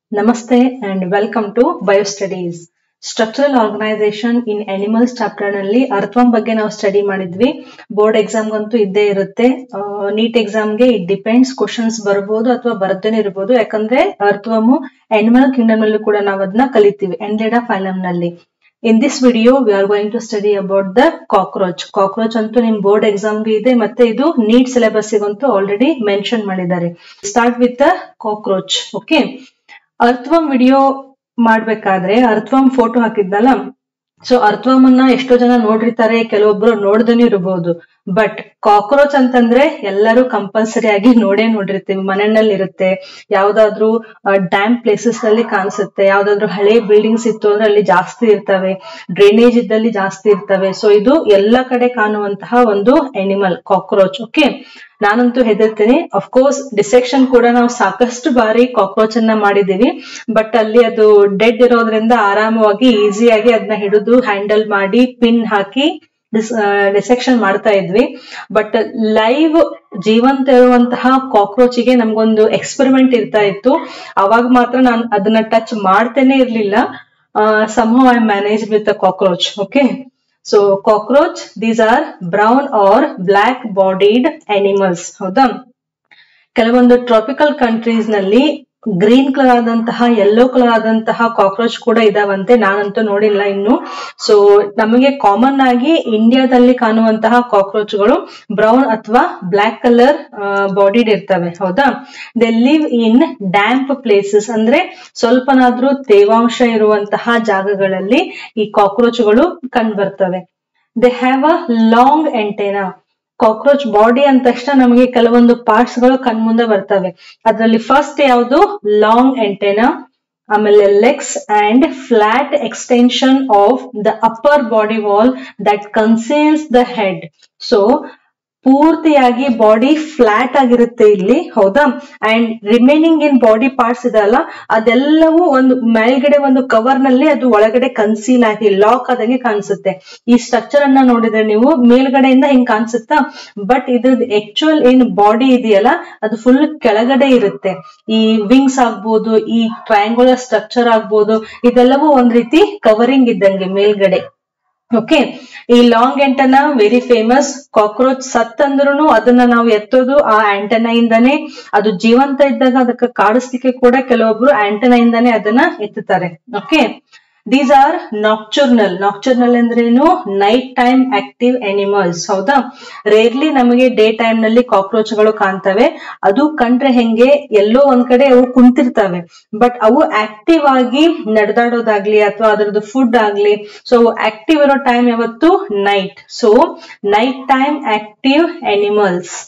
Namaste and welcome to Biostudies. Structural organisation in animals chapter ನಲ್ಲಿ ಅರ್ಥವಂ ಬಗ್ಗೆ ನಾವು ಸ್ಟಡಿ ಮಾಡಿದ್ವಿ ಬೋರ್ಡ್ ಎಕ್ಸಾಮ್ ಗಂತೂ ಇದ್ದೇ ಇರುತ್ತೆ ನೀಟ್ ಎಕ್ಸಾಮ್ಗೆ ಇಟ್ ಡಿಪೆಂಡ್ಸ್ ಕ್ವಶನ್ಸ್ ಬರ್ಬೋದು ಅಥವಾ ಬರ್ದೇನೆ ಇರ್ಬೋದು ಯಾಕಂದ್ರೆ ಅರ್ಥವಮ್ ಅನಿಮಲ್ ಕಿಂಗ್ಡಮ್ ನಲ್ಲೂ ಕೂಡ ನಾವು ಅದನ್ನ ಕಲಿತೀವಿ ಎಂಡೆಡಾ ಫೈಲಮ್ ನಲ್ಲಿ in this video we are going to study about the cockroach cockroach ಅಂತೂ ನಿಮ್ ಬೋರ್ಡ್ ಎಕ್ಸಾಮ್ಗೆ ಇದೆ ಮತ್ತೆ ಇದು ನೀಟ್ ಸಿಲೆಬಸ್ ಗಂತೂ ಆಲ್ರೆಡಿ ಮೆನ್ಷನ್ ಮಾಡಿದ್ದಾರೆ start with the cockroach okay ಅರ್ಥವಂ ವಿಡಿಯೋ ಮಾಡ್ಬೇಕಾದ್ರೆ ಅರ್ಥವಂ ಫೋಟೋ ಹಾಕಿದ್ನಲ್ಲ ಸೊ ಅರ್ಥವಂ ಅನ್ನ ಎಷ್ಟೋ ಜನ ನೋಡಿರ್ತಾರೆ ಕೆಲವೊಬ್ರು ನೋಡ್ದೇನೆ ಇರಬಹುದು ಬಟ್ ಕಾಕ್ರೋಚ್ ಅಂತಂದ್ರೆ ಎಲ್ಲರೂ ಕಂಪಲ್ಸರಿ ಆಗಿ ನೋಡೇ ನೋಡಿರ್ತೀವಿ ಮನೆಯಲ್ಲಿ ಇರುತ್ತೆ ಯಾವ್ದಾದ್ರು ಡ್ಯಾಮ್ ಪ್ಲೇಸಸ್ ನಲ್ಲಿ ಕಾಣಿಸುತ್ತೆ ಯಾವ್ದಾದ್ರು ಹಳೆ ಬಿಲ್ಡಿಂಗ್ಸ್ ಇತ್ತು ಅಂದ್ರೆ ಅಲ್ಲಿ ಜಾಸ್ತಿ ಇರ್ತವೆ ಡ್ರೈನೇಜ್ ಇದ್ದಲ್ಲಿ ಜಾಸ್ತಿ ಇರ್ತವೆ ಸೊ ಇದು ಎಲ್ಲ ಕಡೆ ಕಾಣುವಂತಹ ಒಂದು ಅನಿಮಲ್ ಕಾಕ್ರೋಚ್ ಓಕೆ ನಾನಂತೂ ಹೆದರ್ತೀನಿ ಅಫ್ಕೋರ್ಸ್ ಡಿಸೆಕ್ಷನ್ ಕೂಡ ನಾವು ಸಾಕಷ್ಟು ಬಾರಿ ಕಾಕ್ರೋಚ್ ಅನ್ನ ಮಾಡಿದೀವಿ ಬಟ್ ಅಲ್ಲಿ ಅದು ಡೆಡ್ ಇರೋದ್ರಿಂದ ಆರಾಮವಾಗಿ ಈಸಿಯಾಗಿ ಅದನ್ನ ಹಿಡಿದು ಹ್ಯಾಂಡಲ್ ಮಾಡಿ ಪಿನ್ ಹಾಕಿ ಡಿಸೆಕ್ಷನ್ ಮಾಡ್ತಾ ಇದ್ವಿ ಬಟ್ ಲೈವ್ ಜೀವಂತ ಇರುವಂತಹ ಕಾಕ್ರೋಚಿಗೆ ನಮ್ಗೊಂದು ಎಕ್ಸ್ಪೆರಿಮೆಂಟ್ ಇರ್ತಾ ಇತ್ತು ಅವಾಗ ಮಾತ್ರ ನಾನು ಅದನ್ನ ಟಚ್ ಮಾಡ್ತೇನೆ ಇರ್ಲಿಲ್ಲ some I manage with cockroach okay so cockroach these are brown or black bodied animals ಹೌದಾ ಕೆಲವೊಂದು ಟ್ರಾಪಿಕಲ್ ಕಂಟ್ರೀಸ್ ನಲ್ಲಿ ಗ್ರೀನ್ ಕಲರ್ ಆದಂತಹ ಯೆಲ್ಲೋ ಕಲರ್ ಆದಂತಹ ಕಾಕ್ರೋಚ್ ಕೂಡ ಇದಾವಂತೆ ನಾನಂತೂ ನೋಡಿಲ್ಲ ಇನ್ನು ಸೊ ನಮಗೆ ಕಾಮನ್ ಆಗಿ ಇಂಡಿಯಾದಲ್ಲಿ ಕಾಣುವಂತಹ ಕಾಕ್ರೋಚ್ಗಳು ಬ್ರೌನ್ ಅಥವಾ ಬ್ಲಾಕ್ ಕಲರ್ ಬಾಡಿಡ್ ಇರ್ತವೆ ಹೌದಾ they live in damp places ಅಂದ್ರೆ ಸ್ವಲ್ಪನಾದ್ರೂ ತೇವಾಂಶ ಇರುವಂತಹ ಜಾಗಗಳಲ್ಲಿ ಈ ಕಾಕ್ರೋಚ್ಗಳು ಕಂಡು ಬರ್ತವೆ they have a long antenna cockroach body ಅಂದ ತಕ್ಷಣ ನಮಗೆ ಕೆಲವೊಂದು ಪಾರ್ಟ್ಸ್ ಗಳು ಕಣ್ಮುಂದೆ ಬರ್ತವೆ ಅದರಲ್ಲಿ ಫಸ್ಟ್ ಯಾವುದು ಲಾಂಗ್ ಎಂಟೆನಾ ಆಮೇಲೆ legs and flat extension of the upper body wall that conceals the head so ಪೂರ್ತಿಯಾಗಿ ಬಾಡಿ ಫ್ಲಾಟ್ ಆಗಿರುತ್ತೆ ಇಲ್ಲಿ ಹೌದಾ and remaining in body parts ಇದೆಲ್ಲ ಅದೆಲ್ಲವೂ ಒಂದು ಮೇಲ್ಗಡೆ ಒಂದು ಕವರ್ ನಲ್ಲಿ ಅದು ಒಳಗಡೆ ಕನ್ಸೀಲ್ ಆಗಿ ಲಾಕ್ ಆದಂಗೆ ಕಾಣಿಸುತ್ತೆ ಈ ಸ್ಟ್ರಕ್ಚರ್ ಅನ್ನ ನೋಡಿದ್ರೆ ನೀವು ಮೇಲ್ಗಡೆಯಿಂದ ಹಿಂಗ್ ಕಾಣಿಸುತ್ತಾ ಬಟ್ ಇದ್ರದ್ದು ಆಕ್ಚುಯಲ್ ಏನ್ ಬಾಡಿ ಇದೆಯಲ್ಲ ಅದು ಫುಲ್ ಕೆಳಗಡೆ ಇರುತ್ತೆ ಈ ವಿಂಗ್ಸ್ ಆಗ್ಬೋದು ಈ ಟ್ರಯಾಂಗುಲರ್ ಸ್ಟ್ರಕ್ಚರ್ ಆಗ್ಬೋದು ಇದೆಲ್ಲವೂ ಒಂದ್ ರೀತಿ ಕವರಿಂಗ್ ಇದ್ದಂಗೆ ಮೇಲ್ಗಡೆ ಓಕೆ ಈ long antenna very famous cockroach ಸತ್ತಂದ್ರೂ ಅದನ್ನ ನಾವು ಎತ್ತೋದು ಆ ಆಂಟನಾ ಇಂದಾನೆ ಅದು ಜೀವಂತ ಇದ್ದಾಗ ಅದಕ್ಕೆ ಕಾಡಿಸ್ಲಿಕ್ಕೆ ಕೂಡ ಕೆಲವೊಬ್ರು ಆಂಟನಾ ಇಂದಾನೆ ಅದನ್ನ ಎತ್ತುತ್ತಾರೆ okay these are nocturnal nocturnal ಅಂದ್ರೇನು ನೈಟ್ ಟೈಮ್ ಆಕ್ಟಿವ್ ಅನಿಮಲ್ಸ್ ಹೌದಾ ರೇರ್ಲಿ ನಮಗೆ ಡೇ ಟೈಮ್ ನಲ್ಲಿ ಕಾಕ್ರೋಚ್ ಗಳು ಕಾಣ್ತವೆ ಅದು ಕಂಡ್ರೆ ಹೆಂಗೆ ಎಲ್ಲೋ ಒಂದ್ ಕಡೆ ಅವು ಕುಂತಿರ್ತವೆ ಬಟ್ ಅವು ಆಕ್ಟಿವ್ ಆಗಿ ನಡೆದಾಡೋದಾಗ್ಲಿ ಅಥವಾ ಅದರದ್ದು ಫುಡ್ ಆಗ್ಲಿ ಸೊ ಆಕ್ಟಿವ್ ಇರೋ ಟೈಮ್ ಯಾವತ್ತು night so night time active animals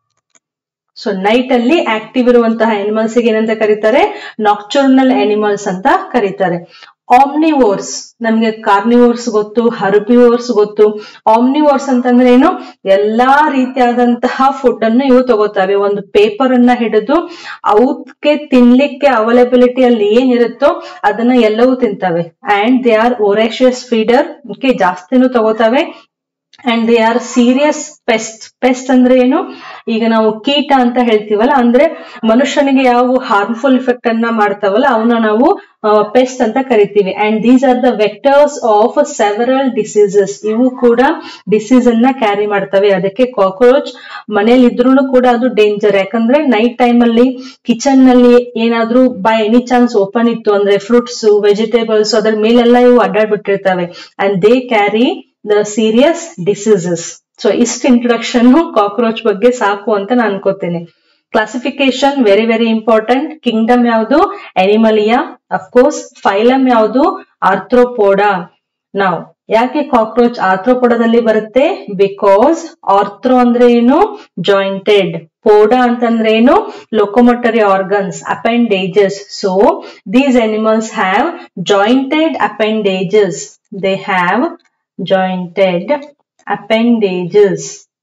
so night ಅಲ್ಲಿ ಆಕ್ಟಿವ್ ಇರುವಂತಹ ಅನಿಮಲ್ಸ್ ಏನಂತ ಕರೀತಾರೆ ನಾಕ್ಚುರ್ನಲ್ ಅನಿಮಲ್ಸ್ ಅಂತ ಕರೀತಾರೆ ಆಮ್ನಿವೋರ್ಸ್ ನಮ್ಗೆ ಕಾರ್ನಿವೋರ್ಸ್ ಗೊತ್ತು ಹರ್ಬಿವೋರ್ಸ್ ಗೊತ್ತು ಆಮ್ನಿವೋರ್ಸ್ ಅಂತಂದ್ರೆ ಏನು ಎಲ್ಲಾ ರೀತಿಯಾದಂತಹ ಫುಡ್ ಅನ್ನು ಇವು ತಗೋತವೆ ಒಂದು ಪೇಪರ್ ಅನ್ನ ಹಿಡಿದು ಅವಕ್ಕೆ ತಿನ್ಲಿಕ್ಕೆ ಅವೈಲಬಿಲಿಟಿ ಅಲ್ಲಿ ಏನಿರುತ್ತೋ ಅದನ್ನ ಎಲ್ಲವೂ ತಿಂತವೆ and they are voracious feeder okay ಜಾಸ್ತಿನೂ ತಗೋತವೆ and they are serious pest pest ಅಂದ್ರೆ ಏನು ಈಗ ನಾವು ಕೀಟ ಅಂತ ಹೇಳ್ತೀವಲ್ಲ ಅಂದ್ರೆ ಮನುಷ್ಯನಿಗೆ ಯಾವ ಹಾರ್ಮ್ಫುಲ್ ಇಫೆಕ್ಟ್ ಅನ್ನ ಮಾಡ್ತಾವಲ್ಲ ಅವನ್ನ ನಾವು ಪೆಸ್ಟ್ ಅಂತ ಕರಿತೀವಿ and these are the vectors of several diseases ಇವು ಕೂಡ ಡಿಸೀಸ್ ಅನ್ನ ಕ್ಯಾರಿ ಮಾಡ್ತವೆ ಅದಕ್ಕೆ ಕಾಕ್ರೋಚ್ ಮನೇಲಿ ಇದ್ರೂ ಕೂಡ ಅದು ಡೇಂಜರ್ ಯಾಕಂದ್ರೆ ನೈಟ್ ಟೈಮ್ ಅಲ್ಲಿ ಕಿಚನ್ ನಲ್ಲಿ ಏನಾದ್ರೂ ಬೈ ಎನಿ ಚಾನ್ಸ್ ಓಪನ್ ಇತ್ತು ಅಂದ್ರೆ ಫ್ರೂಟ್ಸ್ ವೆಜಿಟೇಬಲ್ಸ್ ಅದ್ರ ಮೇಲೆಲ್ಲ ಇವು ಅಡ್ಡಾಡ್ಬಿಟ್ಟಿರ್ತವೆ and they carry the serious diseases so ಇಷ್ಟು ಇಂಟ್ರೊಡಕ್ಷನ್ ಕಾಕ್ರೋಚ್ ಬಗ್ಗೆ ಸಾಕು ಅಂತ ನಾನು ಅನ್ಕೋತೀನಿ classification very very important kingdom ಯಾವುದು ಅನಿಮಲಿಯಾ ಅಫ್ಕೋರ್ಸ್ ಫೈಲಮ್ ಯಾವುದು ಆರ್ಥ್ರೋಪೋಡಾ ನಾವು ಯಾಕೆ ಕಾಕ್ರೋಚ್ ಆರ್ಥ್ರೋಪೋಡದಲ್ಲಿ ಬರುತ್ತೆ ಬಿಕಾಸ್ ಆರ್ಥ್ರೋ ಅಂದ್ರೆ ಏನು ಜಾಯಿಂಟೆಡ್ ಪೋಡಾ ಅಂತಂದ್ರೆ ಏನು locomotory organs appendages so these animals have jointed appendages they have jointed appendages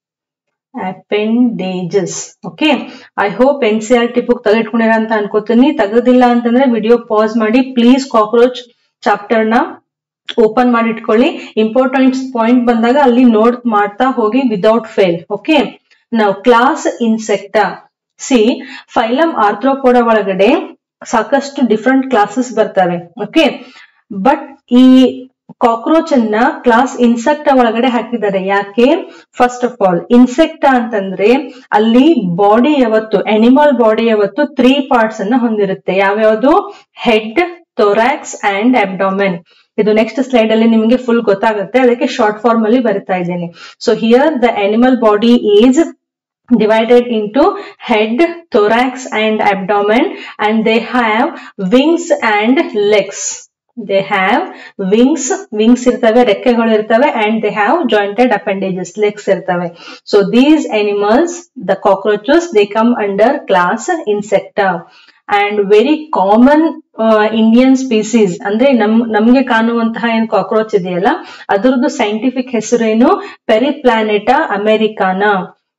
appendages okay I hope N C R T book ತೆಗೆದಿಟ್ಕೊಂಡಿರ ಅಂತ ಅನ್ಕೋತೀನಿ ತೆಗೆದಿಲ್ಲ ಅಂತಂದ್ರೆ ವಿಡಿಯೋ ಪಾಸ್ ಮಾಡಿ ಪ್ಲೀಸ್ ಕಾಕ್ರೋಚ್ ಚಾಪ್ಟರ್ ನ ಓಪನ್ ಮಾಡಿ ಇಟ್ಕೊಳ್ಳಿ ಇಂಪಾರ್ಟೆಂಟ್ ಪಾಯಿಂಟ್ ಬಂದಾಗ ಅಲ್ಲಿ ನೋಟ್ ಮಾಡ್ತಾ ಹೋಗಿ ವಿದೌಟ್ ಫೇಲ್ ಓಕೆ ನಾವು class Insecta see phylum Arthropoda ಒಳಗಡೆ ಸಾಕಷ್ಟು ಡಿಫ್ರೆಂಟ್ ಕ್ಲಾಸಸ್ ಬರ್ತವೆ ಓಕೆ ಬಟ್ ಈ ಕಾಕ್ರೋಚ್ ಅನ್ನ ಕ್ಲಾಸ್ ಇನ್ಸೆಕ್ಟ್ ಒಳಗಡೆ ಹಾಕಿದ್ದಾರೆ ಯಾಕೆ ಫಸ್ಟ್ ಆಫ್ ಆಲ್ ಇನ್ಸೆಕ್ಟ್ ಅಂತಂದ್ರೆ ಅಲ್ಲಿ ಬಾಡಿ ಯಾವತ್ತು ಅನಿಮಲ್ ಬಾಡಿ ಯಾವತ್ತು ತ್ರೀ ಪಾರ್ಟ್ಸ್ ಅನ್ನ ಹೊಂದಿರುತ್ತೆ ಯಾವ್ಯಾವುದು ಹೆಡ್ ಥೊರಾಕ್ಸ್ ಅಂಡ್ ಅಬ್ಡಾಮೆನ್ ಇದು ನೆಕ್ಸ್ಟ್ ಸ್ಲೈಡ್ ಅಲ್ಲಿ ನಿಮಗೆ ಫುಲ್ ಗೊತ್ತಾಗುತ್ತೆ ಅದಕ್ಕೆ ಶಾರ್ಟ್ ಫಾರ್ಮ್ ಅಲ್ಲಿ ಬರಿತಾ ಇದ್ದೀನಿ so here the animal body is divided into head, thorax and abdomen and they have wings and legs. They have wings, wings ಇರ್ತವೆ ರೆಕ್ಕೆಗಳು ಇರ್ತವೆ and they have jointed appendages, legs ಇರ್ತವೆ. So these animals, the cockroaches, they come under class insecta. And very common Indian species ಅಂದ್ರೆ ನಮ್ ನಮ್ಗೆ ಕಾಣುವಂತಹ ಏನ್ cockroach ಇದೆಯಲ್ಲ ಅದರದ್ದು ಸೈಂಟಿಫಿಕ್ ಹೆಸರೇನು ಪೆರಿಪ್ಲಾನೆಟಾ ಅಮೆರಿಕಾನಾ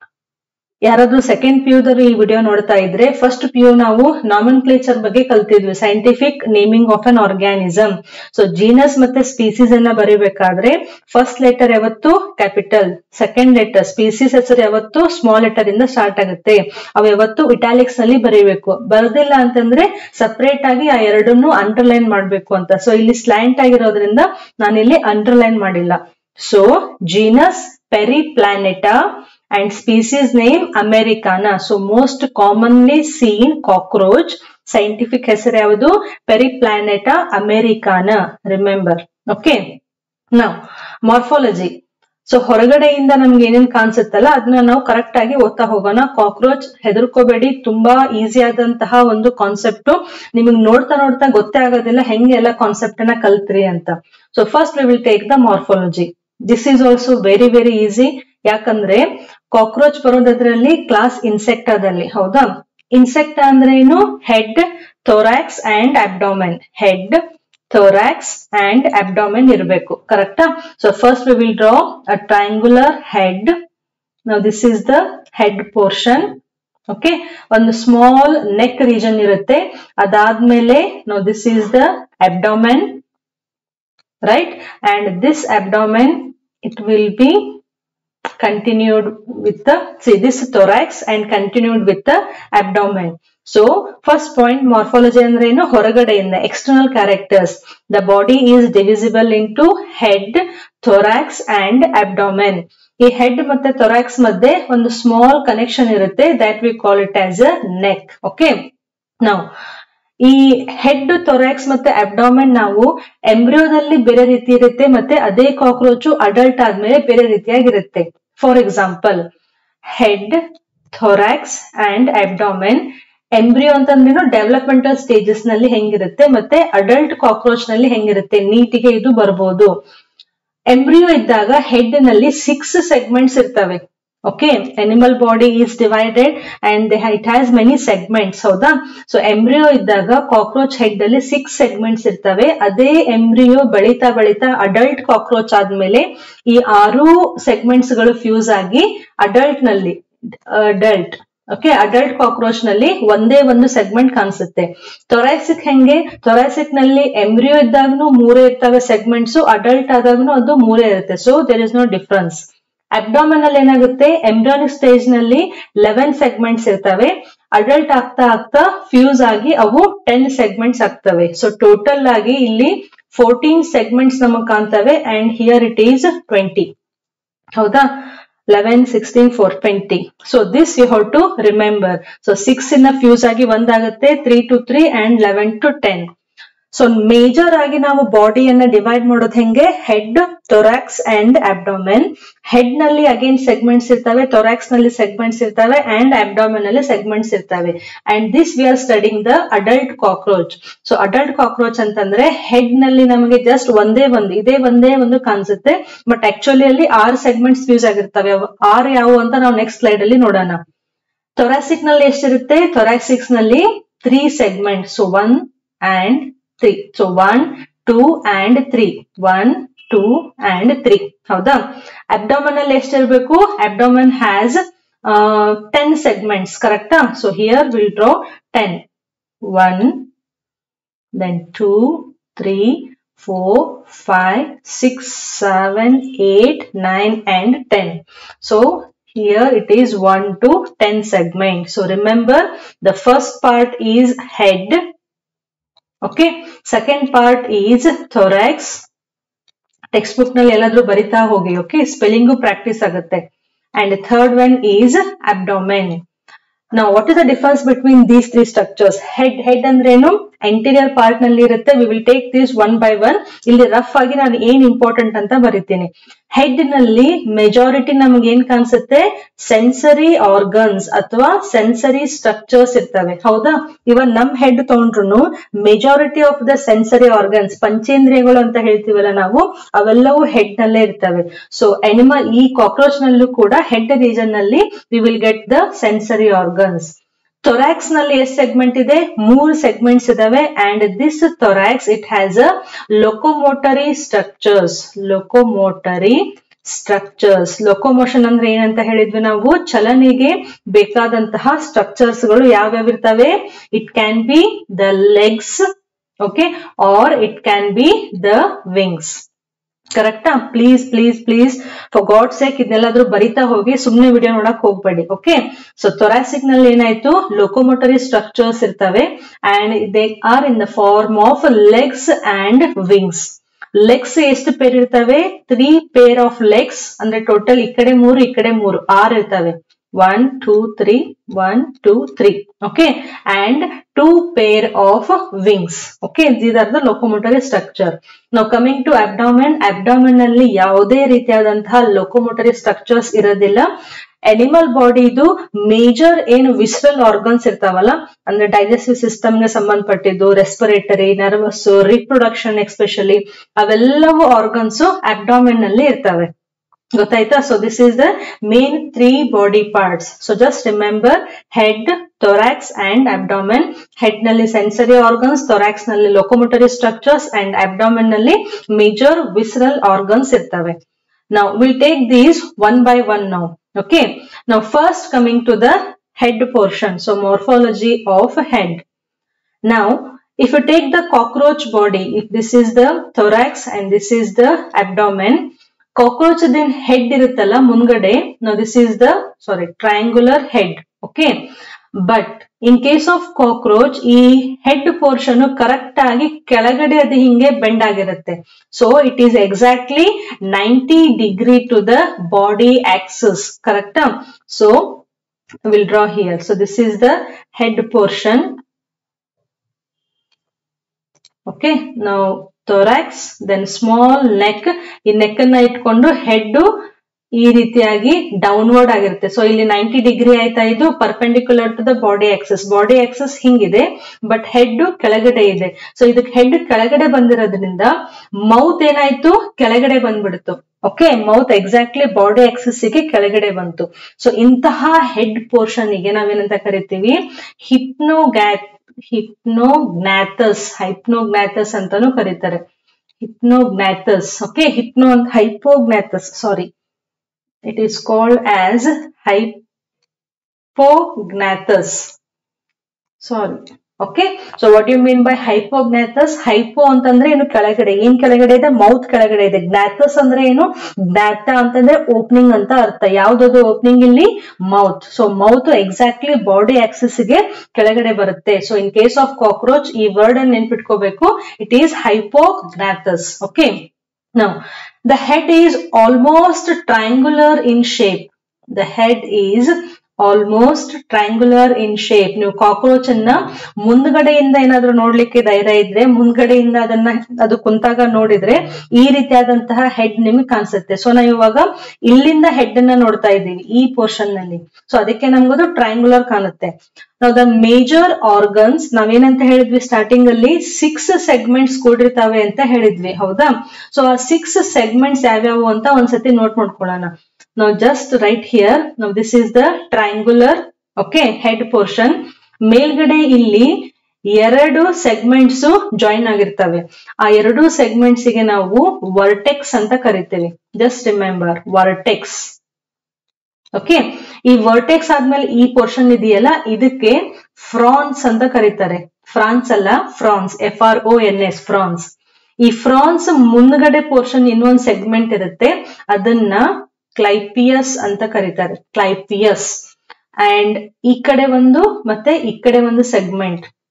ಯಾರಾದ್ರೂ ಸೆಕೆಂಡ್ ಪಿ ಯುದರು ಈ ವಿಡಿಯೋ ನೋಡ್ತಾ ಇದ್ರೆ ಫಸ್ಟ್ ಪಿ ಯು ನಾವು ನಾಮನ್ ಕ್ಲೇಚರ್ ಬಗ್ಗೆ ಕಲ್ತಿದ್ವಿ scientific naming of an organism so genus ಮತ್ತೆ ಸ್ಪೀಸೀಸ್ ಅನ್ನ ಬರೀಬೇಕಾದ್ರೆ ಫಸ್ಟ್ ಲೆಟರ್ ಯಾವತ್ತು ಕ್ಯಾಪಿಟಲ್ ಸೆಕೆಂಡ್ ಲೆಟರ್ ಸ್ಪೀಸೀಸ್ ಹೆಸರು ಯಾವತ್ತು ಸ್ಮಾಲ್ ಲೆಟರ್ ಇಂದ ಸ್ಟಾರ್ಟ್ ಆಗುತ್ತೆ ಅವು ಯಾವತ್ತು ಇಟಾಲಿಕ್ಸ್ ನಲ್ಲಿ ಬರೀಬೇಕು ಬರೋದಿಲ್ಲ ಅಂತಂದ್ರೆ ಸಪರೇಟ್ ಆಗಿ ಆ ಎರಡನ್ನು ಅಂಡರ್ಲೈನ್ ಮಾಡ್ಬೇಕು ಅಂತ ಸೊ ಇಲ್ಲಿ ಸ್ಲ್ಯಾಂಟ್ ಆಗಿರೋದ್ರಿಂದ ನಾನಿಲ್ಲಿ ಅಂಡರ್ಲೈನ್ ಮಾಡಿಲ್ಲ so genus Periplaneta and species name Americana. So most commonly seen cockroach scientific ಹೆಸರು ಯಾವುದು ಪೆರಿಪ್ಲಾನೆಟಾ ಅಮೆರಿಕಾನ ರಿಮೆಂಬರ್ ಓಕೆ ನಾವು ಮಾರ್ಫಾಲಜಿ ಸೊ ಹೊರಗಡೆಯಿಂದ ನಮ್ಗೆ ಏನೇನ್ ಕಾಣಿಸುತ್ತಲ್ಲ ಅದನ್ನ ನಾವು ಕರೆಕ್ಟ್ ಆಗಿ ಓದ್ತಾ ಹೋಗೋಣ ಕಾಕ್ರೋಚ್ ಹೆದರ್ಕೋಬೇಡಿ ತುಂಬಾ ಈಸಿ ಆದಂತಹ ಒಂದು ಕಾನ್ಸೆಪ್ಟ್ ನಿಮಗೆ ನೋಡ್ತಾ ನೋಡ್ತಾ ಗೊತ್ತೇ ಆಗೋದಿಲ್ಲ ಹೆಂಗೆ ಎಲ್ಲ ಕಾನ್ಸೆಪ್ಟ್ ಅನ್ನ ಕಲ್ತ್ರಿ ಅಂತ so first we will take the morphology this is also very very easy ಯಾಕಂದ್ರೆ ಕಾಕ್ರೋಚ್ ಬರೋದ್ರಲ್ಲಿ ಕ್ಲಾಸ್ ಇನ್ಸೆಕ್ಟಾದಲ್ಲಿ ಹೌದಾ ಇನ್ಸೆಕ್ಟ್ ಅಂದ್ರೆ ಏನು head thorax and abdomen head thorax and abdomen ಇರಬೇಕು ಕರೆಕ್ಟಾ so first we will draw a triangular head ನಾವು this is the head portion okay ಒಂದು ಸ್ಮಾಲ್ ನೆಕ್ ರೀಜನ್ ಇರುತ್ತೆ ಅದಾದ್ಮೇಲೆ ನಾವು this is the abdomen right and this abdomen it will be continued with the see this thorax and continued with the abdomen so first point morphology ಅಂದ್ರೆ ಏನು ಹೊರಗಡೆಯಿಂದ external characters the body is divisible into head thorax and abdomen ಈ head ಮತ್ತೆ thorax ಮಧ್ಯೆ ಒಂದು small connection ಇರುತ್ತೆ that we call it as a neck okay ನಾವು ಈ ಹೆಡ್ ಥೊರಾಕ್ಸ್ ಮತ್ತೆ ಅಬ್ಡಾಮೆನ್ ನಾವು ಎಂಬ್ರಿಯೋದಲ್ಲಿ ಬೇರೆ ರೀತಿ ಇರುತ್ತೆ ಮತ್ತೆ ಅದೇ ಕಾಕ್ರೋಚ್ ಅಡಲ್ಟ್ ಆದ್ಮೇಲೆ ಬೇರೆ ರೀತಿಯಾಗಿರುತ್ತೆ for example head thorax and abdomen embryo ಅಂತಂದ್ರೇನು ಡೆವಲಪ್ಮೆಂಟಲ್ ಸ್ಟೇಜಸ್ ನಲ್ಲಿ ಹೆಂಗಿರುತ್ತೆ ಮತ್ತೆ ಅಡಲ್ಟ್ ಕಾಕ್ರೋಚ್ ನಲ್ಲಿ ಹೆಂಗಿರುತ್ತೆ ನೀಟಿಗೆ ಇದು ಬರ್ಬೋದು ಎಂಬ್ರಿಯೋ ಇದ್ದಾಗ ಹೆಡ್ ನಲ್ಲಿ ಸಿಕ್ಸ್ ಸೆಗ್ಮೆಂಟ್ಸ್ ಇರ್ತವೆ okay animal body is divided and it has many segments ಹೌದಾ ಸೊ ಎಂಬ್ರಿಯೋ ಇದ್ದಾಗ ಕಾಕ್ರೋಚ್ ಹೆಡ್ ಅಲ್ಲಿ ಸಿಕ್ಸ್ ಸೆಗ್ಮೆಂಟ್ಸ್ ಇರ್ತವೆ ಅದೇ ಎಂಬ್ರಿಯೋ ಬೆಳೀತಾ ಬೆಳೀತಾ ಅಡಲ್ಟ್ ಕಾಕ್ರೋಚ್ ಆದ್ಮೇಲೆ ಈ ಆರು ಸೆಗ್ಮೆಂಟ್ಸ್ ಗಳು ಫ್ಯೂಸ್ ಆಗಿ ಅಡಲ್ಟ್ ನಲ್ಲಿ ಅಡಲ್ಟ್ ಓಕೆ ಅಡಲ್ಟ್ ಕಾಕ್ರೋಚ್ ನಲ್ಲಿ ಒಂದೇ ಒಂದು ಸೆಗ್ಮೆಂಟ್ ಕಾಣಿಸುತ್ತೆ ಥೊರಾಸಿಕ್ ಹೆಂಗೆ ಥೊರಾಸಿಕ್ ನಲ್ಲಿ ಎಂಬ್ರಿಯೋ ಇದ್ದಾಗನು ಮೂರೇ ಇರ್ತವೆ ಸೆಗ್ಮೆಂಟ್ಸ್ ಅಡಲ್ಟ್ ಆದಾಗನು ಅದು ಮೂರೇ ಇರುತ್ತೆ so there is no difference abdomen ಅಲ್ಲಿ ಏನಾಗುತ್ತೆ ಎಂಬ್ರಿಯಾನಿಕ್ ಸ್ಟೇಜ್ ನಲ್ಲಿ ಲೆವೆನ್ ಸೆಗ್ಮೆಂಟ್ಸ್ ಇರ್ತವೆ ಅಡಲ್ಟ್ ಆಗ್ತಾ ಆಗ್ತಾ ಫ್ಯೂಸ್ ಆಗಿ ಅವು ಟೆನ್ ಸೆಗ್ಮೆಂಟ್ಸ್ ಆಗ್ತವೆ ಸೊ ಟೋಟಲ್ ಆಗಿ ಇಲ್ಲಿ ಫೋರ್ಟೀನ್ ಸೆಗ್ಮೆಂಟ್ಸ್ ನಮಗ್ ಕಾಣ್ತವೆ and here it is twenty ಹೌದಾ eleven sixteen four twenty so this you how to remember so six ಇನ್ನ ಫ್ಯೂಸ್ ಆಗಿ ಒಂದಾಗುತ್ತೆ three to three and eleven to ten so major ಆಗಿ ನಾವು ಬಾಡಿಯನ್ನ ಡಿವೈಡ್ ಮಾಡೋದು ಹೆಂಗೆ head thorax and abdomen head ನಲ್ಲಿ ಅಗೇನ್ ಸೆಗ್ಮೆಂಟ್ಸ್ ಇರ್ತವೆ ಥೊರಾಕ್ಸ್ ನಲ್ಲಿ ಸೆಗ್ಮೆಂಟ್ಸ್ ಇರ್ತವೆ ಅಂಡ್ ಅಬ್ಡಾಮೆನ್ ನಲ್ಲಿ ಸೆಗ್ಮೆಂಟ್ಸ್ ಇರ್ತವೆ and this we are studying the adult cockroach so adult cockroach ಅಂತಂದ್ರೆ ಹೆಡ್ ನಲ್ಲಿ ನಮಗೆ ಜಸ್ಟ್ ಒಂದೇ ಒಂದು ಇದೇ ಒಂದೇ ಒಂದು ಕಾಣಿಸುತ್ತೆ ಬಟ್ ಆಕ್ಚುಲಿ ಅಲ್ಲಿ ಆರು ಸೆಗ್ಮೆಂಟ್ಸ್ ಫ್ಯೂಸ್ ಆಗಿರ್ತವೆ ಆರು ಯಾವುವು ಅಂತ ನಾವು ನೆಕ್ಸ್ಟ್ ಸ್ಲೈಡ್ ಅಲ್ಲಿ ನೋಡೋಣ ಥೊರಾಸಿಕ್ ನಲ್ಲಿ ಎಷ್ಟಿರುತ್ತೆ ಥೊರಾಸಿಕ್ಸ್ ನಲ್ಲಿ three segment so one and three so one two and three one two and three ಹೌದಾ ಅಬ್ಡಾಮನ್ ಅಲ್ಲಿ ಎಷ್ಟಿರ್ಬೇಕು ಅಬ್ಡಾಮನ್ ಹ್ಯಾಸ್ ಟೆನ್ ಸೆಗ್ಮೆಂಟ್ಸ್ ಕರೆಕ್ಟಾ so here will draw ten one then two three four, five, six, seven, eight, nine, and ten. So here it is 1 to 10 segment. So remember the first part is head, okay second part is thorax text textbook ನಲ್ಲಿ ಎಲ್ಲಾದ್ರೂ ಬರಿತಾ ಹೋಗಿ okay spelling practice ಆಗುತ್ತೆ and third one is abdomen ನಾವು what is the difference between these three structures head head ಅಂದ್ರೇನು interior part ನಲ್ಲಿ ಇರುತ್ತೆ V will take this one by one ಇಲ್ಲಿ ರಫ್ ಆಗಿ ನಾನು ಏನ್ ಇಂಪಾರ್ಟೆಂಟ್ ಅಂತ ಬರಿತೀನಿ ಹೆಡ್ ನಲ್ಲಿ ಮೆಜಾರಿಟಿ ನಮ್ಗೆ ಏನ್ ಕಾಣಿಸುತ್ತೆ ಸೆನ್ಸರಿ ಆರ್ಗನ್ಸ್ ಅಥವಾ ಸೆನ್ಸರಿ ಸ್ಟ್ರಕ್ಚರ್ಸ್ ಇರ್ತವೆ ಹೌದಾ ಇವನ್ ನಮ್ ಹೆಡ್ ತಗೊಂಡ್ರು majority of the sensory organs ಪಂಚೇಂದ್ರಿಯಗಳು ಅಂತ ಹೇಳ್ತೀವಲ್ಲ ನಾವು ಅವೆಲ್ಲವೂ ಹೆಡ್ ನಲ್ಲೇ ಇರ್ತವೆ ಸೊ ಎನಿಮಲ್ ಈ ಕಾಕ್ರೋಚ್ ನಲ್ಲೂ ಕೂಡ ಹೆಡ್ ರೀಜನ್ ನಲ್ಲಿ we will get the sensory organs thorax ನಲ್ಲಿ ಎಷ್ಟು ಸೆಗ್ಮೆಂಟ್ ಇದೆ ಮೂರು ಸೆಗ್ಮೆಂಟ್ಸ್ ಇದಾವೆ and this thorax it has a locomotory structures locomotory structures locomotion ಅಂದ್ರೆ ಏನಂತ ಹೇಳಿದ್ವಿ ನಾವು ಚಲನೆಗೆ ಬೇಕಾದಂತಹ ಸ್ಟ್ರಕ್ಚರ್ಸ್ ಗಳು ಯಾವ್ಯಾವ ಇರ್ತವೆ it can be the legs okay or it can be the wings ಕರೆಕ್ಟಾ please please please for God sake ಇದನ್ನೆಲ್ಲಾದ್ರೂ ಬರಿತಾ ಹೋಗಿ ಸುಮ್ನೆ ವಿಡಿಯೋ ನೋಡಕ್ ಹೋಗ್ಬೇಡಿ ಓಕೆ ಸೊ ಥೊರಾಸಿಕ್ ನಲ್ಲಿ ಏನಾಯ್ತು ಲೊಕೊಮೋಟರಿ ಸ್ಟ್ರಕ್ಚರ್ಸ್ ಇರ್ತವೆ and they are in the form of legs and wings legs ಎಷ್ಟು ಪೇರ್ ಇರ್ತವೆ ತ್ರೀ ಪೇರ್ ಆಫ್ ಲೆಗ್ಸ್ ಅಂದ್ರೆ ಟೋಟಲ್ ಈ ಕಡೆ ಮೂರು ಈ ಕಡೆ ಮೂರು ಆರ್ ಇರ್ತವೆ one two three one two three okay and two pair of wings okay these are the locomotory structure ನಾವು ಕಮಿಂಗ್ ಟು ಅಬ್ಡಾಮೆನ್ ಅಬ್ಡಾಮೆನ್ ನಲ್ಲಿ ಯಾವುದೇ ರೀತಿಯಾದಂತಹ ಲೊಕೊಮೋಟರಿ ಸ್ಟ್ರಕ್ಚರ್ಸ್ ಇರೋದಿಲ್ಲ ಅನಿಮಲ್ ಬಾಡಿದು ಮೇಜರ್ ಏನು ವಿಸ್ರಲ್ ಆರ್ಗನ್ಸ್ ಇರ್ತಾವಲ್ಲ ಅಂದ್ರೆ ಡೈಜೆಸ್ಟಿವ್ ಸಿಸ್ಟಮ್ ಗೆ ಸಂಬಂಧಪಟ್ಟಿದ್ದು ರೆಸ್ಪಿರೇಟರಿ ನರ್ವಸ್ ರಿಪ್ರೊಡಕ್ಷನ್ ಎಸ್ಪೆಷಲಿ ಅವೆಲ್ಲವೂ ಆರ್ಗನ್ಸ್ ಅಬ್ಡಾಮೆನ್ ನಲ್ಲಿ ಇರ್ತವೆ ಗೊತ್ತಾಯ್ತಾ so this is the main three body parts so just remember head thorax and abdomen head ನಲ್ಲಿ ಸೆನ್ಸರಿ ಆರ್ಗನ್ಸ್ ಥೊರಾಕ್ಸ್ ನಲ್ಲಿ ಲೊಕೊಮೋಟರಿ ಸ್ಟ್ರಕ್ಚರ್ಸ್ ಅಂಡ್ ಅಬ್ಡಾಮೆನ್ ನಲ್ಲಿ major visceral organs ಇರ್ತವೆ ನಾವು will take these one by one ನಾವು okay now first coming to the head portion so morphology of head now if you take the cockroach body if this is the thorax and this is the abdomen cockroach then head ಇರುತ್ತಲ್ಲ ಮುಂದ್ಗಡೆ now this is the sorry triangular head okay but in case of cockroach ಈ head portion correct ಆಗಿ ಕೆಳಗಡೆ ಅದು ಹಿಂಗೆ bend ಆಗಿರುತ್ತೆ so it is exactly ninety degree to the body axis ಕರೆಕ್ಟಾ so will draw here so this is the head portion okay ನಾವು thorax then small neck ಈ neck ಅನ್ನ ಇಟ್ಕೊಂಡು ಹೆಡ್ ಈ ರೀತಿಯಾಗಿ ಡೌನ್ವರ್ಡ್ ಆಗಿರುತ್ತೆ ಸೊ ಇಲ್ಲಿ ನೈಂಟಿ ಡಿಗ್ರಿ ಆಯ್ತಾ ಇದು perpendicular to the body axis body axis ಹಿಂಗಿದೆ ಬಟ್ ಹೆಡ್ ಕೆಳಗಡೆ ಇದೆ ಸೊ ಇದಕ್ಕೆ ಹೆಡ್ ಕೆಳಗಡೆ ಬಂದಿರೋದ್ರಿಂದ ಮೌತ್ ಏನಾಯ್ತು ಕೆಳಗಡೆ ಬಂದ್ಬಿಡ್ತು okay mouth exactly body axis ಗೆ ಕೆಳಗಡೆ ಬಂತು ಸೊ ಇಂತಹ ಹೆಡ್ ಪೋರ್ಷನ್ ಗೆ ನಾವೇನಂತ ಕರಿತೀವಿ ಹಿಪ್ನೋಗ್ಯಾಟ್ ಹಿಪ್ನೋಗ್ನಾಥಸ್ ಹೈಪ್ನೋಗ್ನಾಥಸ್ ಅಂತಾನು ಕರೀತಾರೆ ಹಿಪ್ನೋಗ್ನಾಥಸ್ ಓಕೆ ಹಿಪ್ನೋ ಅಂತ hypognathus sorry it is called as hypognathus sorry okay so what you mean by hypognathus hypo ಅಂತಂದ್ರೆ ಏನು ಕೆಳಗಡೆ ಏನ್ ಕೆಳಗಡೆ ಇದೆ ಮೌತ್ ಕೆಳಗಡೆ ಇದೆ ಜ್ಞಾಥಸ್ ಅಂದ್ರೆ ಏನು ಜ್ಞಾತ ಅಂತಂದ್ರೆ ಓಪನಿಂಗ್ ಅಂತ ಅರ್ಥ ಯಾವ್ದದು ಓಪನಿಂಗ್ ಇಲ್ಲಿ mouth so mouth exactly body axis ಗೆ ಕೆಳಗಡೆ ಬರುತ್ತೆ so in case of cockroach ಈ ವರ್ಡ್ ಅನ್ನು ನೆನ್ಪಿಟ್ಕೋಬೇಕು it is hypognathus okay Now, the head is almost triangular in shape. The head is almost triangular in shape ನೀವು cockroach ಅನ್ನ ಮುಂದ್ಗಡೆಯಿಂದ ಏನಾದ್ರೂ ನೋಡ್ಲಿಕ್ಕೆ ಧೈರ್ಯ ಇದ್ರೆ ಮುಂದ್ಗಡೆಯಿಂದ ಅದನ್ನ ಅದು ಕುಂತಾಗ ನೋಡಿದ್ರೆ ಈ ರೀತಿಯಾದಂತಹ ಹೆಡ್ ನಿಮ್ಗೆ ಕಾಣಿಸುತ್ತೆ ಸೊ ನಾವು ಇವಾಗ ಇಲ್ಲಿಂದ ಹೆಡ್ ಅನ್ನ ನೋಡ್ತಾ ಇದ್ದೀವಿ ಈ ಪೋರ್ಷನ್ ನಲ್ಲಿ ಸೊ ಅದಕ್ಕೆ ನಮ್ಗದು ಟ್ರಯಾಂಗುಲರ್ ಕಾಣುತ್ತೆ ನಾವು ದ ಮೇಜರ್ ಆರ್ಗನ್ಸ್ ನಾವೇನಂತ ಹೇಳಿದ್ವಿ ಸ್ಟಾರ್ಟಿಂಗ್ ಅಲ್ಲಿ ಸಿಕ್ಸ್ ಸೆಗ್ಮೆಂಟ್ಸ್ ಕೂಡಿರ್ತಾವೆ ಅಂತ ಹೇಳಿದ್ವಿ ಹೌದಾ ಸೊ ಆ ಸಿಕ್ಸ್ ಸೆಗ್ಮೆಂಟ್ಸ್ ಯಾವ್ಯಾವು ಅಂತ ಒಂದ್ಸತಿ ನೋಟ್ ಮಾಡ್ಕೊಳ್ಳೋಣ ನಾವು ಜಸ್ಟ್ ರೈಟ್ ಹಿಯರ್ ನಾವು this is the triangular okay head portion ಮೇಲ್ಗಡೆ ಇಲ್ಲಿ ಎರಡು ಸೆಗ್ಮೆಂಟ್ಸ್ ಜಾಯಿನ್ ಆಗಿರ್ತವೆ ಆ ಎರಡು ಸೆಗ್ಮೆಂಟ್ಸ್ ಗೆ ನಾವು ವರ್ಟೆಕ್ಸ್ ಅಂತ ಕರಿತೀವಿ ಜಸ್ಟ್ ರಿಮೆಂಬರ್ ವರ್ಟೆಕ್ಸ್ ಓಕೆ ಈ ವರ್ಟೆಕ್ಸ್ ಆದ್ಮೇಲೆ ಈ ಪೋರ್ಷನ್ ಇದೆಯಲ್ಲ ಇದಕ್ಕೆ ಫ್ರಾನ್ಸ್ ಅಂತ ಕರೀತಾರೆ ಫ್ರಾನ್ಸ್ ಅಲ್ಲ frons F R O N S frons ಈ ಫ್ರಾನ್ಸ್ ಮುಂದ್ಗಡೆ ಪೋರ್ಷನ್ ಇನ್ನೊಂದು ಸೆಗ್ಮೆಂಟ್ ಇರುತ್ತೆ ಅದನ್ನ ಕ್ಲೈಪಿಯಸ್ ಅಂತ ಕರೀತಾರೆ ಕ್ಲೈಪಿಯಸ್ ಅಂಡ್ ಈ ಕಡೆ ಒಂದು ಮತ್ತೆ ಈ ಕಡೆ ಒಂದು segment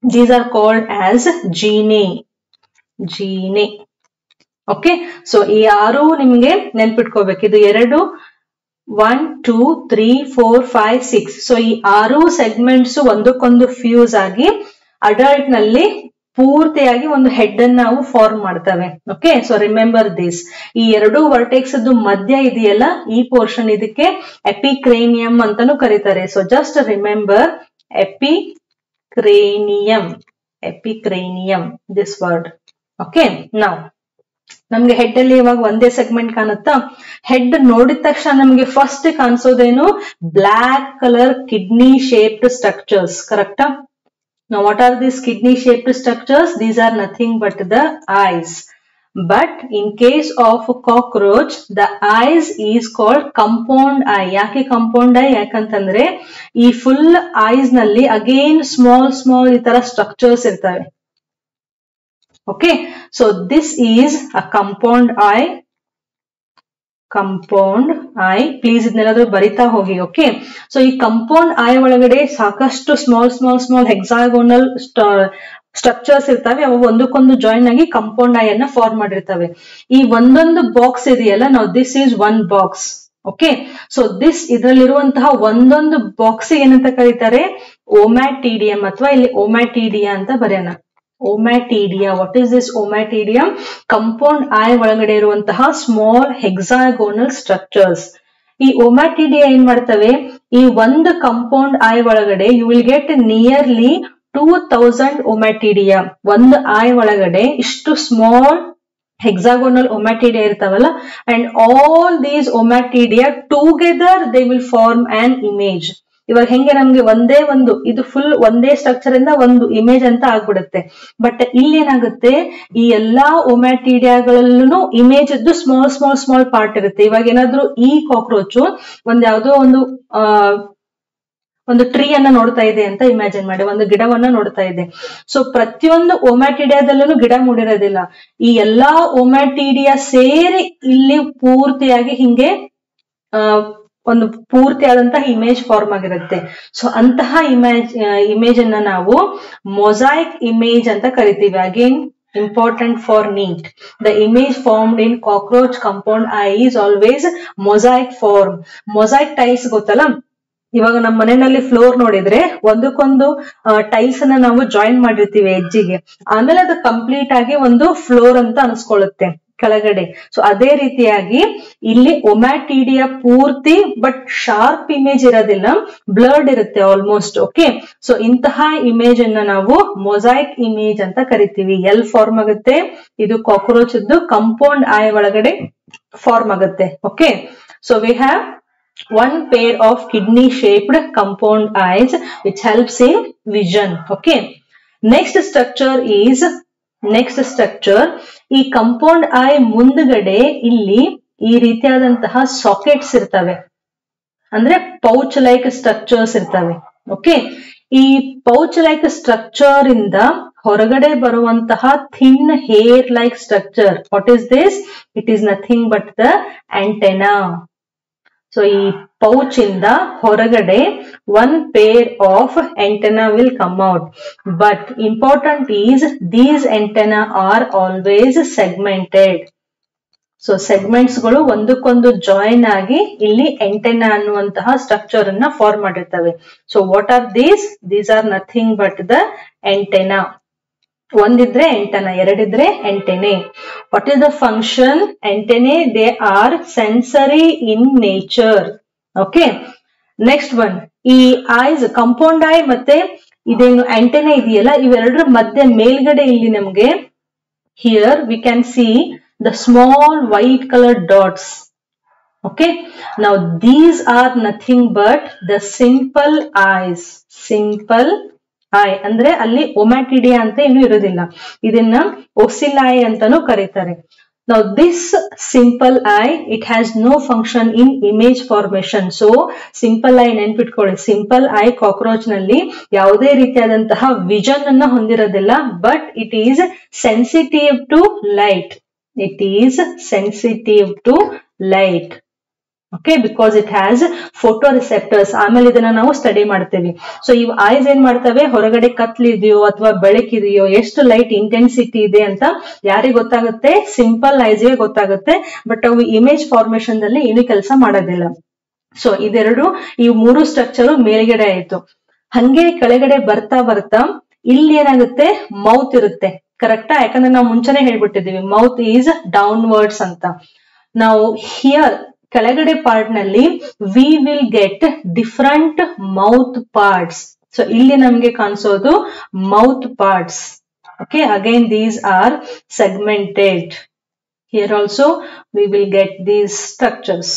these are called as genae genae okay so ಈ ಆರು ನಿಮ್ಗೆ ನೆನ್ಪಿಟ್ಕೋಬೇಕು ಇದು ಎರಡು one two three four five six so ಈ ಆರು ಸೆಗ್ಮೆಂಟ್ಸ್ ಒಂದಕ್ಕೊಂದು ಫ್ಯೂಸ್ ಆಗಿ ಅಡಲ್ಟ್ ನಲ್ಲಿ ಪೂರ್ತಿಯಾಗಿ ಒಂದು ಹೆಡ್ ಅನ್ನು ನಾವು ಫಾರ್ಮ್ ಮಾಡ್ತವೆ ಓಕೆ ಸೊ ರಿಮೆಂಬರ್ ದಿಸ್ ಈ ಎರಡು ವರ್ಟೆಕ್ಸ್ ಮಧ್ಯ ಇದೆಯಲ್ಲ ಈ ಪೋರ್ಷನ್ ಇದಕ್ಕೆ ಎಪಿಕ್ರೇನಿಯಂ ಅಂತಾನು ಕರೀತಾರೆ so just remember epicranium epicranium this word okay ನಾವು ನಮ್ಗೆ ಹೆಡ್ ಅಲ್ಲಿ ಇವಾಗ ಒಂದೇ ಸೆಗ್ಮೆಂಟ್ ಕಾಣುತ್ತಾ ಹೆಡ್ ನೋಡಿದ ತಕ್ಷಣ ನಮ್ಗೆ ಫಸ್ಟ್ ಕಾಣಿಸೋದೇನು black colour kidney shaped structures ಕರೆಕ್ಟಾ Now, what are these kidney shaped structures? These are nothing but the eyes. But in case of cockroach, the eyes is called compound eye. ಯಾಕೆ compound eye? ಯಾಕಂತಂದ್ರೆ ಈ full eyes ನಲ್ಲಿ again small small ಈ ತರ structures ಇರ್ತವೆ okay so this is a compound eye compound eye please ಇದನ್ನೆಲ್ಲಾದ್ರೂ ಬರಿತಾ ಹೋಗಿ ಓಕೆ ಸೊ ಈ ಕಂಪೌಂಡ್ ಐ ಒಳಗಡೆ ಸಾಕಷ್ಟು small small small hexagonal structures ಇರ್ತವೆ ಅವು ಒಂದಕ್ಕೊಂದು ಜಾಯಿನ್ ಆಗಿ ಕಂಪೌಂಡ್ ಐ ಅನ್ನ ಫಾರ್ಮ್ ಮಾಡಿರ್ತವೆ ಈ ಒಂದೊಂದು ಬಾಕ್ಸ್ ಇದೆಯಲ್ಲ ನಾವು this is one box okay so this ಇದರಲ್ಲಿರುವಂತಹ ಒಂದೊಂದು ಬಾಕ್ಸ್ ಏನಂತ ಕರೀತಾರೆ ಓಮ್ಯಾಟಿಡಿಯಂ ಅಥವಾ ಇಲ್ಲಿ ಓಮ್ಯಾಟಿಡಿಯಾ ಅಂತ ಬರೆಯೋಣ ommatidia what is this ommatidium compound eye ಒಳಗಡೆ ಇರುವಂತಹ ಸ್ಮಾಲ್ ಹೆಕ್ಸಾಗೋನಲ್ ಸ್ಟ್ರಕ್ಚರ್ಸ್ ಈ ಒಮ್ಯಾಟಿಡಿಯಾ ಏನ್ ಮಾಡ್ತವೆ ಈ ಒಂದು ಕಂಪೌಂಡ್ ಐ ಒಳಗಡೆ you will get nearly two thousand ommatidia ಒಂದು ಐ ಒಳಗಡೆ ಇಷ್ಟು ಸ್ಮಾಲ್ ಹೆಕ್ಸಾಗೋನಲ್ ಒಮ್ಯಾಟಿಡಿಯಾ ಇರ್ತಾವಲ್ಲ and all these ommatidia together they will form an image ಇವಾಗ ಹೆಂಗೆ ನಮ್ಗೆ ಒಂದೇ ಒಂದು ಇದು ಫುಲ್ ಒಂದೇ ಸ್ಟ್ರಕ್ಚರ್ ಇಂದ ಒಂದು ಇಮೇಜ್ ಅಂತ ಆಗ್ಬಿಡುತ್ತೆ ಬಟ್ ಇಲ್ಲಿ ಏನಾಗುತ್ತೆ ಈ ಎಲ್ಲಾ ಒಮ್ಯಾಟಿಡಿಯಾಗಳಲ್ಲೂ ಇಮೇಜ್ ಇದ್ದು ಸ್ಮಾಲ್ ಸ್ಮಾಲ್ ಸ್ಮಾಲ್ ಪಾರ್ಟ್ ಇರುತ್ತೆ ಇವಾಗ ಏನಾದ್ರೂ ಈ ಕಾಕ್ರೋಚ್ ಒಂದ್ ಯಾವ್ದೋ ಒಂದು ಆ ಒಂದು ಟ್ರೀ ಅನ್ನ ನೋಡ್ತಾ ಇದೆ ಅಂತ ಇಮ್ಯಾಜಿನ್ ಮಾಡಿ ಒಂದು ಗಿಡವನ್ನ ನೋಡ್ತಾ ಇದೆ ಸೊ ಪ್ರತಿಯೊಂದು ಒಮ್ಯಾಟಿಡಿಯಾದಲ್ಲೂ ಗಿಡ ಮೂಡಿರೋದಿಲ್ಲ ಈ ಎಲ್ಲಾ ಒಮ್ಯಾಟಿಡಿಯಾ ಸೇರಿ ಇಲ್ಲಿ ಪೂರ್ತಿಯಾಗಿ ಹಿಂಗೆ ಆ ಒಂದು ಪೂರ್ತಿಯಾದಂತಹ ಇಮೇಜ್ ಫಾರ್ಮ್ ಆಗಿರುತ್ತೆ ಸೊ ಅಂತಹ ಇಮೇಜ್ ಇಮೇಜ್ ಅನ್ನ ನಾವು ಮೊಸೈಕ್ ಇಮೇಜ್ ಅಂತ ಕರಿತೀವಿ again important for NEET. The image formed in cockroach compound eye is always mosaic form. Mosaic tiles ಗೊತ್ತಲ್ಲ ಇವಾಗ ನಮ್ಮ ಮನೆಯಲ್ಲಿ ಫ್ಲೋರ್ ನೋಡಿದ್ರೆ ಒಂದಕ್ಕೊಂದು ಟೈಲ್ಸ್ ಅನ್ನ ನಾವು ಜಾಯಿನ್ ಮಾಡಿರ್ತೀವಿ ಎಜ್ಜಿಗೆ ಆಮೇಲೆ ಅದು ಕಂಪ್ಲೀಟ್ ಆಗಿ ಒಂದು ಫ್ಲೋರ್ ಅಂತ ಅನ್ಸ್ಕೊಳ್ಳುತ್ತೆ ಕೆಳಗಡೆ ಸೊ ಅದೇ ರೀತಿಯಾಗಿ ಇಲ್ಲಿ ಒಮ್ಯಾಟಿಡಿಯಾ ಪೂರ್ತಿ ಬಟ್ ಶಾರ್ಪ್ ಇಮೇಜ್ ಇರೋದಿಲ್ಲ ಬ್ಲರ್ಡ್ ಇರುತ್ತೆ ಆಲ್ಮೋಸ್ಟ್ ಓಕೆ ಸೊ ಇಂತಹ ಇಮೇಜ್ ಅನ್ನ ನಾವು ಮೊಸೈಕ್ ಇಮೇಜ್ ಅಂತ ಕರಿತೀವಿ ಎಲ್ ಫಾರ್ಮ್ ಆಗುತ್ತೆ ಇದು ಕಾಕ್ರೋಚ್ ಇದ್ದು ಕಂಪೌಂಡ್ ಐ ಒಳಗಡೆ ಫಾರ್ಮ್ ಆಗುತ್ತೆ okay so we have one pair of kidney shaped compound eyes which helps in vision okay next structure is next structure ಈ ಕಂಪೌಂಡ್ ಐ ಮುಂದ್ಗಡೆ ಇಲ್ಲಿ ಈ ರೀತಿಯಾದಂತಹ ಸಾಕೆಟ್ಸ್ ಇರ್ತವೆ ಅಂದ್ರೆ ಪೌಚ್ ಲೈಕ್ ಸ್ಟ್ರಕ್ಚರ್ಸ್ ಇರ್ತವೆ ಓಕೆ ಈ ಪೌಚ್ ಲೈಕ್ ಸ್ಟ್ರಕ್ಚರ್ ಇಂದ ಹೊರಗಡೆ ಬರುವಂತಹ thin hair like structure what is this it is nothing but the antenna so ಈ ಪೌಚ್ ಇಂದ ಹೊರಗಡೆ one pair of antenna will come out but important is these antenna are always segmented so segments ಗಳು ಒಂದಕ್ಕೊಂದು join ಆಗಿ ಇಲ್ಲಿ antenna ಅನ್ನುವಂತಹ structure ಅನ್ನ form ಮಾಡಿರ್ತವೆ so what are these these are nothing but the antenna ಒಂದಿದ್ರೆ antenna ಎರಡಿದ್ರೆ antennae what is the function antennae they are sensory in nature okay next one ಈ ಐಸ್ ಕಂಪೌಂಡ್ ಐ ಮತ್ತೆ ಇದೇನು antennae ಇದೆಯಲ್ಲ ಇವೆರಡರ ಮಧ್ಯೆ ಮೇಲ್ಗಡೆ ಇಲ್ಲಿ ನಮ್ಗೆ here we can see the small white colour dots okay now these are nothing but the simple eyes simple eye ಅಂದ್ರೆ ಅಲ್ಲಿ ಒಮ್ಯಾಟಿಡಿಯಾ ಅಂತ ಏನು ಇರೋದಿಲ್ಲ ಇದನ್ನ ಒಸಿಲಾಯ್ ಅಂತಾನು ಕರೀತಾರೆ ನಾವು this simple eye it has no function in image formation so simple eye ನೆನ್ಪಿಟ್ಕೊಳ್ಳಿ ಸಿಂಪಲ್ ಐ ಕಾಕ್ರೋಚ್ ನಲ್ಲಿ ಯಾವುದೇ ರೀತಿಯಾದಂತಹ ವಿಷನ್ ಅನ್ನ ಹೊಂದಿರೋದಿಲ್ಲ but it is sensitive to light it is sensitive to light okay because it has photo receptors ಆಮೇಲೆ ಇದನ್ನ ನಾವು study ಮಾಡ್ತೇವೆ ಸೊ ಇವ್ ಐಸ್ ಏನ್ ಮಾಡ್ತವೆ ಹೊರಗಡೆ ಕತ್ಲಿದೆಯೋ ಅಥವಾ ಬೆಳಕಿದೆಯೋ ಎಷ್ಟು ಲೈಟ್ ಇಂಟೆನ್ಸಿಟಿ ಇದೆ ಅಂತ ಯಾರಿಗೆ ಗೊತ್ತಾಗುತ್ತೆ ಸಿಂಪಲ್ ಐಸ್ಗೆ ಗೊತ್ತಾಗುತ್ತೆ ಬಟ್ ಅವು ಇಮೇಜ್ ಫಾರ್ಮೇಶನ್ ದಲ್ಲಿ ಏನು ಕೆಲಸ ಮಾಡೋದಿಲ್ಲ ಸೊ ಇದೆರಡು ಈ ಮೂರು ಸ್ಟ್ರಕ್ಚರ್ ಮೇಲ್ಗಡೆ ಆಯ್ತು ಹಂಗೆ ಕೆಳಗಡೆ ಬರ್ತಾ ಬರ್ತಾ ಇಲ್ಲಿ ಏನಾಗುತ್ತೆ ಮೌತ್ ಇರುತ್ತೆ ಕರೆಕ್ಟಾ ಯಾಕಂದ್ರೆ ನಾವು ಮುಂಚೆನೆ ಹೇಳ್ಬಿಟ್ಟಿದೀವಿ ಮೌತ್ ಈಸ್ ಡೌನ್ವರ್ಡ್ಸ್ ಅಂತ ನಾವು ಹಿಯರ್ ಕೆಳಗಡೆ ಪಾರ್ಟ್ ನಲ್ಲಿ we will get different mouth parts so ಇಲ್ಲಿ ನಮ್ಗೆ ಕಾಣಿಸೋದು mouth parts okay again these are segmented here also we will get these structures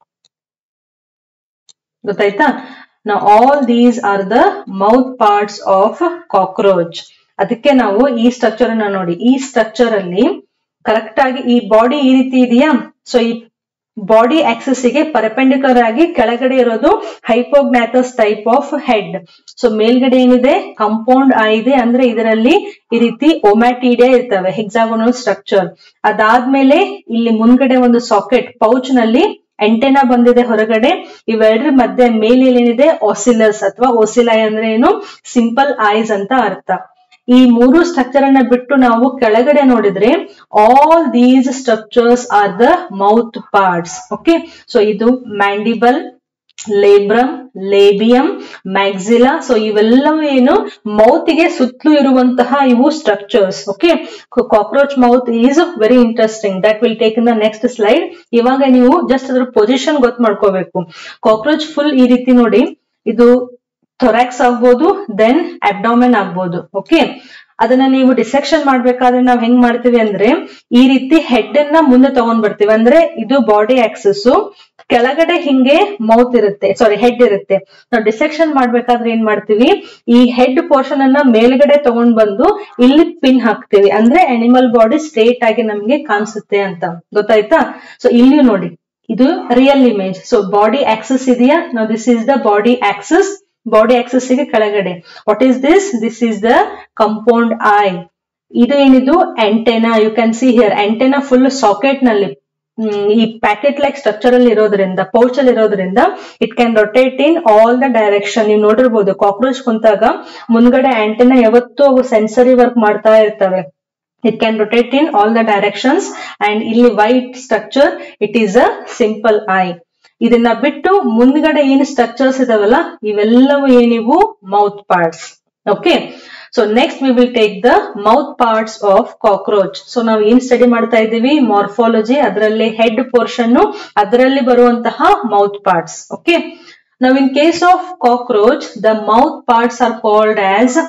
ಗೊತ್ತಾಯ್ತಾ ನಾವು all these are the mouth parts of cockroach ಅದಕ್ಕೆ ನಾವು ಈ ಸ್ಟ್ರಕ್ಚರ್ ಅನ್ನ ನೋಡಿ ಈ ಸ್ಟ್ರಕ್ಚರ್ ಅಲ್ಲಿ ಕರೆಕ್ಟ್ ಆಗಿ ಈ ಬಾಡಿ ಈ ರೀತಿ ಇದೆಯಾ ಸೊ ಈ ಬಾಡಿ ಆಕ್ಸಸ್ ಗೆ ಪರಪೆಂಡಿಕರ್ ಆಗಿ ಕೆಳಗಡೆ ಇರೋದು hypognathus type of head so ಮೇಲ್ಗಡೆ ಏನಿದೆ ಕಂಪೌಂಡ್ ಇದೆ ಅಂದ್ರೆ ಇದರಲ್ಲಿ ಈ ರೀತಿ ಒಮ್ಯಾಟಿಡಿಯಾ ಇರ್ತವೆ ಹೆಕ್ಸಾಗೋನಲ್ ಸ್ಟ್ರಕ್ಚರ್ ಅದಾದ್ಮೇಲೆ ಇಲ್ಲಿ ಮುಂದ್ಗಡೆ ಒಂದು ಸಾಕೆಟ್ ಪೌಚ್ ನಲ್ಲಿ ಎಂಟೆನಾ ಬಂದಿದೆ ಹೊರಗಡೆ ಇವೆರಡರ ಮಧ್ಯೆ ಮೇಲೆ ಏನಿದೆ ಆಸಿಲಸ್ ಅಥವಾ ಓಸಿಲೈ ಅಂದ್ರೆ ಏನು ಸಿಂಪಲ್ ಐಸ್ ಅಂತ ಅರ್ಥ ಈ ಮೂರು ಸ್ಟ್ರಕ್ಚರ್ ಅನ್ನ ಬಿಟ್ಟು ನಾವು ಕೆಳಗಡೆ ನೋಡಿದ್ರೆ all these structures are the mouth parts okay so ಇದು ಮ್ಯಾಂಡಿಬಲ್ ಲೇಬ್ರಮ್ ಲೇಬಿಯಂ ಮ್ಯಾಕ್ಸಿಲಾ ಸೊ ಇವೆಲ್ಲವೂ ಏನು ಮೌತ್ಗೆ ಸುತ್ತಲೂ ಇರುವಂತಹ ಇವು structures okay cockroach mouth is very interesting that will take in the next slide ಇವಾಗ ನೀವು ಜಸ್ಟ್ ಅದ್ರ ಪೊಸಿಷನ್ ಗೊತ್ತು ಮಾಡ್ಕೋಬೇಕು ಕಾಕ್ರೋಚ್ ಫುಲ್ ಈ ರೀತಿ ನೋಡಿ ಇದು ಥೊರಾಕ್ಸ್ ಆಗ್ಬೋದು ದೆನ್ ಅಬ್ಡಾಮೆನ್ ಆಗ್ಬೋದು ಓಕೆ ಅದನ್ನ ನೀವು ಡಿಸೆಕ್ಷನ್ ಮಾಡ್ಬೇಕಾದ್ರೆ ನಾವ್ ಹೆಂಗ್ ಮಾಡ್ತೀವಿ ಅಂದ್ರೆ ಈ ರೀತಿ ಹೆಡ್ ಅನ್ನ ಮುಂದೆ ತಗೊಂಡ್ ಬರ್ತೀವಿ ಅಂದ್ರೆ ಇದು ಬಾಡಿ ಆಕ್ಸಸ್ ಕೆಳಗಡೆ ಹಿಂಗೆ ಮೌತ್ ಇರುತ್ತೆ ಸಾರಿ ಹೆಡ್ ಇರುತ್ತೆ ನಾವು ಡಿಸೆಕ್ಷನ್ ಮಾಡ್ಬೇಕಾದ್ರೆ ಏನ್ ಮಾಡ್ತೀವಿ ಈ ಹೆಡ್ ಪೋರ್ಷನ್ ಅನ್ನ ಮೇಲ್ಗಡೆ ತಗೊಂಡ್ ಬಂದು ಇಲ್ಲಿ ಪಿನ್ ಹಾಕ್ತಿವಿ ಅಂದ್ರೆ ಅನಿಮಲ್ ಬಾಡಿ ಸ್ಟ್ರೇಟ್ ಆಗಿ ನಮ್ಗೆ ಕಾಣಿಸುತ್ತೆ ಅಂತ ಗೊತ್ತಾಯ್ತಾ ಸೊ ಇಲ್ಲಿ ನೋಡಿ ಇದು real image so body axis ಇದೆಯಾ ನಾವು this is the body axis body axis ಗೆ ಕೆಳಗಡೆ what is this this is the compound eye ಇದು ಏನಿದು antenna you can see here antenna full socket ನಲ್ಲಿ ಈ ಪ್ಯಾಕೆಟ್ ಲೈಕ್ ಸ್ಟ್ರಕ್ಚರ್ ಅಲ್ಲಿ ಇರೋದ್ರಿಂದ ಪೌಚ್ ಅಲ್ಲಿ ಇರೋದ್ರಿಂದ it can rotate in all the direction ನೀವು ನೋಡಿರ್ಬೋದು ಕಾಕ್ರೋಚ್ ಕುಂತಾಗ ಮುಂದ್ಗಡೆ ಆಂಟೆನಾ ಯಾವತ್ತೂ ಅವು ಸೆನ್ಸರಿ ವರ್ಕ್ ಮಾಡ್ತಾ ಇರ್ತವೆ it can rotate in all the directions and ಇಲ್ಲಿ white structure it is a simple eye ಇದನ್ನ ಬಿಟ್ಟು ಮುಂದ್ಗಡೆ ಏನು ಸ್ಟ್ರಕ್ಚರ್ಸ್ ಇದಾವಲ್ಲ ಇವೆಲ್ಲವೂ ಏನಿವು mouth parts okay so next we will take the mouth parts of cockroach so ನಾವು ಏನ್ ಸ್ಟಡಿ ಮಾಡ್ತಾ ಇದ್ದೀವಿ ಮಾರ್ಫಾಲಜಿ ಅದರಲ್ಲಿ ಹೆಡ್ ಪೋರ್ಷನ್ ಅದರಲ್ಲಿ ಬರುವಂತಹ ಮೌತ್ ಪಾರ್ಟ್ಸ್ ಓಕೆ ನಾವ್ in case of cockroach the mouth parts are called as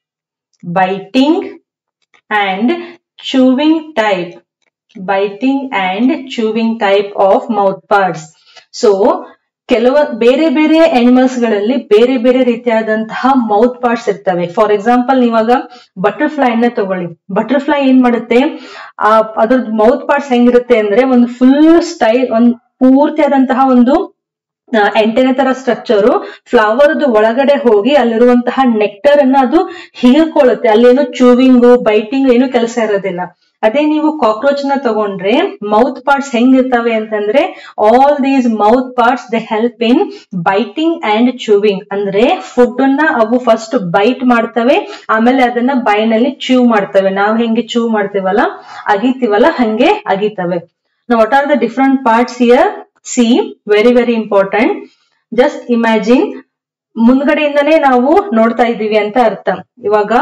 biting and chewing type biting and chewing type of mouth parts so ಕೆಲವ ಬೇರೆ ಬೇರೆ ಅನಿಮಲ್ಸ್ ಗಳಲ್ಲಿ ಬೇರೆ ಬೇರೆ ರೀತಿಯಾದಂತಹ ಮೌತ್ ಪಾರ್ಟ್ಸ್ ಇರ್ತವೆ ಫಾರ್ ಎಕ್ಸಾಂಪಲ್ ನೀವಾಗ ಬಟರ್ಫ್ಲೈನ ತಗೊಳ್ಳಿ ಬಟರ್ಫ್ಲೈ ಏನ್ ಮಾಡುತ್ತೆ ಆ ಅದ್ರದ್ದು ಮೌತ್ ಪಾರ್ಟ್ಸ್ ಹೆಂಗಿರುತ್ತೆ ಅಂದ್ರೆ ಒಂದು ಫುಲ್ ಸ್ಟೈಲ್ ಒಂದ್ ಪೂರ್ತಿಯಾದಂತಹ ಒಂದು ಎಂಟೆನೆ ತರ ಸ್ಟ್ರಕ್ಚರ್ ಫ್ಲವರ್ದು ಒಳಗಡೆ ಹೋಗಿ ಅಲ್ಲಿರುವಂತಹ ನೆಕ್ಟರ್ ಅನ್ನ ಅದು ಹೀರ್ಕೊಳ್ಳುತ್ತೆ ಅಲ್ಲೇನು ಚೂವಿಂಗು ಬೈಟಿಂಗ್ ಏನು ಕೆಲಸ ಇರೋದಿಲ್ಲ ಅದೇ ನೀವು ಕಾಕ್ರೋಚ್ ನ ತಗೊಂಡ್ರೆ ಮೌತ್ ಪಾರ್ಟ್ಸ್ ಹೆಂಗಿರ್ತವೆ ಅಂತಂದ್ರೆ all these mouth parts they help in biting and chewing ಅಂದ್ರೆ ಫುಡ್ ಅನ್ನ ಅವು ಫಸ್ಟ್ ಬೈಟ್ ಮಾಡ್ತವೆ ಆಮೇಲೆ ಅದನ್ನ ಬೈನಲ್ಲಿ ಚೂವ್ ಮಾಡ್ತವೆ ನಾವು ಹೆಂಗೆ ಚೂವ್ ಮಾಡ್ತೀವಲ್ಲ ಅಗಿತೀವಲ್ಲ ಹಂಗೆ ಅಗಿತವೆ what are the different parts here see very very important just imagine ಮುಂದ್ಗಡೆಯಿಂದನೇ ನಾವು ನೋಡ್ತಾ ಇದ್ದೀವಿ ಅಂತ ಅರ್ಥ ಇವಾಗ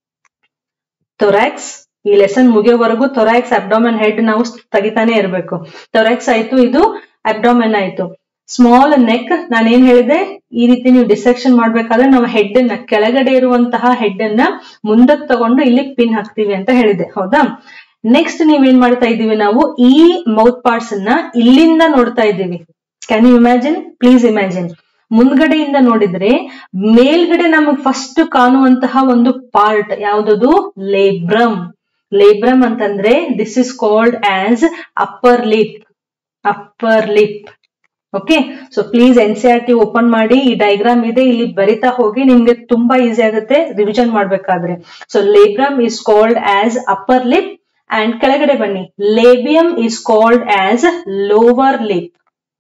ಥೊರಾಕ್ಸ್ ಈ ಲೆಸನ್ ಮುಗಿಯೋವರೆಗೂ ಥೊರಾಕ್ಸ್ ಅಬ್ಡಾಮನ್ ಹೆಡ್ ನಾವು ತೆಗಿತಾನೆ ಇರಬೇಕು ಥೊರಾಕ್ಸ್ ಆಯ್ತು ಇದು ಅಬ್ಡಾಮನ್ ಆಯ್ತು ಸ್ಮಾಲ್ ನೆಕ್ ನಾನು ಏನ್ ಹೇಳಿದೆ ಈ ರೀತಿ ನೀವು ಡಿಸೆಕ್ಷನ್ ಮಾಡ್ಬೇಕಾದ್ರೆ ನಾವು ಹೆಡ್ ಅನ್ನ ಕೆಳಗಡೆ ಇರುವಂತಹ ಹೆಡ್ ಅನ್ನ ಮುಂದಕ್ಕೆ ತಗೊಂಡು ಇಲ್ಲಿ ಪಿನ್ ಹಾಕ್ತಿವಿ ಅಂತ ಹೇಳಿದೆ ಹೌದಾ ನೆಕ್ಸ್ಟ್ ನೀವೇನ್ ಮಾಡ್ತಾ ಇದೀವಿ ನಾವು ಈ ಮೌತ್ ಪಾರ್ಟ್ಸ್ ಅನ್ನ ಇಲ್ಲಿಂದ ನೋಡ್ತಾ ಇದ್ದೀವಿ can you imagine please imagine ಮುಂದ್ಗಡೆಯಿಂದ ನೋಡಿದ್ರೆ ಮೇಲ್ಗಡೆ ನಮಗ್ ಫಸ್ಟ್ ಕಾಣುವಂತಹ ಒಂದು ಪಾರ್ಟ್ ಯಾವ್ದದು ಲೇಬ್ರಮ್ ಲೇಬ್ರಮ್ ಅಂತಂದ್ರೆ this is called as upper lip upper lip okay so please N C R T open ಮಾಡಿ ಈ ಡೈಗ್ರಾಮ್ ಇದೆ ಇಲ್ಲಿ ಬರಿತಾ ಹೋಗಿ ನಿಮ್ಗೆ ತುಂಬಾ ಈಸಿ ಆಗುತ್ತೆ ರಿವಿಷನ್ ಮಾಡ್ಬೇಕಾದ್ರೆ so labrum is called as upper lip and ಕೆಳಗಡೆ ಬನ್ನಿ labium is called as lower lip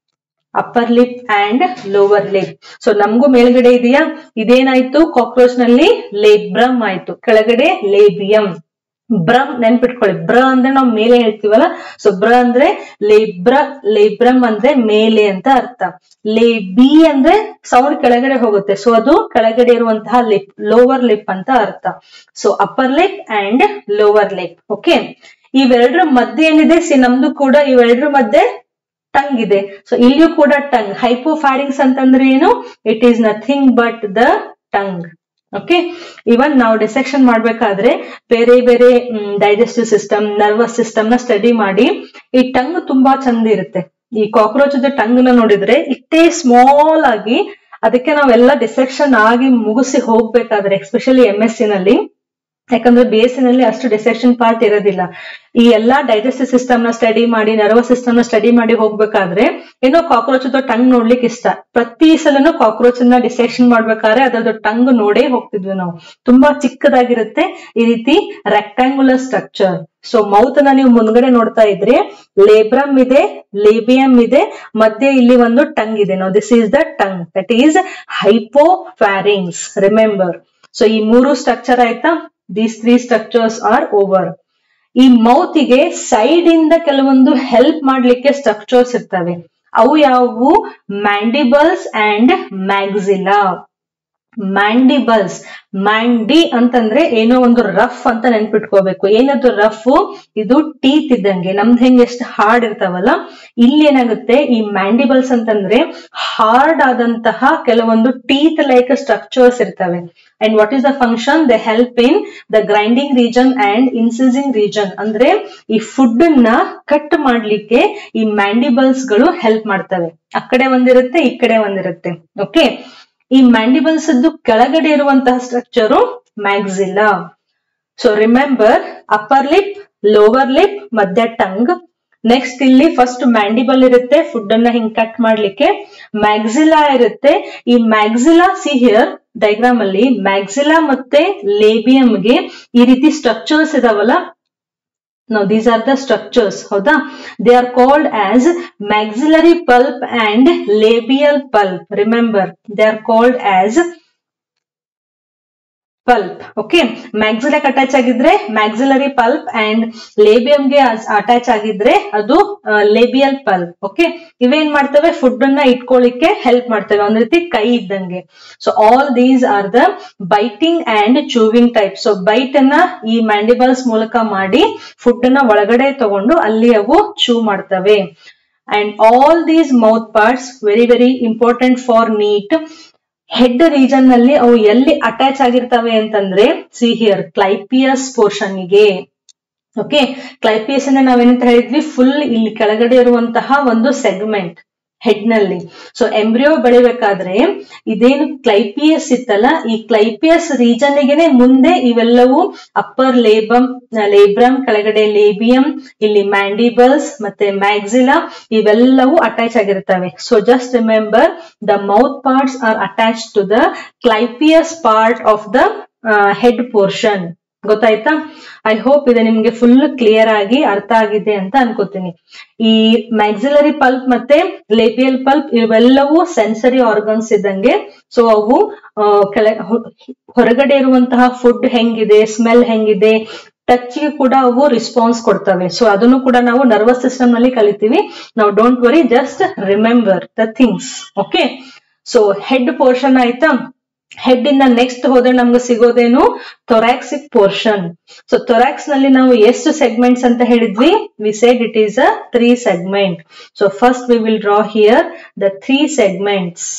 upper lip and lower lip so ನಮಗೂ ಮೇಲ್ಗಡೆ ಇದೆಯಾ ಇದೇನಾಯ್ತು ಕಾಕ್ರೋಚ್ ನಲ್ಲಿ ಲೇಬ್ರಮ್ ಆಯ್ತು ಕೆಳಗಡೆ ಲೇಬಿಯಂ ಬ್ರಮ್ ನೆನ್ಪಿಟ್ಕೊಳ್ಳಿ ಬ್ರ ಅಂದ್ರೆ ನಾವು ಮೇಲೆ ಹೇಳ್ತೀವಲ್ಲ ಸೊ ಬ್ರ ಅಂದ್ರೆ ಲೇಬ್ರ ಲೇಬ್ರಮ್ ಅಂದ್ರೆ ಮೇಲೆ ಅಂತ ಅರ್ಥ ಲೇಬಿ ಅಂದ್ರೆ ಸೌಂಡ್ ಕೆಳಗಡೆ ಹೋಗುತ್ತೆ ಸೊ ಅದು ಕೆಳಗಡೆ ಇರುವಂತಹ ಲಿಪ್ ಲೋವರ್ ಲಿಪ್ ಅಂತ ಅರ್ಥ so upper lip and lower lip okay ಇವೆರಡರ ಮಧ್ಯೆ ಏನಿದೆ ಸಿ ನಮ್ದು ಕೂಡ ಇವೆರಡರ ಮಧ್ಯೆ ಟಂಗ್ ಇದೆ ಸೊ ಇಲ್ಲಿಯೂ ಕೂಡ ಟಂಗ್ ಹೈಪೋಫ್ಯಾರಿಂಗ್ಸ್ ಅಂತಂದ್ರೆ ಏನು it is nothing but the tongue okay even ನಾವು ಡಿಸೆಕ್ಷನ್ ಮಾಡ್ಬೇಕಾದ್ರೆ ಬೇರೆ ಬೇರೆ ಡೈಜೆಸ್ಟಿವ್ ಸಿಸ್ಟಮ್ ನರ್ವಸ್ ಸಿಸ್ಟಮ್ ನ ಸ್ಟಡಿ ಮಾಡಿ ಈ ಟಂಗ್ ತುಂಬಾ ಚಂದ ಇರುತ್ತೆ ಈ ಕಾಕ್ರೋಚ್ ಟಂಗ್ ನ ನೋಡಿದ್ರೆ ಇಷ್ಟೇ ಸ್ಮಾಲ್ ಆಗಿ ಅದಕ್ಕೆ ನಾವೆಲ್ಲ ಡಿಸೆಕ್ಷನ್ ಆಗಿ ಮುಗಿಸಿ ಹೋಗ್ಬೇಕಾದ್ರೆ ಎಸ್ಪೆಷಲಿ ಎಂ ಎಸ್ ಸಿ ನಲ್ಲಿ ಯಾಕಂದ್ರೆ ಬಿ ಎಸ್ ನಲ್ಲಿ ಅಷ್ಟು ಡಿಸೆಕ್ಷನ್ ಪಾರ್ಟ್ ಇರೋದಿಲ್ಲ ಈ ಎಲ್ಲಾ ಡೈಜೆಸ್ಟಿವ್ ಸಿಸ್ಟಮ್ ನ ಸ್ಟಡಿ ಮಾಡಿ ನರ್ವಸ್ ಸಿಸ್ಟಮ್ ನ ಸ್ಟಡಿ ಮಾಡಿ ಹೋಗ್ಬೇಕಾದ್ರೆ ಏನೋ ಕಾಕ್ರೋಚ್ ಟಂಗ್ ನೋಡ್ಲಿಕ್ಕೆ ಇಷ್ಟ ಪ್ರತಿ ಸಲನು ಕಾಕ್ರೋಚ್ ನ ಡಿಸೆಕ್ಷನ್ ಮಾಡ್ಬೇಕಾದ್ರೆ ಅದ್ರದ್ದು ಟಂಗ್ ನೋಡೇ ಹೋಗ್ತಿದ್ವಿ ನಾವು ತುಂಬಾ ಚಿಕ್ಕದಾಗಿರುತ್ತೆ ಈ ರೀತಿ ರೆಕ್ಟಾಂಗುಲರ್ ಸ್ಟ್ರಕ್ಚರ್ ಸೊ ಮೌತ್ ನ ನೀವು ಮುಂದ್ಗಡೆ ನೋಡ್ತಾ ಇದ್ರೆ ಲೇಬ್ರಮ್ ಇದೆ ಲೇಬಿಯಂ ಇದೆ ಮಧ್ಯೆ ಇಲ್ಲಿ ಒಂದು ಟಂಗ್ ಇದೆ ನಾವು this is the tongue that is hypopharynx remember so ಈ ಮೂರು ಸ್ಟ್ರಕ್ಚರ್ ಆಯ್ತಾ these three structures are over ಈ ಮೌತಿಗೆ ಸೈಡ್ ಇಂದ ಕೆಲವೊಂದು ಹೆಲ್ಪ್ ಮಾಡ್ಲಿಕ್ಕೆ ಸ್ಟ್ರಕ್ಚರ್ಸ್ ಇರ್ತವೆ ಅವು ಯಾವುವು ಮ್ಯಾಂಡಿಬಲ್ಸ್ ಅಂಡ್ ಮ್ಯಾಗ್ಸಿಲಾ ಮ್ಯಾಂಡಿಬಲ್ಸ್ ಮ್ಯಾಂಡಿ ಅಂತಂದ್ರೆ ಏನೋ ಒಂದು ರಫ್ ಅಂತ ನೆನ್ಪಿಟ್ಕೋಬೇಕು ಏನದು ರಫ್ ಇದು ಟೀತ್ ಇದ್ದಂಗೆ ನಮ್ದು ಹೆಂಗ್ ಎಷ್ಟು ಹಾರ್ಡ್ ಇರ್ತಾವಲ್ಲ ಇಲ್ಲಿ ಏನಾಗುತ್ತೆ ಈ ಮ್ಯಾಂಡಿಬಲ್ಸ್ ಅಂತಂದ್ರೆ ಹಾರ್ಡ್ ಆದಂತಹ ಕೆಲವೊಂದು ಟೀತ್ ಲೈಕ್ ಸ್ಟ್ರಕ್ಚರ್ಸ್ ಇರ್ತವೆ and what is the function the help in the grinding region and incising region ಅಂದ್ರೆ ಈ ಫುಡ್ ನ ಕಟ್ ಮಾಡ್ಲಿಕ್ಕೆ ಈ ಮ್ಯಾಂಡಿಬಲ್ಸ್ ಗಳು ಹೆಲ್ಪ್ ಮಾಡ್ತವೆ ಆ ಕಡೆ ಒಂದಿರುತ್ತೆ ಈ ಕಡೆ ಒಂದಿರುತ್ತೆ ಓಕೆ ಈ ಮ್ಯಾಂಡಿಬಲ್ಸ್ ಕೆಳಗಡೆ ಇರುವಂತಹ structure maxilla so remember upper lip lower lip ಮಧ್ಯ ಟಂಗ್ ನೆಕ್ಸ್ಟ್ ಇಲ್ಲಿ ಫಸ್ಟ್ ಮ್ಯಾಂಡಿಬಲ್ ಇರುತ್ತೆ ಫುಡ್ ಅನ್ನ ಹಿಂಗ್ ಕಟ್ ಮಾಡ್ಲಿಕ್ಕೆ ಮ್ಯಾಗ್ಸಿಲಾ ಇರುತ್ತೆ ಈ ಮ್ಯಾಗ್ಸಿಲಾ ಸಿ ಹಿಯರ್ ಡೈಗ್ರಾಮ್ ಅಲ್ಲಿ ಮ್ಯಾಗ್ಸಿಲಾ ಮತ್ತೆ ಲೇಬಿಯಂಗೆ ಈ ರೀತಿ ಸ್ಟ್ರಕ್ಚರ್ಸ್ ಇದಾವಲ್ಲ now these are the structures ಹೌದಾ they are called as maxillary pulp and labial pulp remember they are called as palp okay ಮ್ಯಾಕ್ಸಿಲಕ್ ಅಟ್ಯಾಚ್ ಆಗಿದ್ರೆ ಮ್ಯಾಕ್ಸಿಲರಿ ಪಲ್ಪ್ ಅಂಡ್ ಲೇಬಿಯಂಗೆ ಅಟ್ಯಾಚ್ ಆಗಿದ್ರೆ ಅದು ಲೇಬಿಯಲ್ ಪಲ್ಪ್ ಓಕೆ ಇವೇನ್ ಮಾಡ್ತವೆ ಫುಡ್ ಅನ್ನ ಇಟ್ಕೊಳ್ಳಿಕ್ಕೆ ಹೆಲ್ಪ್ ಮಾಡ್ತವೆ ಒಂದ್ ರೀತಿ ಕೈ ಇದ್ದಂಗೆ so all these are the biting and chewing type so bite ಅನ್ನ ಈ ಮ್ಯಾಂಡಿಬಲ್ಸ್ ಮೂಲಕ ಮಾಡಿ ಫುಡ್ ಅನ್ನ ಒಳಗಡೆ ತಗೊಂಡು ಅಲ್ಲಿ ಅವು ಚೂ ಮಾಡ್ತವೆ and all these mouth parts very very important for NEET head region ನಲ್ಲಿ ಅವು ಎಲ್ಲಿ ಅಟ್ಯಾಚ್ ಆಗಿರ್ತವೆ ಅಂತಂದ್ರೆ ಸಿ ಹಿಯರ್ ಕ್ಲೈಪಿಯಸ್ ಪೋರ್ಷನ್ ಗೆ ಓಕೆ ಕ್ಲೈಪಿಯಸ್ ಅಂದ್ರೆ ನಾವೇನಂತ ಹೇಳಿದ್ವಿ ಫುಲ್ ಇಲ್ಲಿ ಕೆಳಗಡೆ ಇರುವಂತಹ ಒಂದು ಸೆಗ್ಮೆಂಟ್ ಹೆಡ್ ನಲ್ಲಿ ಸೊ ಎಂಬ್ರಿಯೋ ಬೆಳಿಬೇಕಾದ್ರೆ ಇದೇನು ಕ್ಲೈಪಿಯಸ್ ಇತ್ತಲ್ಲ ಈ ಕ್ಲೈಪಿಯಸ್ ರೀಜನ್ ಗೆನೆ ಮುಂದೆ ಇವೆಲ್ಲವೂ ಅಪ್ಪರ್ ಲೇಬಮ್ ಲೇಬ್ರಮ್ ಕೆಳಗಡೆ ಲೇಬಿಯಂ ಇಲ್ಲಿ ಮ್ಯಾಂಡಿಬಲ್ಸ್ ಮತ್ತೆ ಮ್ಯಾಗ್ಸಿಲಾ ಇವೆಲ್ಲವೂ ಅಟ್ಯಾಚ್ ಆಗಿರ್ತವೆ so just remember the mouth parts are attach to the clypeus part of the head portion ಗೊತ್ತಾಯ್ತಾ ಐ ಹೋಪ್ ಇದು ನಿಮ್ಗೆ ಫುಲ್ ಕ್ಲಿಯರ್ ಆಗಿ ಅರ್ಥ ಆಗಿದೆ ಅಂತ ಅನ್ಕೋತೀನಿ ಈ ಮ್ಯಾಕ್ಸಿಲರಿ ಪಲ್ಪ್ ಮತ್ತೆ ಲೇಪಿಯಲ್ ಪಲ್ಪ್ ಇವೆಲ್ಲವೂ ಸೆನ್ಸರಿ ಆರ್ಗನ್ಸ್ ಇದ್ದಂಗೆ ಸೊ ಅವು ಕೆಳ ಹೊರಗಡೆ ಇರುವಂತಹ ಫುಡ್ ಹೆಂಗಿದೆ ಸ್ಮೆಲ್ ಹೆಂಗಿದೆ ಟಚ್ ಗೆ ಕೂಡ ಅವು ರೆಸ್ಪಾನ್ಸ್ ಕೊಡ್ತವೆ ಸೊ ಅದನ್ನು ಕೂಡ ನಾವು ನರ್ವಸ್ ಸಿಸ್ಟಮ್ ನಲ್ಲಿ ಕಲಿತೀವಿ ನಾವು don't worry just remember the things okay so head portion ಆಯ್ತಾ ಹೆಡ್ ಇಂದ ನೆಕ್ಸ್ಟ್ ಹೋದ್ರೆ ನಮ್ಗೆ ಸಿಗೋದೇನು ಥೊರಾಕ್ಸಿಕ್ ಪೋರ್ಷನ್ ಸೊ ಥೊರಾಕ್ಸ್ ನಲ್ಲಿ ನಾವು ಎಷ್ಟು ಸೆಗ್ಮೆಂಟ್ಸ್ ಅಂತ ಹೇಳಿದ್ವಿ we said it is a three segment so first we will draw here the three segments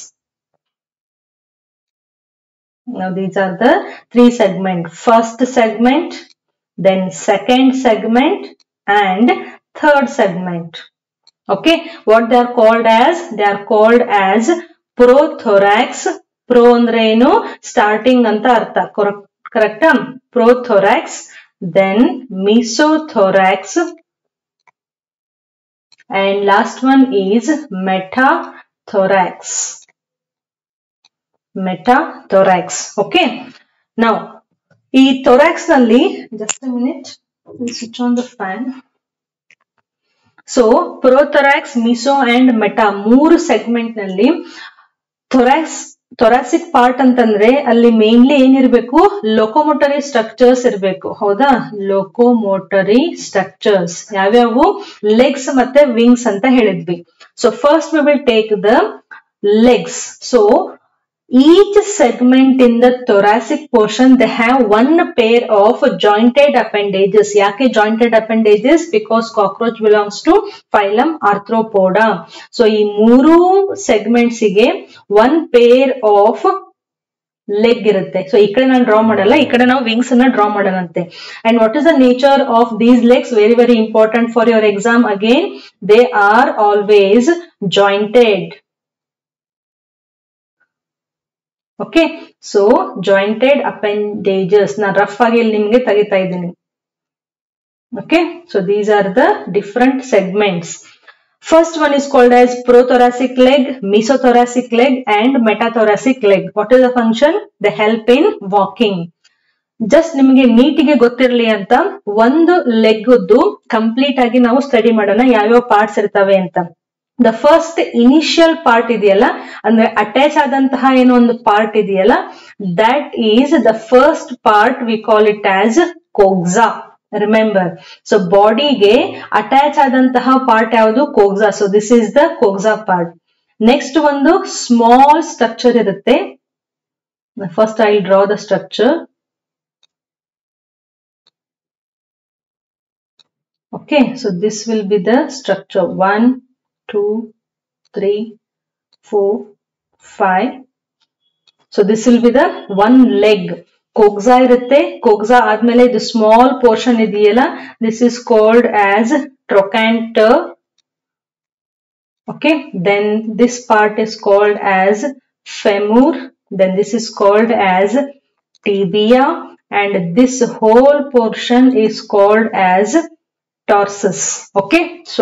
Now these are the three segment. First segment, then second segment and third segment. Okay, what they are called as? They are called as prothorax. Pro ಅಂದ್ರೆ ಏನು starting ಅಂತ ಅರ್ಥ ಕರೆಕ್ಟಾ prothorax then mesothorax and last one is metathorax metathorax okay now ಈ thorax ನಲ್ಲಿ just a minute we'll switch on the fan so prothorax meso and meta ಮೂರು segment ನಲ್ಲಿ thorax thoracic part ಅಂತಂದ್ರೆ ಅಲ್ಲಿ ಮೇನ್ಲಿ ಏನಿರ್ಬೇಕು ಲೊಕೋಮೋಟರಿ ಸ್ಟ್ರಕ್ಚರ್ಸ್ ಇರಬೇಕು ಹೌದಾ locomotory structures ಯಾವ್ಯಾವು ಲೆಗ್ಸ್ ಮತ್ತೆ ವಿಂಗ್ಸ್ ಅಂತ ಹೇಳಿದ್ವಿ so first we will take the legs so each segment in the thoracic portion they have one pair of jointed appendages ಯಾಕೆ jointed appendages because cockroach belongs to phylum arthropoda so ಈ ಮೂರು segments ಗೆ one pair of leg ಇರುತ್ತೆ so ಈ ಕಡೆ ನಾನು draw ಮಾಡಲ್ಲ ಈ ಕಡೆ ನಾವು ವಿಂಗ್ಸ್ ಅನ್ನ ಡ್ರಾ ಮಾಡೋಣಂತೆ and what is the nature of these legs very very important for your exam again they are always jointed okay so jointed appendages ನಾನು ರಫ್ ಆಗಿ ಇಲ್ಲಿ ನಿಮ್ಗೆ ತೆಗಿತಾ ಇದ್ದೀನಿ okay so these are the different segments first one is called as prothoracic leg mesothoracic leg and metathoracic leg what is the function they help in walking just ನಿಮಗೆ ನೀಟಿಗೆ ಗೊತ್ತಿರಲಿ ಅಂತ ಒಂದು ಲೆಗ್ ಕಂಪ್ಲೀಟ್ ಆಗಿ ನಾವು ಸ್ಟಡಿ ಮಾಡೋಣ ಯಾವ್ಯಾವ parts ಇರ್ತವೆ ಅಂತ ದ ಫಸ್ಟ್ ಇನಿಷಿಯಲ್ ಪಾರ್ಟ್ ಇದೆಯಲ್ಲ ಅಂದ್ರೆ ಅಟ್ಯಾಚ್ ಆದಂತಹ ಏನೋ ಒಂದು ಪಾರ್ಟ್ ಇದೆಯಲ್ಲ that is the first part we call it as coxa remember so ಬಾಡಿಗೆ ಅಟ್ಯಾಚ್ ಆದಂತಹ ಪಾರ್ಟ್ ಯಾವುದು coxa so this is the coxa part next ಒಂದು ಸ್ಮಾಲ್ ಸ್ಟ್ರಕ್ಚರ್ ಇರುತ್ತೆ first I draw the structure okay so this will be the structure one two three four five so this will be the one leg coxa ಇರುತ್ತೆ coxa ಆದ್ಮೇಲೆ ಇದು small portion ಇದೆಯಲ್ಲ this is called as trochanter okay then this part is called as femur then this is called as tibia and this whole portion is called as tarsus okay so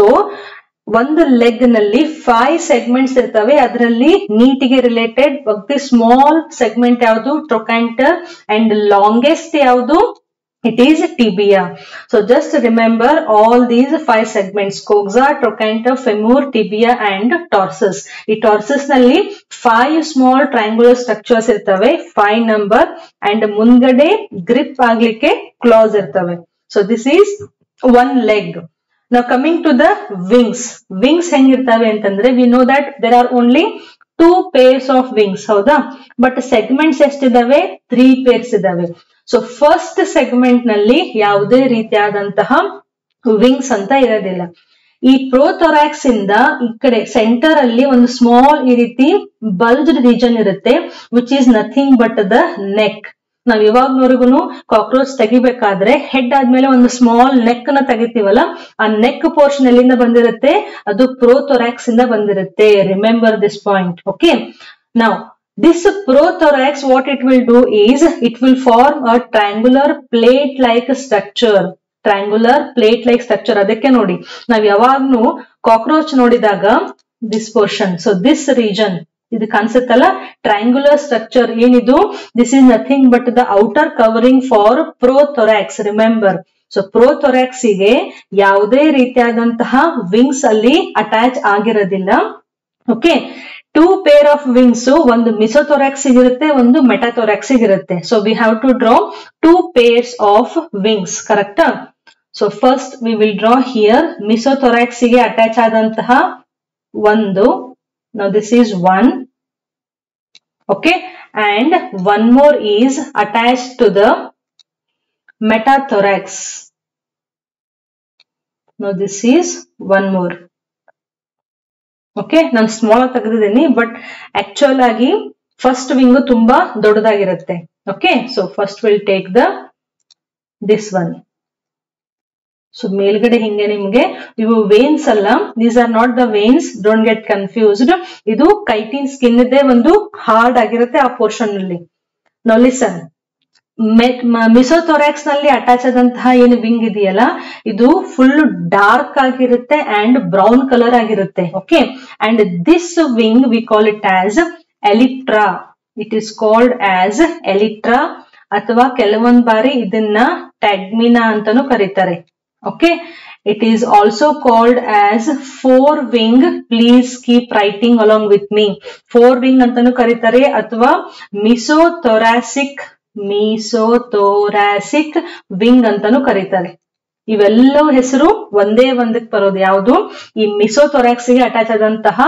ಒಂದು leg ನಲ್ಲಿ five segments ಇರ್ತವೆ ಅದರಲ್ಲಿ ನೀಟಿಗೆ related the small segment ಯಾವುದು trochanter and longest ಯಾವುದು it is tibia so just remember all these five segments coxa trochanter femur tibia and tarsus ಈ tarsus ನಲ್ಲಿ five small triangular structures ಇರ್ತವೆ five number and ಮುಂದ್ಗಡೆ grip ಆಗ್ಲಿಕ್ಕೆ claws ಇರ್ತವೆ so this is one leg ನಾವು coming to the wings wings ಹೆಂಗಿರ್ತವೆ ಅಂತಂದ್ರೆ we know that there are only two pairs of wings ಹೌದಾ ಬಟ್ ಸೆಗ್ಮೆಂಟ್ಸ್ ಎಷ್ಟಿದಾವೆ three pairs ಇದಾವೆ ಸೊ ಫಸ್ಟ್ ಸೆಗ್ಮೆಂಟ್ ನಲ್ಲಿ ಯಾವುದೇ ರೀತಿಯಾದಂತಹ ವಿಂಗ್ಸ್ ಅಂತ ಇರೋದಿಲ್ಲ ಈ ಪ್ರೋಥೊರಾಕ್ಸ್ ಇಂದ ಈ ಕಡೆ ಸೆಂಟರ್ ಅಲ್ಲಿ ಒಂದು ಸ್ಮಾಲ್ ಈ ರೀತಿ ಬಲ್ಜ್ಡ್ ರೀಜನ್ ಇರುತ್ತೆ which is nothing but the neck ನಾವ್ ಇವಾಗ್ನವರೆಗೂ ಕಾಕ್ರೋಚ್ ತೆಗಿಬೇಕಾದ್ರೆ ಹೆಡ್ ಆದ್ಮೇಲೆ ಒಂದು ಸ್ಮಾಲ್ ನೆಕ್ ನ ತೆಗಿತೀವಲ್ಲ ಆ ನೆಕ್ ಪೋರ್ಷನ್ ಎಲ್ಲಿಂದ ಬಂದಿರುತ್ತೆ ಅದು ಪ್ರೋಥೊರಾಕ್ಸ್ ಇಂದ ಬಂದಿರುತ್ತೆ ರಿಮೆಂಬರ್ ದಿಸ್ ಪಾಯಿಂಟ್ ಓಕೆ ನಾವು this prothorax what it will do is it will form a triangular plate like structure triangular plate like structure ಅದಕ್ಕೆ ನೋಡಿ ನಾವ್ ಯಾವಾಗ್ನು ಕಾಕ್ರೋಚ್ ನೋಡಿದಾಗ this portion so this region ಇದು ಕಾಣಿಸುತ್ತಲ್ಲ ಟ್ರಯಾಂಗುಲರ್ ಸ್ಟ್ರಕ್ಚರ್ ಏನಿದು this is nothing but the outer covering for prothorax remember so prothorax ಗೆ ಯಾವುದೇ ರೀತಿಯಾದಂತಹ ವಿಂಗ್ಸ್ ಅಲ್ಲಿ ಅಟ್ಯಾಚ್ ಆಗಿರೋದಿಲ್ಲ okay two pair of wings ಒಂದು ಮಿಸೋಥೊರಾಕ್ಸ್ ಇರುತ್ತೆ ಒಂದು ಮೆಟಾಥೊರಾಕ್ಸ್ ಇರುತ್ತೆ so we have to draw two pairs of wings ಕರೆಕ್ಟಾ so first we will draw here mesothorax ಗೆ ಅಟ್ಯಾಚ್ ಆದಂತಹ ಒಂದು now this is one okay and one more is attached to the metathorax now this is one more ಓಕೆ ನಾನು small ಆಗಿ ತೆಗೆದಿದ್ದೀನಿ but actual ಆಗಿ first wing ತುಂಬಾ ದೊಡ್ಡದಾಗಿರುತ್ತೆ okay so first will take the this one so ಮೇಲ್ಗಡೆ ಹಿಂಗೆ ನಿಮ್ಗೆ ಇವು ವೇನ್ಸ್ ಅಲ್ಲ these are not the veins don't get confused ಇದು ಕೈಟಿನ್ ಸ್ಕಿನ್ ಇದ್ದೇ ಒಂದು ಹಾರ್ಡ್ ಆಗಿರುತ್ತೆ ಆ ಪೋರ್ಷನ್ ಅಲ್ಲಿ ನಾವು ಲಿಸನ್ ಮಿಸೋಥೊರಾಕ್ಸ್ ನಲ್ಲಿ ಅಟ್ಯಾಚ್ ಆದಂತಹ ಏನು ವಿಂಗ್ ಇದೆಯಲ್ಲ ಇದು ಫುಲ್ ಡಾರ್ಕ್ ಆಗಿರುತ್ತೆ ಅಂಡ್ ಬ್ರೌನ್ ಕಲರ್ ಆಗಿರುತ್ತೆ okay and this wing we call it as elytra it is called as elytra ಅಥವಾ ಕೆಲವೊಂದ್ ಬಾರಿ ಇದನ್ನ ಟ್ಯಾಗ್ಮಿನಾ ಅಂತಾನು ಕರೀತಾರೆ okay It is also called as four wing. Please keep writing along with me. Four wing ಅಂತಾನು ಕರೀತಾರೆ ಅಥವಾ ಮಿಸೋಥೊರಾಸಿಕ್ ಮಿಸೋಥೊರಾಸಿಕ್ wing ಅಂತಾನು ಕರೀತಾರೆ ಇವೆಲ್ಲವೂ ಹೆಸರು ಒಂದೇ ಒಂದಕ್ಕೆ ಬರೋದು ಯಾವುದು ಈ ಮಿಸೋಥೊರಾಕ್ಸ್ ಗೆ ಅಟ್ಯಾಚ್ ಆದಂತಹ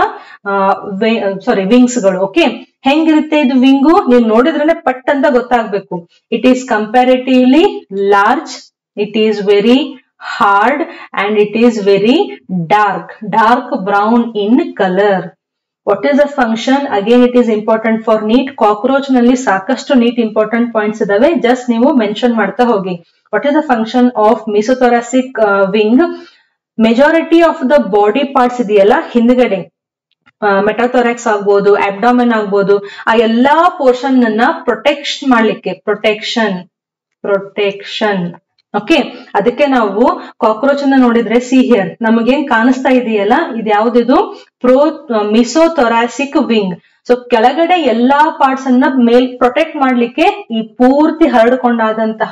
ಸಾರಿ ವಿಂಗ್ಸ್ ಗಳು ಓಕೆ ಹೆಂಗಿರುತ್ತೆ ಇದು ವಿಂಗು ನೀವು ನೋಡಿದ್ರೆ ಪಟ್ ಅಂತ ಗೊತ್ತಾಗ್ಬೇಕು it is comparatively large it is very hard and it is very dark dark brown in colour what is the function again it is important for NEET cockroach ನಲ್ಲಿ ಸಾಕಷ್ಟು ನೀಟ್ ಇಂಪಾರ್ಟೆಂಟ್ ಪಾಯಿಂಟ್ಸ್ ಇದಾವೆ just ನೀವು mention ಮಾಡ್ತಾ ಹೋಗಿ what is the function of mesothoracic wing majority of the body parts ಇದೆಯಲ್ಲ ಹಿಂದ್ಗಡೆ metathorax ಆಗ್ಬೋದು abdomen ಆಗ್ಬೋದು ಆ ಎಲ್ಲಾ ಪೋರ್ಷನ್ ಅನ್ನ ಪ್ರೊಟೆಕ್ಷನ್ ಮಾಡ್ಲಿಕ್ಕೆ ಪ್ರೊಟೆಕ್ಷನ್ ಪ್ರೊಟೆಕ್ಷನ್ ಓಕೆ ಅದಕ್ಕೆ ನಾವು ಕಾಕ್ರೋಚ್ ಅನ್ನ ನೋಡಿದ್ರೆ ಸಿ ಹಿಯರ್ ನಮಗೇನ್ ಕಾಣಿಸ್ತಾ ಇದೆಯಲ್ಲ ಇದು ಯಾವ್ದಿದು ಪ್ರೋ ಮಿಸೋಥೊರಾಸಿಕ್ ವಿಂಗ್ ಸೊ ಕೆಳಗಡೆ ಎಲ್ಲಾ ಪಾರ್ಟ್ಸ್ ಅನ್ನ ಮೇಲ್ ಪ್ರೊಟೆಕ್ಟ್ ಮಾಡ್ಲಿಕ್ಕೆ ಈ ಪೂರ್ತಿ ಹರಡ್ಕೊಂಡಾದಂತಹ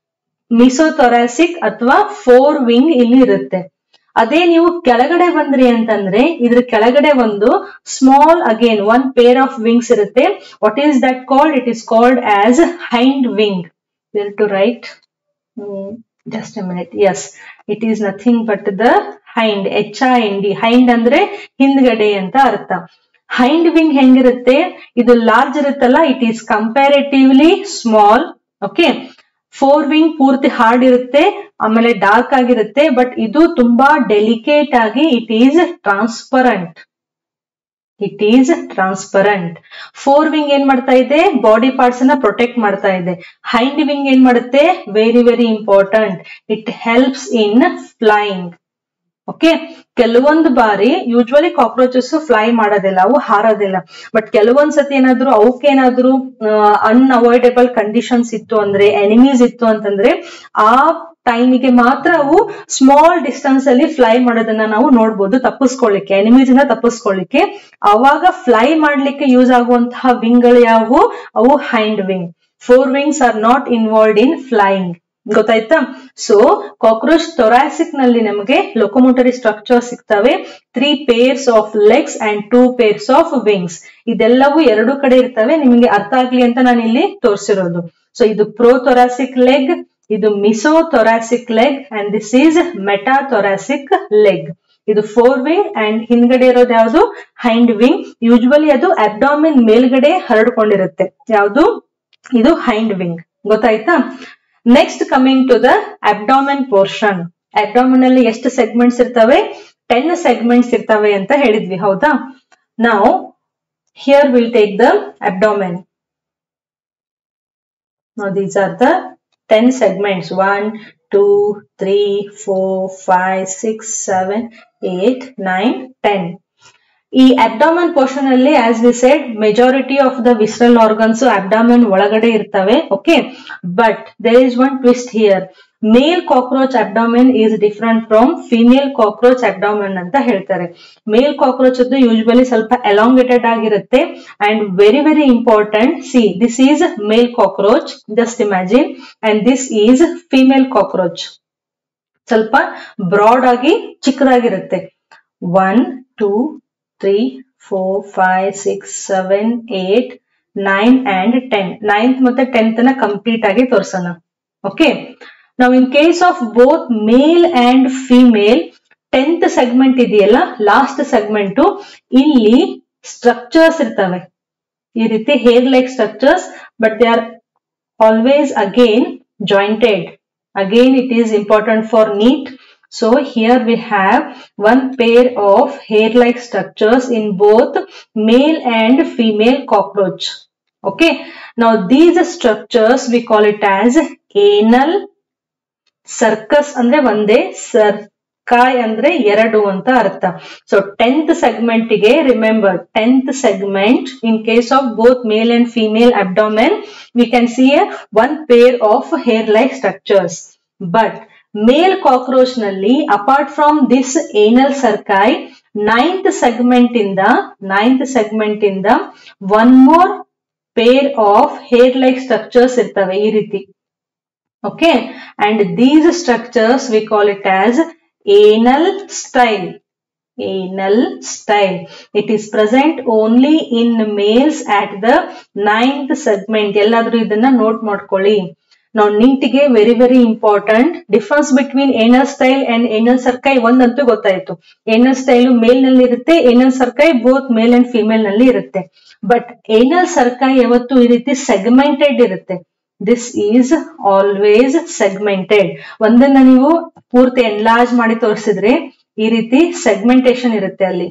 ಮಿಸೋಥೊರಾಸಿಕ್ ಅಥವಾ ಫೋರ್ ವಿಂಗ್ ಇಲ್ಲಿ ಇರುತ್ತೆ ಅದೇ ನೀವು ಕೆಳಗಡೆ ಬಂದ್ರಿ ಅಂತಂದ್ರೆ ಇದ್ರ ಕೆಳಗಡೆ ಒಂದು small again one pair of wings ಇರುತ್ತೆ what is that called it is called as hind wing well to right just a minute yes it is nothing but the hind H I N D hind ಅಂದ್ರೆ ಹಿಂದ್ಗಡೆ ಅಂತ ಅರ್ಥ hind wing ಹೆಂಗಿರುತ್ತೆ ಇದು large ಇರುತ್ತಲ್ಲ it is comparatively small okay fore wing ಪೂರ್ತಿ hard ಇರುತ್ತೆ ಆಮೇಲೆ ಡಾರ್ಕ್ ಆಗಿರುತ್ತೆ ಬಟ್ ಇದು ತುಂಬಾ ಡೆಲಿಕೇಟ್ ಆಗಿ it is transparent it is transparent fore wing ಏನ್ ಮಾಡ್ತಾ ಇದೆ ಬಾಡಿ ಪಾರ್ಟ್ಸ್ ಅನ್ನ ಪ್ರೊಟೆಕ್ಟ್ ಮಾಡ್ತಾ ಇದೆ ಹೈಂಡ್ ವಿಂಗ್ ಏನ್ ಮಾಡುತ್ತೆ very very important it helps in flying okay ಕೆಲವೊಂದು ಬಾರಿ ಯೂಶ್ವಲಿ ಕಾಕ್ರೋಚಸ್ ಫ್ಲೈ ಮಾಡೋದಿಲ್ಲ ಅವು ಹಾರೋದಿಲ್ಲ ಬಟ್ ಕೆಲವೊಂದ್ ಸತಿ ಏನಾದ್ರು ಅವಕ್ಕೇನಾದ್ರು ಅನ್ಅವಾಯ್ಡಬಲ್ ಕಂಡೀಷನ್ಸ್ ಇತ್ತು ಅಂದ್ರೆ ಎನಿಮೀಸ್ ಇತ್ತು ಅಂತಂದ್ರೆ ಆ ಟೈಮಿಗೆ ಮಾತ್ರ ಅವು ಸ್ಮಾಲ್ ಡಿಸ್ಟೆನ್ಸ್ ಅಲ್ಲಿ ಫ್ಲೈ ಮಾಡೋದನ್ನ ನಾವು ನೋಡ್ಬೋದು ತಪ್ಪಿಸ್ಕೊಳ್ಳಿಕ್ಕೆ ಎನಿಮೀಸ್ ಇಂದ ತಪ್ಪಿಸ್ಕೊಳ್ಳಿಕ್ಕೆ ಅವಾಗ ಫ್ಲೈ ಮಾಡ್ಲಿಕ್ಕೆ ಯೂಸ್ ಆಗುವಂತಹ ವಿಂಗ್ ಗಳು ಯಾವುವು ಅವು hind wing fore wings are not involved in flying ಗೊತ್ತಾಯ್ತಾ ಸೊ ಕಾಕ್ರೋಚ್ ಥೊರಾಸಿಕ್ ನಲ್ಲಿ ನಮಗೆ ಲೊಕೊಮೋಟರಿ ಸ್ಟ್ರಕ್ಚರ್ ಸಿಗ್ತವೆ three pairs of legs and two pairs of wings ಇದೆಲ್ಲವೂ ಎರಡು ಕಡೆ ಇರ್ತವೆ ನಿಮಗೆ ಅರ್ಥ ಆಗ್ಲಿ ಅಂತ ನಾನು ಇಲ್ಲಿ ತೋರಿಸಿರೋದು ಸೊ ಇದು ಪ್ರೋ ಥೊರಾಸಿಕ್ ಲೆಗ್ ಇದು mesothoracic leg and this is metathoracic leg ಇದು ಫೋರ್ ವಿಂಗ್ ಅಂಡ್ ಹಿಂದ್ಗಡೆ ಇರೋದು ಯಾವುದು ಹೈಂಡ್ ವಿಂಗ್ ಯೂಶ್ವಲಿ ಅದು ಅಬ್ಡಾಮಿನ್ ಮೇಲ್ಗಡೆ ಹರಡ್ಕೊಂಡಿರುತ್ತೆ ಯಾವುದು ಇದು ಹೈಂಡ್ ವಿಂಗ್ ಗೊತ್ತಾಯ್ತಾ next coming to the abdomen portion abdomen ಅಲ್ಲಿ ಎಷ್ಟು ಸೆಗ್ಮೆಂಟ್ಸ್ ಇರ್ತವೆ ಟೆನ್ ಸೆಗ್ಮೆಂಟ್ಸ್ ಇರ್ತವೆ ಅಂತ ಹೇಳಿದ್ವಿ ಹೌದಾ ನಾವು here will take the abdomen Now these are the 10 segments 1, 2, 3, 4, 5, 6, 7, 8, 9, 10. ಈ ಅಬ್ಡಾಮನ್ ಪೋರ್ಷನ್ ಅಲ್ಲಿ as we said majority of the visceral organs abdomen ಒಳಗಡೆ ಇರ್ತವೆ okay but there is one twist here male cockroach abdomen is different from female cockroach abdomen ಅಂತ ಹೇಳ್ತಾರೆ male cockroach ಅದು usually ಸ್ವಲ್ಪ elongated ಆಗಿರುತ್ತೆ and very very important see this is male cockroach just imagine and this is female cockroach ಸ್ವಲ್ಪ broad ಆಗಿ ಚಿಕ್ಕದಾಗಿರುತ್ತೆ one two three four five six seven eight nine and ten ninth ಮತ್ತೆ tenth ನ complete ಆಗಿ ತೋರ್ಸೋಣ okay ನಾವು in case of both male and female tenth segment ಇದೆಯಲ್ಲ last segment ಇಲ್ಲಿ ಸ್ಟ್ರಕ್ಚರ್ಸ್ ಇರ್ತವೆ ಈ ರೀತಿ hair like structures but they are always again jointed again it is important for NEET So here we have one pair of hair-like structures in both male and female cockroach. Okay. Now these structures we call it as anal cercus ಅಂದ್ರೆ ಒಂದೇ cerci ಅಂದ್ರೆ ಎರಡು ಅಂತ ಅರ್ಥ so tenth segment ಗೆ remember tenth segment in case of both male and female abdomen we can see one pair of hair like structures but male cockroach ನಲ್ಲಿ apart from this anal cerci ninth segment ಇಂದ ninth segment ಇಂದ one more pair of hair like structures ಇರ್ತವೆ ಈ ರೀತಿ okay and these structures we call it as anal style anal style it is present only in males at the ninth segment ಎಲ್ಲಾದ್ರೂ ಇದನ್ನ note ಮಾಡ್ಕೊಳ್ಳಿ ನಾವು ನೀಟಿಗೆ very very important difference between anal style and anal cerci ಒಂದಂತೂ ಗೊತ್ತಾಯ್ತು ಏನಲ್ style ಮೇಲ್ ನಲ್ಲಿ ಇರುತ್ತೆ anal cerci both male and female ನಲ್ಲಿ ಇರುತ್ತೆ ಬಟ್ ಏನಲ್ ಸರ್ಕೈ ಯಾವತ್ತು ಈ ರೀತಿ ಸೆಗ್ಮೆಂಟೆಡ್ ಇರುತ್ತೆ ದಿಸ್ ಈಸ್ ಆಲ್ವೇಸ್ ಸೆಗ್ಮೆಂಟೆಡ್ ಒಂದನ್ನ ನೀವು ಪೂರ್ತಿ ಎನ್ಲಾರ್ಜ್ ಮಾಡಿ ತೋರಿಸಿದ್ರೆ ಈ ರೀತಿ ಸೆಗ್ಮೆಂಟೇಶನ್ ಇರುತ್ತೆ ಅಲ್ಲಿ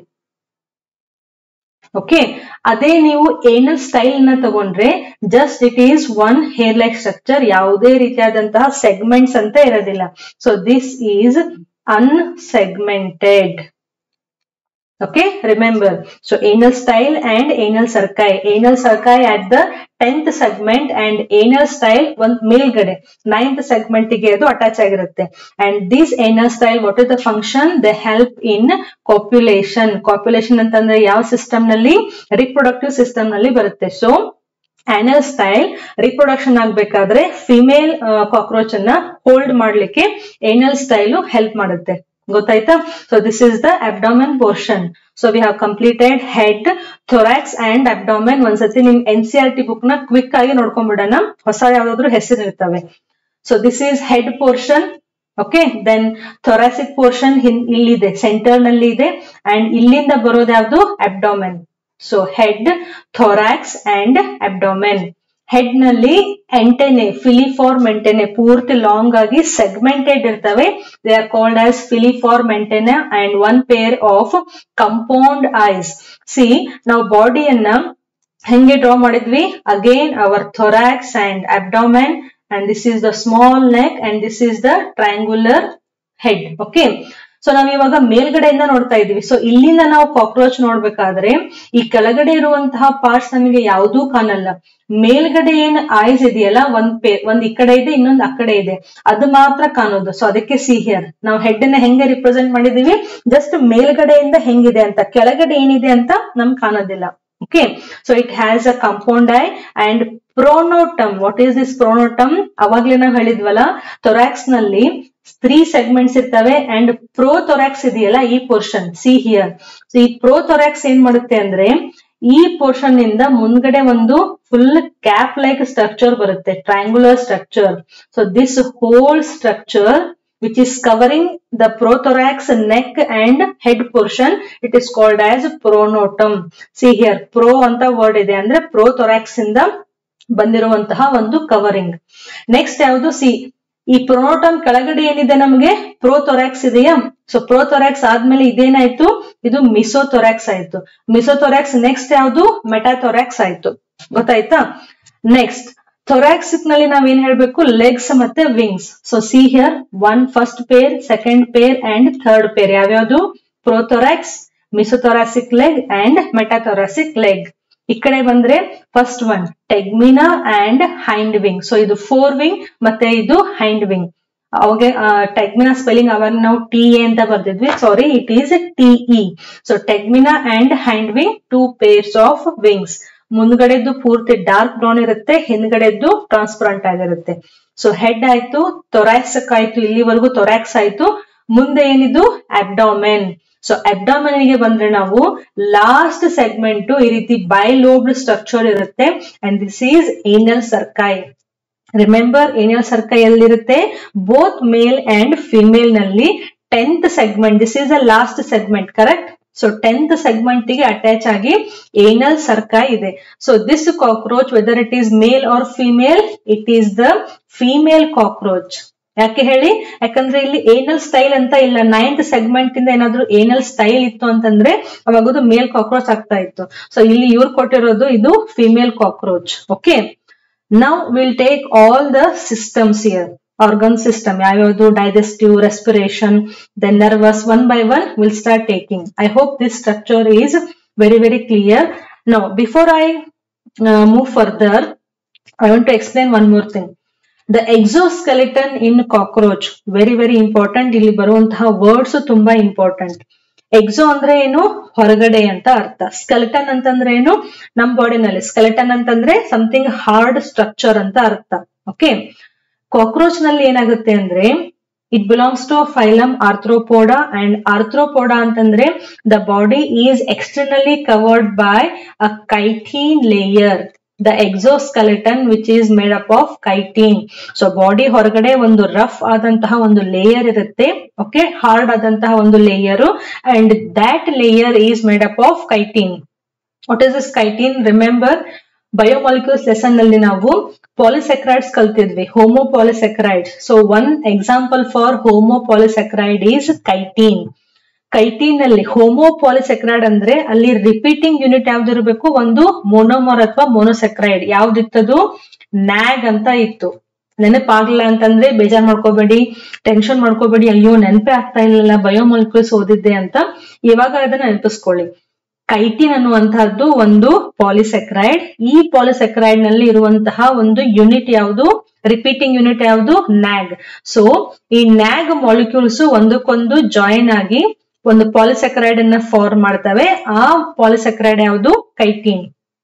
ಓಕೆ ಅದೇ ನೀವು ಏನಲ್ ಸ್ಟೈಲ್ ನ ತಗೊಂಡ್ರೆ just it is one hair like structure ಯಾವುದೇ ರೀತಿಯಾದಂತಹ ಸೆಗ್ಮೆಂಟ್ಸ್ ಅಂತ ಇರೋದಿಲ್ಲ so this is unsegmented okay remember so anal style and anal cerci anal cerci at the 10th segment and anal style ಒಂದ್ ಮೇಲ್ಗಡೆ ನೈನ್ತ್ ಸೆಗ್ಮೆಂಟ್ ಗೆ ಅದು attach ಆಗಿರುತ್ತೆ and this anal style what is the function the help in copulation copulation ಅಂತಂದ್ರೆ ಯಾವ system ನಲ್ಲಿ reproductive system ನಲ್ಲಿ ಬರುತ್ತೆ ಸೊ ಆನಲ್ ಸ್ಟೈಲ್ ರಿಪ್ರೊಡಕ್ಷನ್ ಆಗ್ಬೇಕಾದ್ರೆ ಫಿಮೇಲ್ ಕಾಕ್ರೋಚ್ ಅನ್ನ ಹೋಲ್ಡ್ ಮಾಡ್ಲಿಕ್ಕೆ ಏನಲ್ ಸ್ಟೈಲ್ ಹೆಲ್ಪ್ ಮಾಡುತ್ತೆ ಗೊತ್ತಾಯ್ತಾ so this is the abdomen portion so we have completed head thorax and abdomen ಒಂದ್ಸತಿ ನಿಮ್ N C R T book ನ ಕ್ವಿಕ್ ಆಗಿ ನೋಡ್ಕೊಂಡ್ಬಿಡೋಣ ಹೊಸ ಯಾವ್ದಾದ್ರು ಹೆಸರು ಇರ್ತವೆ so this is head portion okay then thoracic portion ಇಲ್ಲಿದೆ ಸೆಂಟರ್ ನಲ್ಲಿ ಇದೆ ಅಂಡ್ ಇಲ್ಲಿಂದ ಬರೋದು ಯಾವ್ದು abdomen so head thorax and abdomen head ನಲ್ಲಿ ಎಂಟೆನೆ ಫಿಲಿಫಾರ್ಮ್ ಎಂಟೆನೆ ಪೂರ್ತಿ ಲಾಂಗ್ ಆಗಿ ಸೆಗ್ಮೆಂಟೆಡ್ ಇರ್ತವೆ they are called as filiform antennae and one pair of compound eyes see ನಾವು ಬಾಡಿಯನ್ನ ಹೆಂಗೆ ಡ್ರಾ ಮಾಡಿದ್ವಿ again our thorax and abdomen and this is the small neck and this is the triangular head okay so ನಾವ್ ಇವಾಗ ಮೇಲ್ಗಡೆಯಿಂದ ನೋಡ್ತಾ ಇದೀವಿ so ಇಲ್ಲಿಂದ ನಾವು ಕಾಕ್ರೋಚ್ ನೋಡ್ಬೇಕಾದ್ರೆ ಈ ಕೆಳಗಡೆ ಇರುವಂತಹ ಪಾರ್ಟ್ಸ್ ನಮಗೆ ಯಾವುದೂ ಕಾಣಲ್ಲ ಮೇಲ್ಗಡೆ ಏನ್ ಐಸ್ ಇದೆಯಲ್ಲ ಒಂದ್ ಪೇ ಒಂದ್ ಈ ಕಡೆ ಇದೆ ಇನ್ನೊಂದ್ ಆ ಕಡೆ ಇದೆ ಅದು ಮಾತ್ರ ಕಾಣೋದು ಸೊ ಅದಕ್ಕೆ ಸಿ ಹಿಯರ್ ನಾವು ಹೆಡ್ ಅನ್ನ ಹೆಂಗೆ ರಿಪ್ರೆಸೆಂಟ್ ಮಾಡಿದೀವಿ ಜಸ್ಟ್ ಮೇಲ್ಗಡೆಯಿಂದ ಹೆಂಗಿದೆ ಅಂತ ಕೆಳಗಡೆ ಏನಿದೆ ಅಂತ ನಮ್ಗೆ ಕಾಣೋದಿಲ್ಲ okay so it has a compound eye and pronotum what is this pronotum ಅವಾಗ್ಲೇ ನಾವ್ ಹೇಳಿದ್ವಲ್ಲ ಥೊರಾಕ್ಸ್ ನಲ್ಲಿ ತ್ರೀ ಸೆಗ್ಮೆಂಟ್ಸ್ ಇರ್ತವೆ ಅಂಡ್ ಪ್ರೋ ಥೊರಾಕ್ಸ್ ಇದೆಯಲ್ಲ ಈ ಪೋರ್ಷನ್ ಸಿ ಹಿಯರ್ ಸೊ ಈ ಪ್ರೋ ಥೊರಾಕ್ಸ್ ಏನ್ ಮಾಡುತ್ತೆ ಅಂದ್ರೆ ಈ ಪೋರ್ಷನ್ ನಿಂದ ಮುಂದ್ಗಡೆ ಒಂದು ಫುಲ್ ಕ್ಯಾಪ್ ಲೈಕ್ ಸ್ಟ್ರಕ್ಚರ್ ಬರುತ್ತೆ triangular structure so this whole structure which is covering the prothorax neck and head portion it is called as ಪ್ರೋನೋಟಮ್ C here pro ಅಂತ ವರ್ಡ್ ಇದೆ ಅಂದ್ರೆ ಪ್ರೋಥೊರಾಕ್ಸ್ ಇಂದ ಬಂದಿರುವಂತಹ ಒಂದು ಕವರಿಂಗ್ ನೆಕ್ಸ್ಟ್ ಯಾವುದು ಸಿ ಈ ಪ್ರೊನೋಟಮ್ ಕೆಳಗಡೆ ಏನಿದೆ ನಮಗೆ ಪ್ರೋಥೊರಾಕ್ಸ್ ಇದೆಯಾ ಸೊ ಪ್ರೋಥೊರಾಕ್ಸ್ ಆದ್ಮೇಲೆ ಇದೇನಾಯ್ತು ಇದು ಮಿಸೋಥೊರಾಕ್ಸ್ ಆಯ್ತು ಮಿಸೋಥೊರಾಕ್ಸ್ ನೆಕ್ಸ್ಟ್ ಯಾವುದು ಮೆಟಾಥೊರಾಕ್ಸ್ ಆಯ್ತು ಗೊತ್ತಾಯ್ತಾ ನೆಕ್ಸ್ಟ್ ಥೊರಾಕ್ಸಿಕ್ ನಲ್ಲಿ ನಾವ್ ಏನ್ ಹೇಳ್ಬೇಕು ಲೆಗ್ಸ್ ಮತ್ತೆ wings so see here one first pair second pair and third pair ಯಾವ್ಯಾವ್ದು prothorax mesothoracic leg and metathoracic leg ಈ ಕಡೆ ಬಂದ್ರೆ first one tegmina and hind wing so ಇದು ಫೋರ್ ವಿಂಗ್ ಮತ್ತೆ ಇದು ಹೈಂಡ್ ವಿಂಗ್ ಅವಾಗ ಟೆಗ್ಮಿನಾ ಸ್ಪೆಲ್ಲಿಂಗ್ ಅವಾಗ ನಾವು ಟಿ ಎ ಅಂತ ಬರ್ದಿದ್ವಿ sorry it is T E so tegmina and hind wing two pairs of wings ಮುಂದ್ಗಡೆದ್ದು ಪೂರ್ತಿ ಡಾರ್ಕ್ ಬ್ರೌನ್ ಇರುತ್ತೆ ಹಿಂದ್ಗಡೆದ್ದು ಟ್ರಾನ್ಸ್ಪರೆಂಟ್ ಆಗಿರುತ್ತೆ ಸೊ ಹೆಡ್ ಆಯ್ತು ತೊರಾಕ್ಸಕ್ ಆಯ್ತು ಇಲ್ಲಿವರೆಗೂ ತೊರಾಕ್ಸ್ ಆಯ್ತು ಮುಂದೆ ಏನಿದು ಅಬ್ಡಾಮೆನ್ ಸೊ ಅಬ್ಡಾಮೆನ್ ಗೆ ಬಂದ್ರೆ ನಾವು ಲಾಸ್ಟ್ ಸೆಗ್ಮೆಂಟ್ ಈ ರೀತಿ ಬೈಲೋಬ್ಡ್ ಸ್ಟ್ರಕ್ಚರ್ ಇರುತ್ತೆ and this is anal cerci remember anal cerci ಎಲ್ಲಿರುತ್ತೆ ಬೋತ್ ಮೇಲ್ ಅಂಡ್ ಫಿಮೇಲ್ ನಲ್ಲಿ tenth segment this is a last segment correct so tenth segment ಗೆ ಅಟ್ಯಾಚ್ ಆಗಿ ಏನಲ್ ಸರ್ಕೈ ಇದೆ so this cockroach whether it is male or female it is the female cockroach ಯಾಕೆ ಹೇಳಿ ಯಾಕಂದ್ರೆ ಇಲ್ಲಿ ಏನಲ್ style ಅಂತ ಇಲ್ಲ ನೈನ್ತ್ ಸೆಗ್ಮೆಂಟ್ ಇಂದ ಏನಾದ್ರು ಏನಲ್ ಸ್ಟೈಲ್ ಇತ್ತು ಅಂತಂದ್ರೆ ಅವಾಗ ಅದು ಮೇಲ್ ಕಾಕ್ರೋಚ್ ಆಗ್ತಾ ಇತ್ತು ಸೊ ಇಲ್ಲಿ ಇವ್ರು ಕೊಟ್ಟಿರೋದು ಇದು female cockroach okay now will take all the systems here organ system ಯಾವ್ಯಾವುದು digestive respiration then nervous one by one will start taking I hope this structure is very very clear now before I move further I want to explain one more thing the exoskeleton in cockroach very very important ಇಲ್ಲಿ ಬರುವಂತಹ words ತುಂಬಾ important Exo ಅಂದ್ರೆ ಏನು ಹೊರಗಡೆ ಅಂತ ಅರ್ಥ skeleton ಅಂತಂದ್ರೆ ಏನು ನಮ್ ಬಾಡಿನಲ್ಲಿ ಸ್ಕೆಲಿಟನ್ ಅಂತಂದ್ರೆ ಸಮಥಿಂಗ್ ಹಾರ್ಡ್ ಸ್ಟ್ರಕ್ಚರ್ ಅಂತ ಅರ್ಥ ಓಕೆ ಕಾಕ್ರೋಚ್ ನಲ್ಲಿ ಏನಾಗುತ್ತೆ ಅಂದ್ರೆ it belongs to phylum arthropoda and arthropoda ಅಂತಂದ್ರೆ the body is externally covered by a chitin layer the exoskeleton which is made up of chitin so body ಹೊರಗಡೆ ಒಂದು rough ಆದಂತಹ ಒಂದು ಲೇಯರ್ ಇರುತ್ತೆ ಓಕೆ ಹಾರ್ಡ್ ಆದಂತಹ ಒಂದು layer and that layer is made up of chitin. What is this chitin? Remember, biomolecules lesson ನಲ್ಲಿ ನಾವು polysaccharides ಕಲ್ತಿದ್ವಿ homopolysaccharide so one example for homopolysaccharide is chitin chitin ಅಲ್ಲಿ ಹೋಮೋಪಾಲಿಸೆಕ್ರೈಡ್ ಅಂದ್ರೆ ಅಲ್ಲಿ ರಿಪೀಟಿಂಗ್ ಯೂನಿಟ್ ಯಾವ್ದು ಇರಬೇಕು ಒಂದು ಮೋನೋಮರ್ ಅಥವಾ ಮೋನೋಸೆಕ್ರೈಡ್ ಯಾವ್ದಿತ್ತದು ನ್ಯಾಗ್ ಅಂತ ಇತ್ತು ನೆನಪಾಗ್ಲಿಲ್ಲ ಅಂತಂದ್ರೆ ಬೇಜಾರ್ ಮಾಡ್ಕೋಬೇಡಿ ಟೆನ್ಷನ್ ಮಾಡ್ಕೋಬೇಡಿ ಅಯ್ಯೋ ನೆನಪೇ ಆಗ್ತಾ ಇಲ್ಲ ಬಯೋಮಾಲಿಕ್ಯೂಲ್ಸ್ ಓದಿದ್ದೆ ಅಂತ ಇವಾಗ ಅದನ್ನ ನೆನಪಿಸ್ಕೊಳ್ಳಿ ಕೈಟಿನ್ ಅನ್ನುವಂತಹದ್ದು ಒಂದು ಪಾಲಿಸೆಕ್ರೈಡ್ ಈ ಪಾಲಿಸೆಕ್ರೈಡ್ ನಲ್ಲಿ ಇರುವಂತಹ ಒಂದು ಯೂನಿಟ್ ಯಾವುದು ರಿಪೀಟಿಂಗ್ ಯೂನಿಟ್ ಯಾವುದು ನ್ಯಾಗ್ ಸೊ ಈ ನ್ಯಾಗ್ ಮಾಲಿಕ್ಯೂಲ್ಸ್ ಒಂದಕ್ಕೊಂದು ಜಾಯಿನ್ ಆಗಿ ಒಂದು ಪಾಲಿಸೆಕ್ರೈಡ್ ಅನ್ನ ಫಾರ್ಮ್ ಮಾಡ್ತವೆ ಆ ಪಾಲಿಸೆಕ್ರೈಡ್ ಯಾವುದು chitin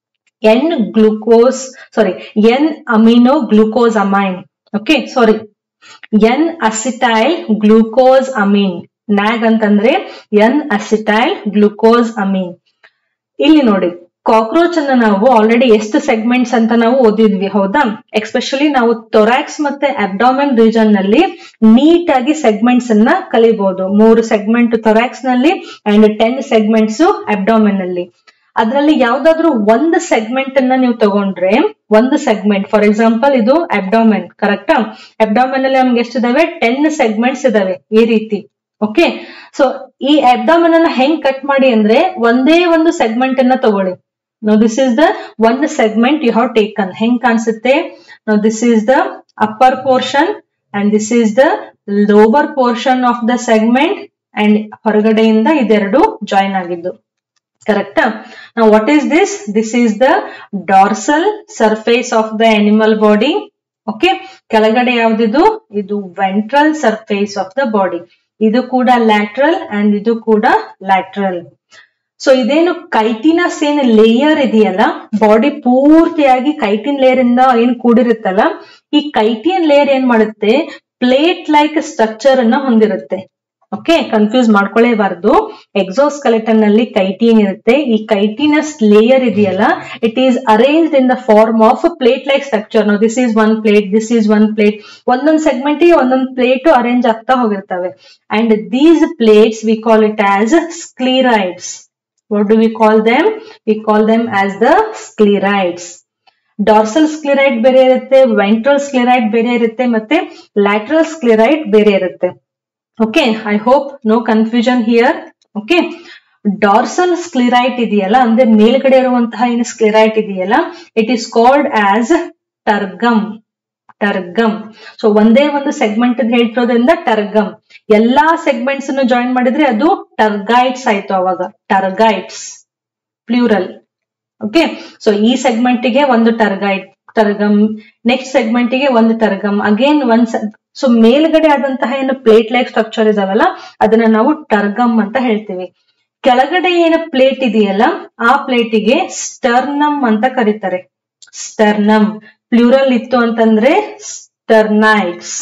N glucose sorry N amino glucose amine okay sorry N acetyl glucose amine NAG ಅಂತಂದ್ರೆ ಎನ್ ಅಸಿಟೈಲ್ ಗ್ಲೂಕೋಸ್ ಅಮೀನ್ ಇಲ್ಲಿ ನೋಡಿ ಕಾಕ್ರೋಚ್ ಅನ್ನ ನಾವು ಆಲ್ರೆಡಿ ಎಷ್ಟು ಸೆಗ್ಮೆಂಟ್ಸ್ ಅಂತ ನಾವು ಓದಿದ್ವಿ ಹೌದಾ ಎಕ್ಸ್ಪೆಷಲಿ ನಾವು ತೊರಾಕ್ಸ್ ಮತ್ತೆ ಅಬ್ಡಾಮೆನ್ ರೀಜನ್ ನಲ್ಲಿ ನೀಟ್ ಆಗಿ ಸೆಗ್ಮೆಂಟ್ಸ್ ಅನ್ನ ಕಲಿಬಹುದು ಮೂರು ಸೆಗ್ಮೆಂಟ್ ತೊರಾಕ್ಸ್ ನಲ್ಲಿ ಅಂಡ್ ಟೆನ್ ಸೆಗ್ಮೆಂಟ್ಸ್ ಅಬ್ಡಾಮೆನ್ ಅಲ್ಲಿ ಅದರಲ್ಲಿ ಯಾವ್ದಾದ್ರು ಒಂದು ಸೆಗ್ಮೆಂಟ್ ಅನ್ನ ನೀವು ತಗೊಂಡ್ರೆ ಒಂದು ಸೆಗ್ಮೆಂಟ್ ಫಾರ್ ಎಕ್ಸಾಂಪಲ್ ಇದು ಅಬ್ಡಾಮೆನ್ ಕರೆಕ್ಟಾ ಅಬ್ಡಾಮೆನ್ ಅಲ್ಲಿ ನಮ್ಗೆ ಎಷ್ಟಿದಾವೆ ಟೆನ್ ಸೆಗ್ಮೆಂಟ್ಸ್ ಇದಾವೆ ಈ ರೀತಿ ಓಕೆ ಸೊ ಈ ಅಬ್ಡಾಮೆನ್ ಅನ್ನ ಹೆಂಗ್ ಕಟ್ ಮಾಡಿ ಅಂದ್ರೆ ಒಂದೇ ಒಂದು ಸೆಗ್ಮೆಂಟ್ ಅನ್ನ ತಗೊಳ್ಳಿ no this is the one segment you have taken ಹೆಂಗ್ ಕಾಣಿಸುತ್ತೆ no this is the upper portion and this is the lower portion of the segment and ಹೊರಗಡೆಯಿಂದ ಇದೆರಡು ಜಾಯಿನ್ ಆಗಿದ್ದು ಕರೆಕ್ಟಾ ನಾವು what is this this is the dorsal surface of the animal body okay ಕೆಳಗಡೆ ಯಾವ್ದಿದು ಇದು ventral surface of the body ಇದು ಕೂಡ ಲ್ಯಾಟ್ರಲ್ ಅಂಡ್ ಇದು ಕೂಡ ಲ್ಯಾಟ್ರಲ್ ಸೊ ಇದೇನು ಕೈಟಿನಸ್ ಏನ್ ಲೇಯರ್ ಇದೆಯಲ್ಲ ಬಾಡಿ ಪೂರ್ತಿಯಾಗಿ ಕೈಟಿನ್ ಲೇಯರ್ ಇಂದ ಏನ್ ಕೂಡಿರುತ್ತಲ್ಲ ಈ ಕೈಟಿನ್ ಲೇಯರ್ ಏನ್ ಮಾಡುತ್ತೆ ಪ್ಲೇಟ್ ಲೈಕ್ ಸ್ಟ್ರಕ್ಚರ್ ಅನ್ನ ಹೊಂದಿರುತ್ತೆ ಓಕೆ ಕನ್ಫ್ಯೂಸ್ ಮಾಡ್ಕೊಳ್ಳೇಬಾರ್ದು ಎಕ್ಸೋಸ್ಕೆಲೆಟನ್ ನಲ್ಲಿ ಕೈಟೀನ್ ಇರುತ್ತೆ ಈ ಕೈಟಿನಸ್ ಲೇಯರ್ ಇದೆಯಲ್ಲ it is arrange in the form of plate like structure no this is one plate this is one plate ಒಂದೊಂದ್ ಸೆಗ್ಮೆಂಟ್ ಒಂದೊಂದ್ ಪ್ಲೇಟ್ ಅರೇಂಜ್ ಆಗ್ತಾ ಹೋಗಿರ್ತವೆ and these plates we call it as sclerites what do we call them we call them as the sclerites dorsal sclerite ಬೇರೆ ಇರುತ್ತೆ ventral ಸ್ಕ್ಲಿರೈಟ್ ಬೇರೆ ಇರುತ್ತೆ ಮತ್ತೆ lateral sclerite ಬೇರೆ ಇರುತ್ತೆ okay I hope no confusion here okay dorsal sclerite ಇದೆಯಲ್ಲ ಅಂದ್ರೆ ಮೇಲ್ಗಡೆ ಇರುವಂತಹ ಏನು ಸ್ಕ್ಲಿರೈಟ್ ಇದೆಯಲ್ಲ it is called as tergum tergum so ಒಂದೇ ಒಂದು ಸೆಗ್ಮೆಂಟ್ ಹೇಳ್ತಿರೋದ್ರಿಂದ ಟರ್ಗಮ್ ಎಲ್ಲಾ ಸೆಗ್ಮೆಂಟ್ಸ್ ಅನ್ನು ಜಾಯಿನ್ ಮಾಡಿದ್ರೆ ಅದು ಟರ್ಗೈಟ್ಸ್ ಆಯ್ತು ಅವಾಗ ಟರ್ಗೈಟ್ಸ್ ಪ್ಲೂರಲ್ ಓಕೆ ಸೊ ಈ ಸೆಗ್ಮೆಂಟ್ ಗೆ ಒಂದು ಟರ್ಗೈಟ್ ಟರ್ಗಮ್ ನೆಕ್ಸ್ಟ್ ಸೆಗ್ಮೆಂಟ್ ಗೆ ಒಂದು ಟರ್ಗಮ್ ಅಗೇನ್ ಒಂದ್ ಸೊ ಮೇಲ್ಗಡೆ ಆದಂತಹ ಏನು ಪ್ಲೇಟ್ ಲೈಕ್ ಸ್ಟ್ರಕ್ಚರ್ ಇದಾವಲ್ಲ ಅದನ್ನ ನಾವು ಟರ್ಗಮ್ ಅಂತ ಹೇಳ್ತೀವಿ ಕೆಳಗಡೆ ಏನು ಪ್ಲೇಟ್ ಇದೆಯಲ್ಲ ಆ ಪ್ಲೇಟಿಗೆ ಸ್ಟರ್ನಮ್ ಅಂತ ಕರೀತಾರೆ ಸ್ಟರ್ನಮ್ ಪ್ಲೂರಲ್ ಇತ್ತು ಅಂತಂದ್ರೆ ಸ್ಟರ್ನೈಟ್ಸ್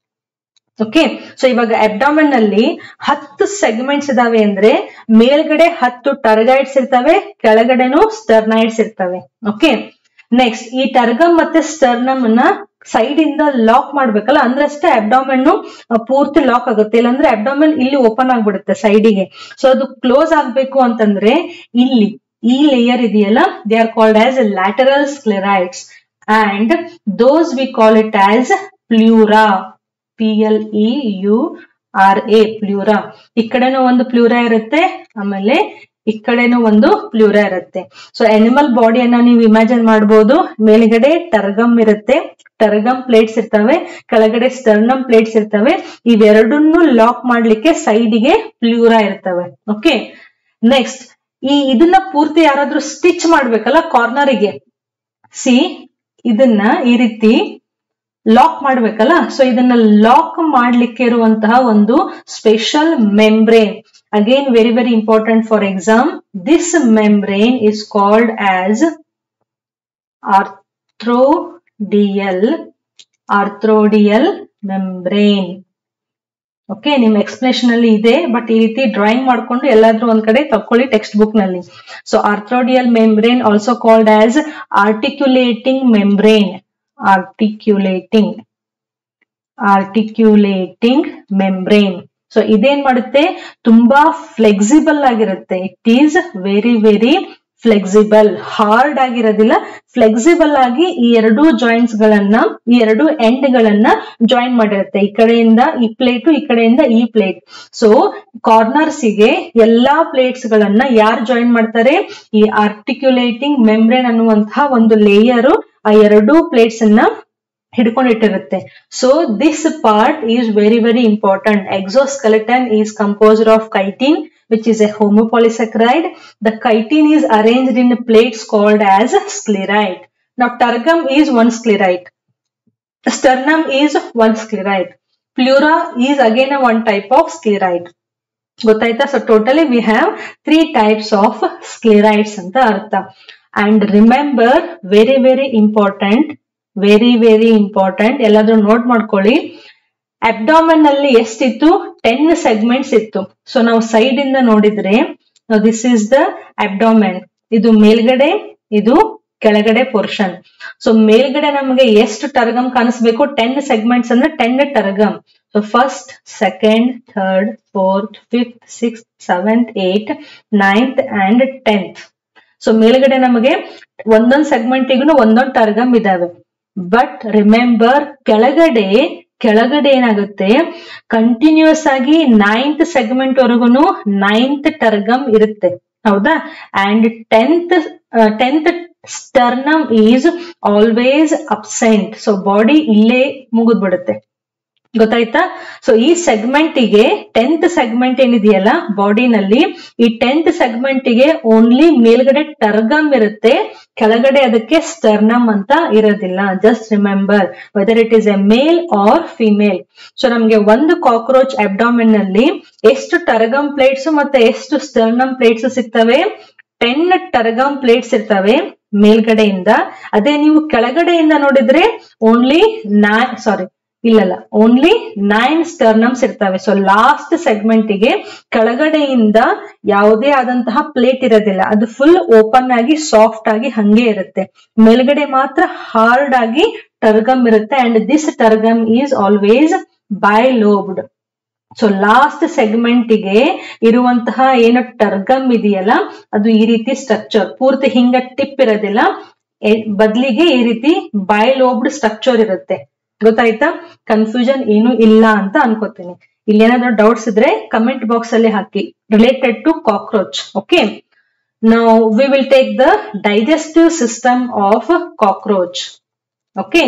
ಓಕೆ ಸೊ ಇವಾಗ ಅಬ್ಡಾಮನ್ ನಲ್ಲಿ ಹತ್ತು ಸೆಗ್ಮೆಂಟ್ಸ್ ಇದಾವೆ ಅಂದ್ರೆ ಮೇಲ್ಗಡೆ ಹತ್ತು ಟರ್ಗೈಟ್ಸ್ ಇರ್ತವೆ ಕೆಳಗಡೆನು ಸ್ಟರ್ನೈಟ್ಸ್ ಇರ್ತವೆ ಓಕೆ ನೆಕ್ಸ್ಟ್ ಈ ಟರ್ಗಮ್ ಮತ್ತೆ ಸ್ಟರ್ನಮ್ ಅನ್ನ ಸೈಡ್ ಇಂದ ಲಾಕ್ ಮಾಡ್ಬೇಕಲ್ಲ ಅಂದ್ರೆ ಅಷ್ಟೇ ಅಬ್ಡಾಮೆನ್ ಪೂರ್ತಿ ಲಾಕ್ ಆಗುತ್ತೆ ಇಲ್ಲಾಂದ್ರೆ ಅಬ್ಡಾಮೆನ್ ಇಲ್ಲಿ ಓಪನ್ ಆಗ್ಬಿಡುತ್ತೆ ಸೈಡಿಗೆ ಸೊ ಅದು ಕ್ಲೋಸ್ ಆಗ್ಬೇಕು ಅಂತಂದ್ರೆ ಇಲ್ಲಿ ಈ ಲೇಯರ್ ಇದೆಯಲ್ಲ they are called as lateral sclerites and those we call it as pleura P L E U R A pleura ಈ ಕಡೆನೂ ಒಂದು ಪ್ಲ್ಯೂರಾ ಇರುತ್ತೆ ಆಮೇಲೆ ಈ ಕಡೆನೂ ಒಂದು ಪ್ಲ್ಯೂರಾ ಇರುತ್ತೆ ಸೊ ಅನಿಮಲ್ ಬಾಡಿಯನ್ನ ನೀವು ಇಮ್ಯಾಜಿನ್ ಮಾಡಬಹುದು ಮೇಲ್ಗಡೆ ಟರ್ಗಮ್ ಇರುತ್ತೆ ಟರ್ಗಮ್ ಪ್ಲೇಟ್ಸ್ ಇರ್ತವೆ ಕೆಳಗಡೆ ಸ್ಟರ್ನಮ್ ಪ್ಲೇಟ್ಸ್ ಇರ್ತವೆ ಇವೆರಡನ್ನು ಲಾಕ್ ಮಾಡ್ಲಿಕ್ಕೆ ಸೈಡಿಗೆ ಪ್ಲ್ಯೂರಾ ಇರ್ತವೆ ಓಕೆ ನೆಕ್ಸ್ಟ್ ಈ ಇದನ್ನ ಪೂರ್ತಿ ಯಾರಾದ್ರೂ ಸ್ಟಿಚ್ ಮಾಡ್ಬೇಕಲ್ಲ ಕಾರ್ನರಿಗೆ ಸಿ ಇದನ್ನ ಈ ರೀತಿ ಲಾಕ್ ಮಾಡ್ಬೇಕಲ್ಲ ಸೊ ಇದನ್ನ ಲಾಕ್ ಮಾಡ್ಲಿಕ್ಕೆ ಇರುವಂತಹ ಒಂದು special membrane again very very important for exam this membrane is called as arthrodial arthrodial membrane okay ನಿಮ್ ಎಕ್ಸ್ಪ್ಲೇಷನ್ ಅಲ್ಲಿ ಇದೆ ಬಟ್ ಈ ರೀತಿ ಡ್ರಾಯಿಂಗ್ ಮಾಡ್ಕೊಂಡು ಎಲ್ಲಾದ್ರೂ ಒಂದ್ ಕಡೆ ತಕೊಳ್ಳಿ ಟೆಕ್ಸ್ಟ್ ಬುಕ್ ನಲ್ಲಿ so arthrodial membrane also called as articulating membrane articulating articulating membrane so ಇದೇನ್ ಮಾಡುತ್ತೆ ತುಂಬಾ ಫ್ಲೆಕ್ಸಿಬಲ್ ಆಗಿರುತ್ತೆ it is very very flexible hard ಆಗಿರೋದಿಲ್ಲ ಫ್ಲೆಕ್ಸಿಬಲ್ ಆಗಿ ಈ ಎರಡು ಜಾಯಿಂಟ್ಸ್ ಗಳನ್ನ ಈ ಎರಡು ಎಂಡ್ ಗಳನ್ನ ಜಾಯಿನ್ ಮಾಡಿರುತ್ತೆ ಈ ಕಡೆಯಿಂದ ಈ ಪ್ಲೇಟ್ ಈ ಕಡೆಯಿಂದ ಈ ಪ್ಲೇಟ್ ಸೊ ಕಾರ್ನರ್ಸ್ ಗೆ ಎಲ್ಲಾ ಪ್ಲೇಟ್ಸ್ ಗಳನ್ನ ಯಾರು ಜಾಯಿನ್ ಮಾಡ್ತಾರೆ ಈ ಆರ್ಟಿಕ್ಯುಲೇಟಿಂಗ್ ಮೆಂಬ್ರೇನ್ ಅನ್ನುವಂತಹ ಒಂದು ಲೇಯರ್ ಆ ಎರಡು ಪ್ಲೇಟ್ಸ್ ಅನ್ನ ಹಿಡ್ಕೊಂಡಿಟ್ಟಿರುತ್ತೆ so this part is very very important exoskeleton is composed of chitin which is a homopolysaccharide. The chitin is arranged in plates called as sclerite. Now, tergum is one sclerite. Sternum is one sclerite. Pleura is again a one type of sclerite. ಗೊತ್ತಾಯ್ತಾ so totally we have three types of sclerites ಅಂತ ಅರ್ಥ and remember very very important very very important ಎಲ್ಲಾದ್ರೂ note ಮಾಡ್ಕೊಳ್ಳಿ abdomen ಅಲ್ಲಿ ಎಷ್ಟಿತ್ತು ten segments ಇತ್ತು ಸೊ ನಾವು ಸೈಡ್ ಇಂದ ನೋಡಿದ್ರೆ ದಿಸ್ ಇಸ್ ದ ಅಬ್ಡಾಮೆನ್ ಇದು ಮೇಲ್ಗಡೆ ಇದು ಕೆಳಗಡೆ ಪೋರ್ಷನ್ ಸೊ ಮೇಲ್ಗಡೆ ನಮಗೆ ಎಷ್ಟು ಟರ್ಗಮ್ ಕಾಣಿಸ್ಬೇಕು ಟೆನ್ ಸೆಗ್ಮೆಂಟ್ಸ್ ಅಂದ್ರೆ ten tergum so first second third fourth fifth six seventh eight ninth and tenth so ಮೇಲ್ಗಡೆ ನಮಗೆ ಒಂದೊಂದ್ ಸೆಗ್ಮೆಂಟಿಗೂ ಒಂದೊಂದು ಟರ್ಗಮ್ ಇದಾವೆ ಬಟ್ ರಿಮೆಂಬರ್ ಕೆಳಗಡೆ ಕೆಳಗಡೆ ಏನಾಗುತ್ತೆ ಕಂಟಿನ್ಯೂಸ್ ಆಗಿ ನೈನ್ತ್ ಸೆಗ್ಮೆಂಟ್ ವರೆಗೂ ನೈನ್ತ್ ಟರ್ಗಮ್ ಇರುತ್ತೆ ಹೌದಾ and tenth tenth sternum is always absent so body ಇಲ್ಲೇ ಮುಗಿದ್ಬಿಡುತ್ತೆ ಗೊತ್ತಾಯ್ತಾ ಸೊ ಈ ಸೆಗ್ಮೆಂಟ್ ಗೆ ಟೆಂತ್ ಸೆಗ್ಮೆಂಟ್ ಏನಿದೆಯಲ್ಲ ಬಾಡಿನಲ್ಲಿ ಈ ಟೆಂತ್ ಸೆಗ್ಮೆಂಟ್ ಗೆ ಓನ್ಲಿ ಮೇಲ್ಗಡೆ ಟರ್ಗಮ್ ಇರುತ್ತೆ ಕೆಳಗಡೆ ಅದಕ್ಕೆ ಸ್ಟರ್ನಮ್ ಅಂತ ಇರೋದಿಲ್ಲ just remember whether it is a male or female so ನಮ್ಗೆ ಒಂದು ಕಾಕ್ರೋಚ್ ಅಬ್ಡಾಮಿನ್ ನಲ್ಲಿ ಎಷ್ಟು ಟರ್ಗಮ್ ಪ್ಲೇಟ್ಸ್ ಮತ್ತೆ ಎಷ್ಟು ಸ್ಟರ್ನಮ್ ಪ್ಲೇಟ್ಸ್ ಸಿಗ್ತವೆ ಟೆನ್ ಟರ್ಗಮ್ ಪ್ಲೇಟ್ಸ್ ಇರ್ತವೆ ಮೇಲ್ಗಡೆಯಿಂದ ಅದೇ ನೀವು ಕೆಳಗಡೆಯಿಂದ ನೋಡಿದ್ರೆ ಓನ್ಲಿ ನಾ ಸಾರಿ ಇಲ್ಲಲ್ಲ ಓನ್ಲಿ ನೈನ್ ಸ್ಟರ್ನಮ್ಸ್ ಇರ್ತವೆ ಸೊ ಲಾಸ್ಟ್ ಸೆಗ್ಮೆಂಟ್ ಗೆ ಕೆಳಗಡೆಯಿಂದ ಯಾವುದೇ ಆದಂತಹ ಪ್ಲೇಟ್ ಇರೋದಿಲ್ಲ ಅದು ಫುಲ್ ಓಪನ್ ಆಗಿ ಸಾಫ್ಟ್ ಆಗಿ ಹಂಗೆ ಇರುತ್ತೆ ಮೇಲ್ಗಡೆ ಮಾತ್ರ ಹಾರ್ಡ್ ಆಗಿ ಟರ್ಗಮ್ ಇರುತ್ತೆ and this tergum is always bilobed so last segment ಗೆ ಇರುವಂತಹ ಏನು ಟರ್ಗಮ್ ಇದೆಯಲ್ಲ ಅದು ಈ ರೀತಿ ಸ್ಟ್ರಕ್ಚರ್ ಪೂರ್ತಿ ಹಿಂಗ ಟಿಪ್ ಇರೋದಿಲ್ಲ ಬದಲಿಗೆ ಈ ರೀತಿ ಬೈ ಲೋಬ್ಡ್ ಸ್ಟ್ರಕ್ಚರ್ ಇರುತ್ತೆ ಗೊತ್ತಾಯ್ತಾ ಕನ್ಫ್ಯೂಷನ್ ಏನು ಇಲ್ಲ ಅಂತ ಅನ್ಕೋತೀನಿ ಇಲ್ಲಿ ಏನಾದ್ರೂ ಡೌಟ್ಸ್ ಇದ್ರೆ ಕಮೆಂಟ್ ಬಾಕ್ಸ್ ಅಲ್ಲಿ ಹಾಕಿ ರಿಲೇಟೆಡ್ ಟು ಕಾಕ್ರೋಚ್ ಓಕೆ ನಾವು we will take the digestive system of cockroach okay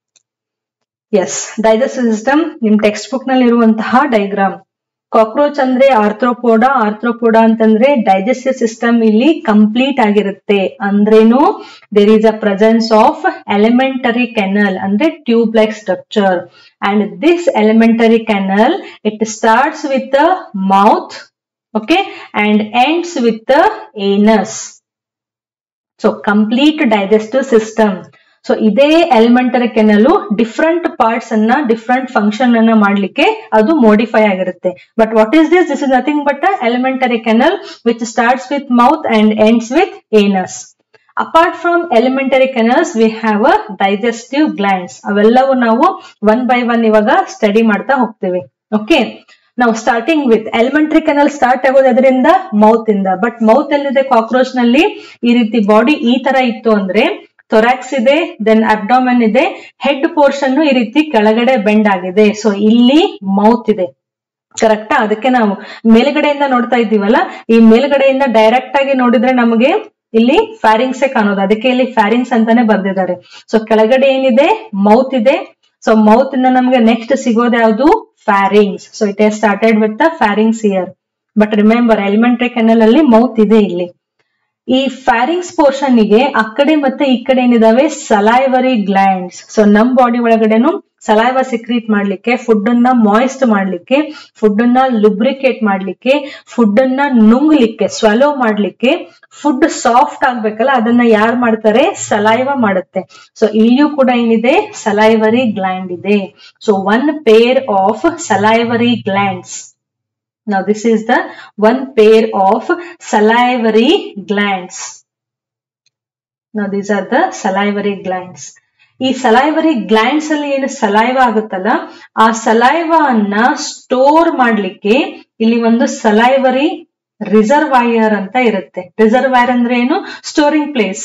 yes digestive system ನಿಮ್ ಟೆಕ್ಸ್ಟ್ ಬುಕ್ ನಲ್ಲಿ ಇರುವಂತಹ ಡೈಗ್ರಾಮ್ ಕಾಕ್ರೋಚ್ ಅಂದ್ರೆ ಆರ್ಥ್ರೋಪೋಡ ಆರ್ಥ್ರೋಪೋಡ ಅಂತಂದ್ರೆ ಡೈಜೆಸ್ಟಿವ್ ಸಿಸ್ಟಮ್ ಇಲ್ಲಿ ಕಂಪ್ಲೀಟ್ ಆಗಿರುತ್ತೆ ಅಂದ್ರೇನು there is a presence of alimentary canal ಅಂದ್ರೆ tube like structure and this alimentary canal it starts with the mouth okay and ends with the anus so complete digestive system so ಇದೇ alimentary canal different parts ಅನ್ನ different function ಅನ್ನ ಮಾಡ್ಲಿಕ್ಕೆ ಅದು modify ಆಗಿರುತ್ತೆ but what is this this is nothing but alimentary canal which starts with mouth and ends with anus apart from alimentary canals we have a digestive glands ಅವೆಲ್ಲವೂ ನಾವು one by one ಇವಾಗ study ಮಾಡ್ತಾ ಹೋಗ್ತೀವಿ okay ನಾವು starting with alimentary canal start ಆಗೋದು ಅದರಿಂದ mouth ಇಂದ but mouth ಎಲ್ಲಿದೆ ಕಾಕ್ರೋಚ್ ನಲ್ಲಿ ಈ ರೀತಿ ಬಾಡಿ ಈ ತರ ಇತ್ತು ಅಂದ್ರೆ ಥೊರಾಕ್ಸ್ ಇದೆ ದೆನ್ ಅಬ್ಡಾಮನ್ ಇದೆ ಹೆಡ್ ಪೋರ್ಷನ್ ಈ ರೀತಿ ಕೆಳಗಡೆ ಬೆಂಡ್ ಆಗಿದೆ ಸೊ ಇಲ್ಲಿ ಮೌತ್ ಇದೆ ಕರೆಕ್ಟಾ ಅದಕ್ಕೆ ನಾವು ಮೇಲ್ಗಡೆಯಿಂದ ನೋಡ್ತಾ ಇದ್ದೀವಲ್ಲ ಈ ಮೇಲ್ಗಡೆಯಿಂದ ಡೈರೆಕ್ಟ್ ಆಗಿ ನೋಡಿದ್ರೆ ನಮಗೆ ಇಲ್ಲಿ ಫ್ಯಾರಿಂಗ್ಸೇ ಕಾಣೋದು ಅದಕ್ಕೆ ಇಲ್ಲಿ ಫ್ಯಾರಿಂಗ್ಸ್ ಅಂತಾನೆ ಬರ್ದಿದ್ದಾರೆ ಸೊ ಕೆಳಗಡೆ ಏನಿದೆ ಮೌತ್ ಇದೆ ಸೊ ಮೌತ್ ಇಂದ ನಮಗೆ ನೆಕ್ಸ್ಟ್ ಸಿಗೋದು ಯಾವುದು pharynx so it has started with the pharynx here but remember alimentary canal ಅಲ್ಲಿ ಮೌತ್ ಇದೆ ಇಲ್ಲಿ ಈ ಫ್ಯಾರಿಂಗ್ಸ್ ಪೋರ್ಷನ್ ಗೆ ಆ ಕಡೆ ಮತ್ತೆ ಈ ಕಡೆ ಏನಿದಾವೆ ಸಲೈವರಿ ಗ್ಲ್ಯಾಂಡ್ಸ್ ಸೊ ನಮ್ ಬಾಡಿ ಒಳಗಡೆನು ಸಲೈವ ಸಿಕ್ರೀಟ್ ಮಾಡ್ಲಿಕ್ಕೆ ಫುಡ್ ಅನ್ನ ಮಾಯಿಸ್ಟ್ ಮಾಡ್ಲಿಕ್ಕೆ ಫುಡ್ ಅನ್ನ ಲುಬ್ರಿಕೇಟ್ ಮಾಡ್ಲಿಕ್ಕೆ ಫುಡ್ ಅನ್ನ ನುಂಗ್ಲಿಕ್ಕೆ ಸ್ವಾಲೋ ಮಾಡ್ಲಿಕ್ಕೆ ಫುಡ್ ಸಾಫ್ಟ್ ಆಗ್ಬೇಕಲ್ಲ ಅದನ್ನ ಯಾರು ಮಾಡ್ತಾರೆ ಸಲೈವ ಮಾಡುತ್ತೆ ಸೊ ಇಲ್ಲಿಯೂ ಕೂಡ ಏನಿದೆ ಸಲೈವರಿ ಗ್ಲ್ಯಾಂಡ್ ಇದೆ so one pair of salivary glands Now this is the one pair of salivary glands. Now these are the salivary glands. ಈ ಸಲೈವರಿ ಗ್ಲ್ಯಾಂಡ್ಸ್ ಅಲ್ಲಿ ಏನು ಸಲೈವ ಆಗುತ್ತಲ್ಲ ಆ ಸಲೈವ ಅನ್ನ ಸ್ಟೋರ್ ಮಾಡ್ಲಿಕ್ಕೆ ಇಲ್ಲಿ ಒಂದು ಸಲೈವರಿ ರಿಸರ್ವಾಯರ್ ಅಂತ ಇರುತ್ತೆ ರಿಸರ್ವಾಯರ್ ಅಂದ್ರೆ ಏನು ಸ್ಟೋರಿಂಗ್ ಪ್ಲೇಸ್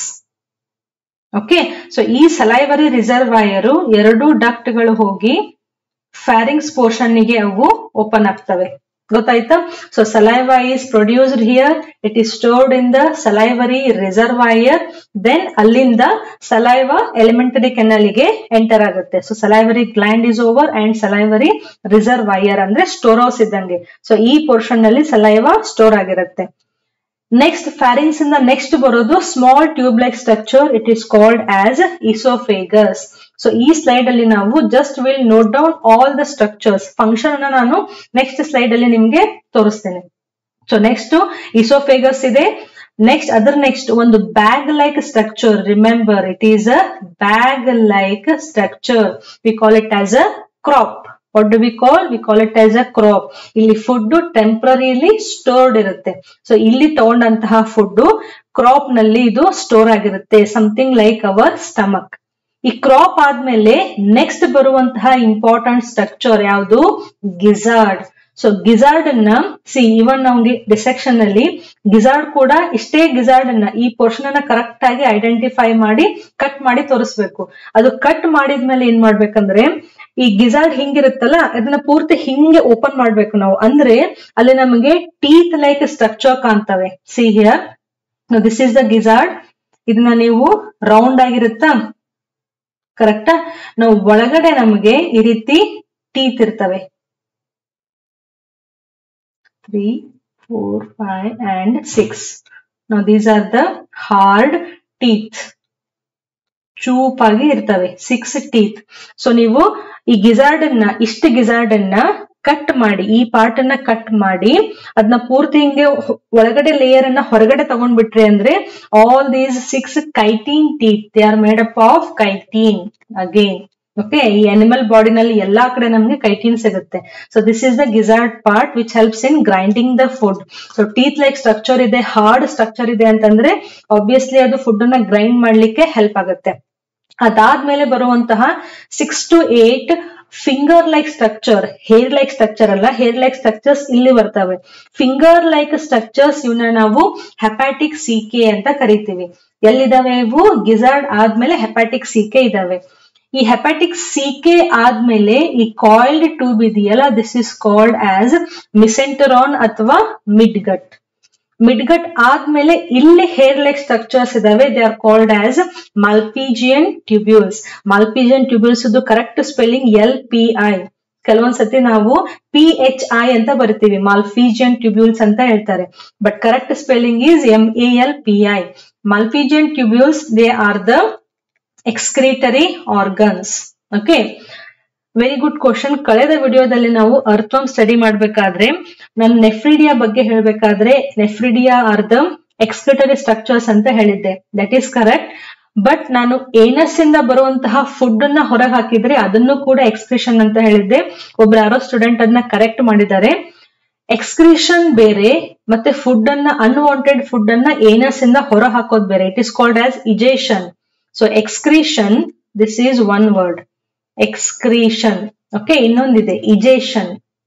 ಓಕೆ ಸೊ ಈ ಸಲೈವರಿ ರಿಸರ್ವಾಯರ್ ಎರಡು ಡಕ್ಟ್ಗಳು ಹೋಗಿ ಫ್ಯಾರಿಂಗ್ಸ್ ಪೋರ್ಷನ್ ಗೆ ಅವು ಓಪನ್ ಆಗ್ತವೆ ಗೊತ್ತಾಯ್ತಾ so saliva is produced here it is stored in the salivary reservoir then ಅಲ್ಲಿಂದ ಸಲೈವಾ ಎಲಿಮೆಂಟರಿ ಕೆನಲ್ ಗೆ ಎಂಟರ್ ಆಗುತ್ತೆ so salivary gland is over and salivary reservoir ಅಂದ್ರೆ ಸ್ಟೋರೋಸ್ ಇದ್ದಂಗೆ ಸೊ ಈ ಪೋರ್ಷನ್ ನಲ್ಲಿ ಸಲೈವಾ ಸ್ಟೋರ್ ಆಗಿರುತ್ತೆ ನೆಕ್ಸ್ಟ್ ಫ್ಯಾರಿಂಗ್ಸ್ ಇಂದ next ಬರೋದು small tube like structure it is called as oesophagus so ಈ ಸ್ಲೈಡ್ ಅಲ್ಲಿ ನಾವು just will note down all the structures function ಅನ್ನ ನಾನು ನೆಕ್ಸ್ಟ್ ಸ್ಲೈಡ್ ಅಲ್ಲಿ ನಿಮ್ಗೆ ತೋರಿಸ್ತೇನೆ ಸೊ ನೆಕ್ಸ್ಟ್ ಇಸೋಫೇಗಸ್ ಇದೆ ನೆಕ್ಸ್ಟ್ ಅದರ್ ನೆಕ್ಸ್ಟ್ ಒಂದು bag like structure remember it is a bag like structure we call it as a crop what do we call we call it as a crop ಇಲ್ಲಿ food temporarily stored ಇರುತ್ತೆ so ಇಲ್ಲಿ ತಗೊಂಡಂತಹ food crop ನಲ್ಲಿ ಇದು store ಆಗಿರುತ್ತೆ something like our stomach ಈ crop ಆದ್ಮೇಲೆ next ಬರುವಂತಹ ಇಂಪಾರ್ಟೆಂಟ್ ಸ್ಟ್ರಕ್ಚರ್ ಯಾವುದು ಗಿಜಾರ್ಡ್ ಸೊ ಗಿಜಾರ್ಡ್ ಅನ್ನ ಸಿ ಇವನ್ ನಮ್ಗೆ ಡಿಸೆಕ್ಷನ್ ಅಲ್ಲಿ ಗಿಜಾರ್ಡ್ ಕೂಡ ಇಷ್ಟೇ ಗಿಜಾರ್ಡ್ ಅನ್ನ ಈ ಪೋರ್ಷನ್ ಅನ್ನ ಕರೆಕ್ಟ್ ಆಗಿ ಐಡೆಂಟಿಫೈ ಮಾಡಿ ಕಟ್ ಮಾಡಿ ತೋರಿಸ್ಬೇಕು ಅದು ಕಟ್ ಮಾಡಿದ್ಮೇಲೆ ಏನ್ ಮಾಡ್ಬೇಕಂದ್ರೆ ಈ ಗಿಜಾರ್ಡ್ ಹಿಂಗಿರುತ್ತಲ್ಲ ಅದನ್ನ ಪೂರ್ತಿ ಹಿಂಗೆ ಓಪನ್ ಮಾಡ್ಬೇಕು ನಾವು ಅಂದ್ರೆ ಅಲ್ಲಿ ನಮಗೆ ಟೀತ್ ಲೈಕ್ ಸ್ಟ್ರಕ್ಚರ್ ಕಾಣ್ತವೆ see here this is the gizzard ಇದನ್ನ ನೀವು ರೌಂಡ್ ಆಗಿರುತ್ತಾ ಕರೆಕ್ಟಾ ನಾವು ಒಳಗಡೆ ನಮಗೆ ಈ ರೀತಿ ಟೀತ್ ಇರ್ತವೆ three four five and six ನಾವು these are the hard teeth ಚೂಪಾಗಿ ಇರ್ತವೆ ಸಿಕ್ಸ್ ಟೀತ್ ಸೊ ನೀವು ಈ ಗಿಜಾರ್ಡ್ ಅನ್ನ ಇಷ್ಟು ಗಿಜಾರ್ಡ್ ಅನ್ನ ಕಟ್ ಮಾಡಿ ಈ ಪಾರ್ಟ್ ಅನ್ನ ಕಟ್ ಮಾಡಿ ಅದನ್ನ ಪೂರ್ತಿ ಹಿಂಗೆ ಒಳಗಡೆ ಲೇಯರ್ ಅನ್ನ ಹೊರಗಡೆ ತಗೊಂಡ್ಬಿಟ್ರಿ ಅಂದ್ರೆ all these six chitin teeth they are made up of chitin again okay ಈ ಅನಿಮಲ್ ಬಾಡಿನಲ್ಲಿ ಎಲ್ಲಾ ಕಡೆ ನಮ್ಗೆ ಕೈಟೀನ್ ಸಿಗುತ್ತೆ so this is the gizzard part which helps in grinding the food so teeth like structure ಇದೆ hard structure ಇದೆ ಅಂತಂದ್ರೆ obviously ಅದು ಫುಡ್ ಅನ್ನ ಗ್ರೈಂಡ್ ಮಾಡ್ಲಿಕ್ಕೆ ಹೆಲ್ಪ್ ಆಗುತ್ತೆ ಅದಾದ್ಮೇಲೆ ಬರುವಂತಹ six to eight finger like structure hair like structure ಅಲ್ಲ ಹೇರ್ ಲೈಕ್ ಸ್ಟ್ರಕ್ಚರ್ಸ್ ಇಲ್ಲಿ ಬರ್ತವೆ ಫಿಂಗರ್ ಲೈಕ್ ಸ್ಟ್ರಕ್ಚರ್ಸ್ ಇವನ್ನ ನಾವು ಹೆಪಾಟಿಕ್ ಸಿಕೆ ಅಂತ ಕರಿತೀವಿ ಎಲ್ಲಿದಾವೆ ಇವು ಗಿಜಾರ್ಡ್ ಆದ್ಮೇಲೆ ಹೆಪಾಟಿಕ್ ಸಿಕೆ ಇದಾವೆ ಈ ಹೆಪಾಟಿಕ್ ಸಿಕೆ ಆದ್ಮೇಲೆ ಈ ಕಾಯಿಲ್ಡ್ ಟ್ಯೂಬ್ ಇದೆಯಲ್ಲ this is called as mesenteron ಅಥವಾ ಮಿಡ್ ಗಟ್ ಮಿಡ್ಗಟ್ ಆದ್ಮೇಲೆ ಇಲ್ಲಿ ಹೇರ್ ಲೈಕ್ ಸ್ಟ್ರಕ್ಚರ್ಸ್ ಇದಾವೆ they are called as Malpighian tubules Malpighian tubules ಇದು correct spelling L P I ಕೆಲವೊಂದ್ಸತಿ ನಾವು ಪಿ ಎಚ್ ಐ ಅಂತ ಬರ್ತೀವಿ ಮಾಲ್ಫಿಜಿಯನ್ ಟ್ಯೂಬ್ಯೂಲ್ಸ್ ಅಂತ ಹೇಳ್ತಾರೆ but correct spelling is M A L P I Malpighian tubules they are the excretory organs okay very good question ಕಳೆದ ವಿಡಿಯೋದಲ್ಲಿ ನಾವು ಅರ್ಥಮ್ ಸ್ಟಡಿ ಮಾಡ್ಬೇಕಾದ್ರೆ ನಾನು ನೆಫ್ರಿಡಿಯಾ ಬಗ್ಗೆ ಹೇಳ್ಬೇಕಾದ್ರೆ nephridia are the excretory structures ಅಂತ ಹೇಳಿದ್ದೆ ದಟ್ ಈಸ್ ಕರೆಕ್ಟ್ ಬಟ್ ನಾನು ಏನಸ್ ಇಂದ ಬರುವಂತಹ ಫುಡ್ ಅನ್ನ ಹೊರಗೆ ಹಾಕಿದ್ರೆ ಅದನ್ನು ಕೂಡ ಎಕ್ಸ್ಕ್ರಿಷನ್ ಅಂತ ಹೇಳಿದ್ದೆ ಒಬ್ರು ಯಾರೋ ಸ್ಟೂಡೆಂಟ್ ಅದನ್ನ ಕರೆಕ್ಟ್ ಮಾಡಿದ್ದಾರೆ ಎಕ್ಸ್ಕ್ರಿಷನ್ ಬೇರೆ ಮತ್ತೆ ಫುಡ್ ಅನ್ನ ಅನ್ವಾಂಟೆಡ್ ಫುಡ್ ಅನ್ನ ಏನಸ್ ಇಂದ ಹೊರ ಹಾಕೋದ್ ಬೇರೆ it is called as egestion so excretion this is one word excretion okay ಇನ್ನೊಂದಿದೆ egestion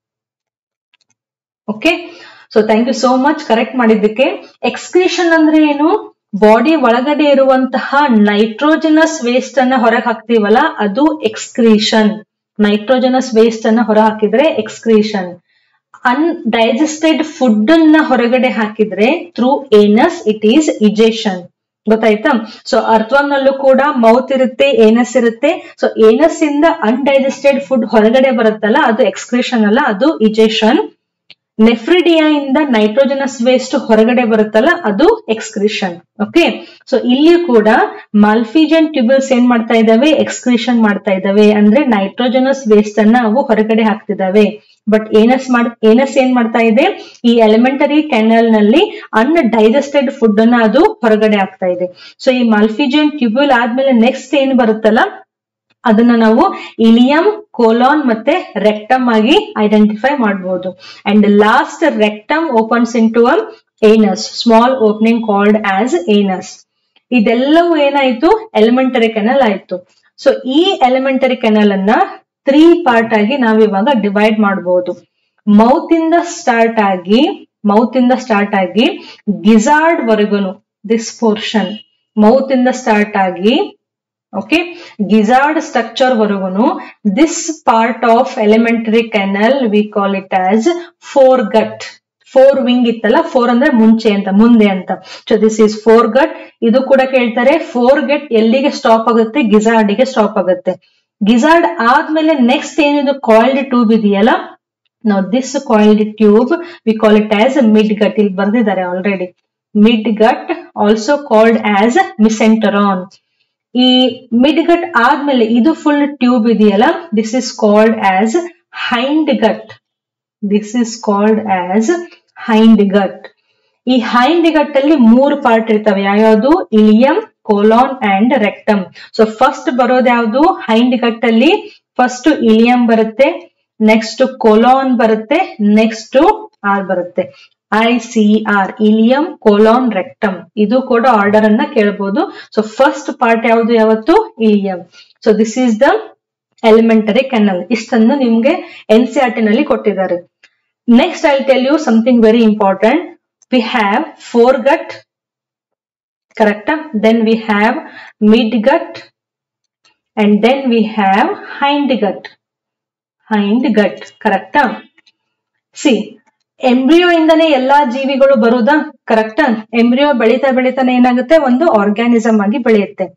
okay so thank you so much correct ಮಾಡಿದ್ದಕ್ಕೆ ಎಕ್ಸ್ಕ್ರೀಷನ್ ಅಂದ್ರೆ ಏನು ಬಾಡಿ ಒಳಗಡೆ ಇರುವಂತಹ ನೈಟ್ರೋಜನಸ್ ವೇಸ್ಟ್ ಅನ್ನ ಹೊರಗೆ ಹಾಕ್ತೀವಲ್ಲ ಅದು ಎಕ್ಸ್ಕ್ರೀಷನ್ ನೈಟ್ರೋಜನಸ್ ವೇಸ್ಟ್ ಅನ್ನ ಹೊರ ಹಾಕಿದ್ರೆ ಎಕ್ಸ್ಕ್ರೀಷನ್ ಅನ್ಡೈಜೆಸ್ಟೆಡ್ ಫುಡ್ ಅನ್ನ ಹೊರಗಡೆ ಹಾಕಿದ್ರೆ through anus it is egestion ಗೊತ್ತಾಯ್ತಾ ಸೊ ಅರ್ಥವಮ್ ನಲ್ಲೂ ಕೂಡ ಮೌತ್ ಇರುತ್ತೆ ಏನಸ್ ಇರುತ್ತೆ ಸೊ ಏನಸ್ ಇಂದ ಅನ್ಡೈಜೆಸ್ಟೆಡ್ ಫುಡ್ ಹೊರಗಡೆ ಬರುತ್ತಲ್ಲ ಅದು ಎಕ್ಸ್ಕ್ರೇಷನ್ ಅಲ್ಲ ಅದು ಇಜೇಷನ್ ನೆಫ್ರಿಡಿಯಾ ಇಂದ ನೈಟ್ರೋಜನಸ್ ವೇಸ್ಟ್ ಹೊರಗಡೆ ಬರುತ್ತಲ್ಲ ಅದು ಎಕ್ಸ್ಕ್ರಿಷನ್ ಓಕೆ ಸೊ ಇಲ್ಲಿ ಕೂಡ ಮಾಲ್ಫಿಜನ್ ಟ್ಯೂಬಲ್ಸ್ ಏನ್ ಮಾಡ್ತಾ ಇದಾವೆ ಎಕ್ಸ್ಕ್ರಿಷನ್ ಮಾಡ್ತಾ ಇದಾವೆ ಅಂದ್ರೆ ನೈಟ್ರೋಜನಸ್ ವೇಸ್ಟ್ ಅನ್ನ ಅವು ಹೊರಗಡೆ ಹಾಕ್ತಿದಾವೆ ಬಟ್ ಏನಸ್ ಮಾಡ್ ಏನಸ್ ಏನ್ ಮಾಡ್ತಾ ಇದೆ ಈ ಎಲಿಮೆಂಟರಿ ಕೆನಲ್ ನಲ್ಲಿ ಅನ್ ಡೈಜೆಸ್ಟೆಡ್ ಫುಡ್ ಅನ್ನ ಅದು ಹೊರಗಡೆ ಆಗ್ತಾ ಇದೆ ಸೊ ಈ ಮಾಲ್ಫಿಜನ್ ಟ್ಯೂಬ್ಯೂಲ್ ಆದ್ಮೇಲೆ ನೆಕ್ಸ್ಟ್ ಏನ್ ಬರುತ್ತಲ್ಲ ಅದನ್ನ ನಾವು ಇಲಿಯಂ ಕೋಲಾನ್ ಮತ್ತೆ ರೆಕ್ಟಮ್ ಆಗಿ ಐಡೆಂಟಿಫೈ ಮಾಡಬಹುದು and last rectum opens into a anus small opening called as anus ಇದೆಲ್ಲವೂ ಏನಾಯ್ತು ಎಲಿಮೆಂಟರಿ ಕೆನಲ್ ಆಯ್ತು ಸೊ ಈ ಎಲಿಮೆಂಟರಿ ಕೆನಲ್ ಅನ್ನ ತ್ರೀ ಪಾರ್ಟ್ ಆಗಿ ನಾವ್ ಇವಾಗ ಡಿವೈಡ್ ಮಾಡಬಹುದು ಮೌತ್ ಇಂದ ಸ್ಟಾರ್ಟ್ ಆಗಿ ಮೌತ್ ಇಂದ ಸ್ಟಾರ್ಟ್ ಆಗಿ ಗಿಜಾರ್ಡ್ ವರೆಗುನು ದಿಸ್ ಪೋರ್ಷನ್ ಮೌತ್ ಇಂದ ಸ್ಟಾರ್ಟ್ ಆಗಿ ಓಕೆ ಗಿಜಾರ್ಡ್ ಸ್ಟ್ರಕ್ಚರ್ ವರೆಗುನು this part of alimentary canal we call it as fore gut fore wing ಇತ್ತಲ್ಲ ಫೋರ್ ಅಂದ್ರೆ ಮುಂಚೆ ಅಂತ ಮುಂದೆ ಅಂತ so this is fore gut ಇದು ಕೂಡ ಕೇಳ್ತಾರೆ ಫೋರ್ ಗಟ್ ಎಲ್ಲಿಗೆ ಸ್ಟಾಪ್ ಆಗುತ್ತೆ ಗಿಜಾರ್ಡ್ಗೆ ಸ್ಟಾಪ್ ಆಗುತ್ತೆ ಗಿಜಾರ್ಡ್ ಆದ್ಮೇಲೆ ನೆಕ್ಸ್ಟ್ ಏನಿದು ಕಾಯಿಲ್ಡ್ ಟ್ಯೂಬ್ ಇದೆಯಲ್ಲ ನಾವು this coiled tube we call it as mid gut ಇಲ್ಲಿ ಬರ್ದಿದ್ದಾರೆ already mid gut also called as mesenteron ಈ ಮಿಡ್ ಗಟ್ ಆದ್ಮೇಲೆ ಇದು ಫುಲ್ ಟ್ಯೂಬ್ ಇದೆಯಲ್ಲ this is called as hind gut this is called as hind gut ಈ hind gut ಅಲ್ಲಿ ಮೂರು part ಇರ್ತವೆ ಯಾವ್ಯಾವುದು ileum colon and rectum so first ಬರೋದು ಯಾವುದು ಹೈಂಡ್ ಗಟ್ ಅಲ್ಲಿ ಫಸ್ಟ್ ಇಲಿಯಂ ಬರುತ್ತೆ ನೆಕ್ಸ್ಟ್ ಕೋಲಾನ್ ಬರುತ್ತೆ ನೆಕ್ಸ್ಟ್ ಆರ್ ಬರುತ್ತೆ I C R ileum colon rectum ಇದು ಕೂಡ ಆರ್ಡರ್ ಅನ್ನ ಕೇಳಬಹುದು ಸೊ ಫಸ್ಟ್ ಪಾರ್ಟ್ ಯಾವುದು ಯಾವತ್ತು ileum so this is the alimentary canal ಇಷ್ಟನ್ನು ನಿಮ್ಗೆ ಎನ್ ಸಿ ಆರ್ ಟಿ ನಲ್ಲಿ ಕೊಟ್ಟಿದ್ದಾರೆ next I tell you something very important we have fore gut ಕರೆಕ್ಟಾ then we have mid gut and then we have hind gut hind gut ಕರೆಕ್ಟಾ see embryo ಇಂದನೇ ಎಲ್ಲಾ ಜೀವಿಗಳು ಬರುದಾ ಕರೆಕ್ಟಾ embryo ಬೆಳೀತಾ ಬೆಳೀತಾನೆ ಏನಾಗುತ್ತೆ ಒಂದು ಆರ್ಗ್ಯಾನಿಸಮ್ ಆಗಿ ಬೆಳೆಯುತ್ತೆ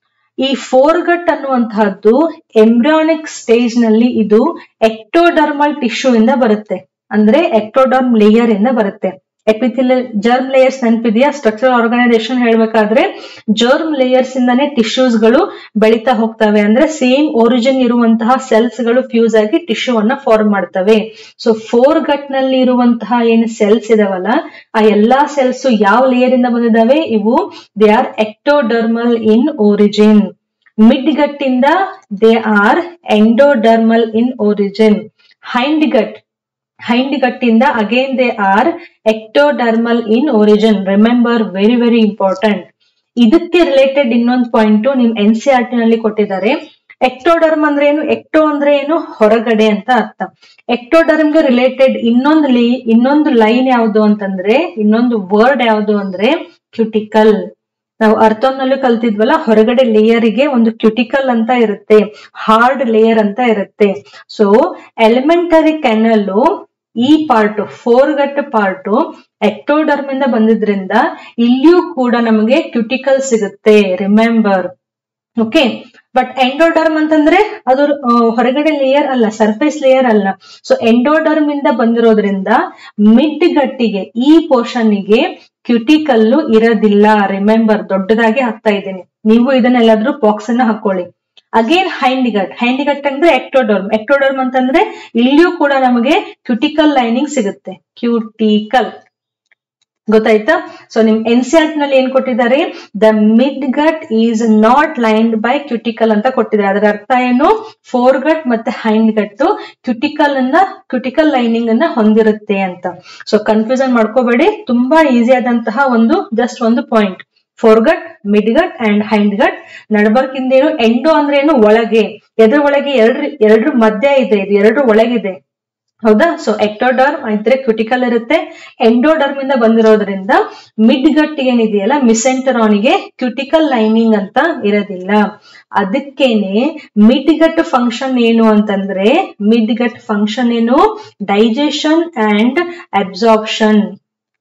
ಈ ಫೋರ್ ಗಟ್ ಅನ್ನುವಂತಹದ್ದು ಎಂಬ್ರಿಯಾನಿಕ್ ಸ್ಟೇಜ್ ನಲ್ಲಿ ಇದು ಎಕ್ಟೋಡರ್ಮಲ್ ಟಿಶ್ಯೂ ಇಂದ ಬರುತ್ತೆ ಅಂದ್ರೆ ಎಕ್ಟೋಡರ್ಮ್ ಲೇಯರ್ ಇಂದ ಬರುತ್ತೆ ಎಪಿಥಿಲಿಯಲ್ ಜರ್ಮ್ ಲೇಯರ್ಸ್ ನೆನಪಿದೆಯಾ ಸ್ಟ್ರಕ್ಚರಲ್ ಆರ್ಗನೈಸೇಷನ್ ಹೇಳ್ಬೇಕಾದ್ರೆ ಜರ್ಮ್ ಲೇಯರ್ಸ್ ಇಂದಾನೆ ಟಿಶ್ಯೂಸ್ ಗಳು ಬೆಳೀತಾ ಹೋಗ್ತವೆ ಅಂದ್ರೆ ಸೇಮ್ ಒರಿಜಿನ್ ಇರುವಂತಹ ಸೆಲ್ಸ್ ಗಳು ಫ್ಯೂಸ್ ಆಗಿ ಟಿಶ್ಯೂ ಅನ್ನ ಫಾರ್ಮ್ ಮಾಡ್ತವೆ ಸೊ ಫೋರ್ ಗಟ್ ನಲ್ಲಿ ಇರುವಂತಹ ಏನು ಸೆಲ್ಸ್ ಇದಾವಲ್ಲ ಆ ಎಲ್ಲಾ ಸೆಲ್ಸ್ ಯಾವ ಲೇಯರ್ ಇಂದ ಬಂದಿದಾವೆ ಇವು they are ectodermal in origin mid gut ಇಂದ they are endodermal in origin hind gut hind ಗಟ್ಟಿಂದ again they are ectodermal in origin remember very very important ಇದಕ್ಕೆ ರಿಲೇಟೆಡ್ ಇನ್ನೊಂದು ಪಾಯಿಂಟ್ ನಿಮ್ ಎನ್ ಸಿ ಆರ್ ಟಿ ನಲ್ಲಿ ಕೊಟ್ಟಿದ್ದಾರೆ ectoderm ಅಂದ್ರೆ ಏನು ಎಕ್ಟೋ ಅಂದ್ರೆ ಏನು ಹೊರಗಡೆ ಅಂತ ಅರ್ಥ ಎಕ್ಟೋಡರ್ಮ್ಗೆ ರಿಲೇಟೆಡ್ ಇನ್ನೊಂದು ಲೈ ಇನ್ನೊಂದು ಲೈನ್ ಯಾವುದು ಅಂತಂದ್ರೆ ಇನ್ನೊಂದು ವರ್ಡ್ ಯಾವುದು ಅಂದ್ರೆ ಕ್ಯುಟಿಕಲ್ ನಾವು ಅರ್ಥೋನ್ನಲ್ಲೂ ಕಲ್ತಿದ್ವಲ್ಲ ಹೊರಗಡೆ ಲೇಯರ್ಗೆ ಒಂದು ಕ್ಯುಟಿಕಲ್ ಅಂತ ಇರುತ್ತೆ ಹಾರ್ಡ್ ಲೇಯರ್ ಅಂತ ಇರುತ್ತೆ ಸೊ ಎಲಿಮೆಂಟರಿ ಕೆನಲ್ ಈ part fore gut part ectoderm ಇಂದ ಬಂದಿದ್ರಿಂದ ಇಲ್ಲಿಯೂ ಕೂಡ ನಮಗೆ ಕ್ಯುಟಿಕಲ್ ಸಿಗುತ್ತೆ ರಿಮೆಂಬರ್ ಓಕೆ ಬಟ್ ಎಂಡೋಡರ್ಮ್ ಅಂತಂದ್ರೆ ಅದು ಆ, ಹೊರಗಡೆ ಲೇಯರ್ ಅಲ್ಲ ಸರ್ಫೇಸ್ ಲೇಯರ್ ಅಲ್ಲ ಸೊ ಎಂಡೋಡರ್ಮ್ ಇಂದ ಬಂದಿರೋದ್ರಿಂದ ಮಿಡ್ ಗಟ್ಟಿಗೆ ಈ ಪೋರ್ಷನ್ ಗೆ ಕ್ಯುಟಿಕಲ್ಲು ಇರೋದಿಲ್ಲ ರಿಮೆಂಬರ್ ದೊಡ್ಡದಾಗಿ ಹಾಕ್ತಾ ಇದ್ದೀನಿ ನೀವು ಇದನ್ನೆಲ್ಲಾದ್ರೂ ಬಾಕ್ಸ್ ಅನ್ನ ಹಾಕೊಳ್ಳಿ again hind gut hind gut ಅಂದ್ರೆ ಎಕ್ಟೋಡರ್ಮ್ ಎಕ್ಟೋಡರ್ಮ್ ಅಂತಂದ್ರೆ ಇಲ್ಲಿಯೂ ಕೂಡ ನಮಗೆ ಕ್ಯುಟಿಕಲ್ ಲೈನಿಂಗ್ ಸಿಗುತ್ತೆ ಕ್ಯೂಟಿಕಲ್ ಗೊತ್ತಾಯ್ತಾ ಸೊ ನಿಮ್ ಎನ್ಸಿಆರ್ಟ್ ನಲ್ಲಿ ಏನ್ ಕೊಟ್ಟಿದ್ದಾರೆ the mid gut is not lined by cuticle ಅಂತ ಕೊಟ್ಟಿದ್ದಾರೆ ಅದರ ಅರ್ಥ ಏನು ಫೋರ್ ಗಟ್ ಮತ್ತೆ ಹೈಂಡ್ ಗಟ್ ಕ್ಯುಟಿಕಲ್ ಅನ್ನ ಕ್ಯುಟಿಕಲ್ ಲೈನಿಂಗ್ ಅನ್ನ ಹೊಂದಿರುತ್ತೆ ಅಂತ ಸೊ ಕನ್ಫ್ಯೂಷನ್ ಮಾಡ್ಕೋಬೇಡಿ ತುಂಬಾ ಈಸಿ ಆದಂತಹ ಒಂದು ಜಸ್ಟ್ ಒಂದು point fore gut mid gut and hind gut ನಡಬರ್ಕಿಂದ ಏನು ಎಂಡೋ ಅಂದ್ರೆ ಏನು ಒಳಗೆ ಎದ್ರ ಒಳಗೆ ಎರಡ್ರ ಎರಡ್ರ ಮಧ್ಯ ಇದೆ ಇದು ಎರಡು ಒಳಗಿದೆ ಹೌದಾ ಸೊ ಎಕ್ಟೋಡರ್ಮ್ ಇದ್ರೆ ಕ್ಯುಟಿಕಲ್ ಇರುತ್ತೆ ಎಂಡೋಡರ್ಮ್ ಇಂದ ಬಂದಿರೋದ್ರಿಂದ ಮಿಡ್ ಗಟ್ ಏನಿದೆಯಲ್ಲ ಮಿಸೆಂಟರಾನಿಗೆ ಕ್ಯುಟಿಕಲ್ ಲೈನಿಂಗ್ ಅಂತ ಇರೋದಿಲ್ಲ ಅದಕ್ಕೇನೆ ಮಿಡ್ ಗಟ್ ಫಂಕ್ಷನ್ ಏನು ಅಂತಂದ್ರೆ ಮಿಡ್ ಗಟ್ ಫಂಕ್ಷನ್ ಏನು digestion and absorption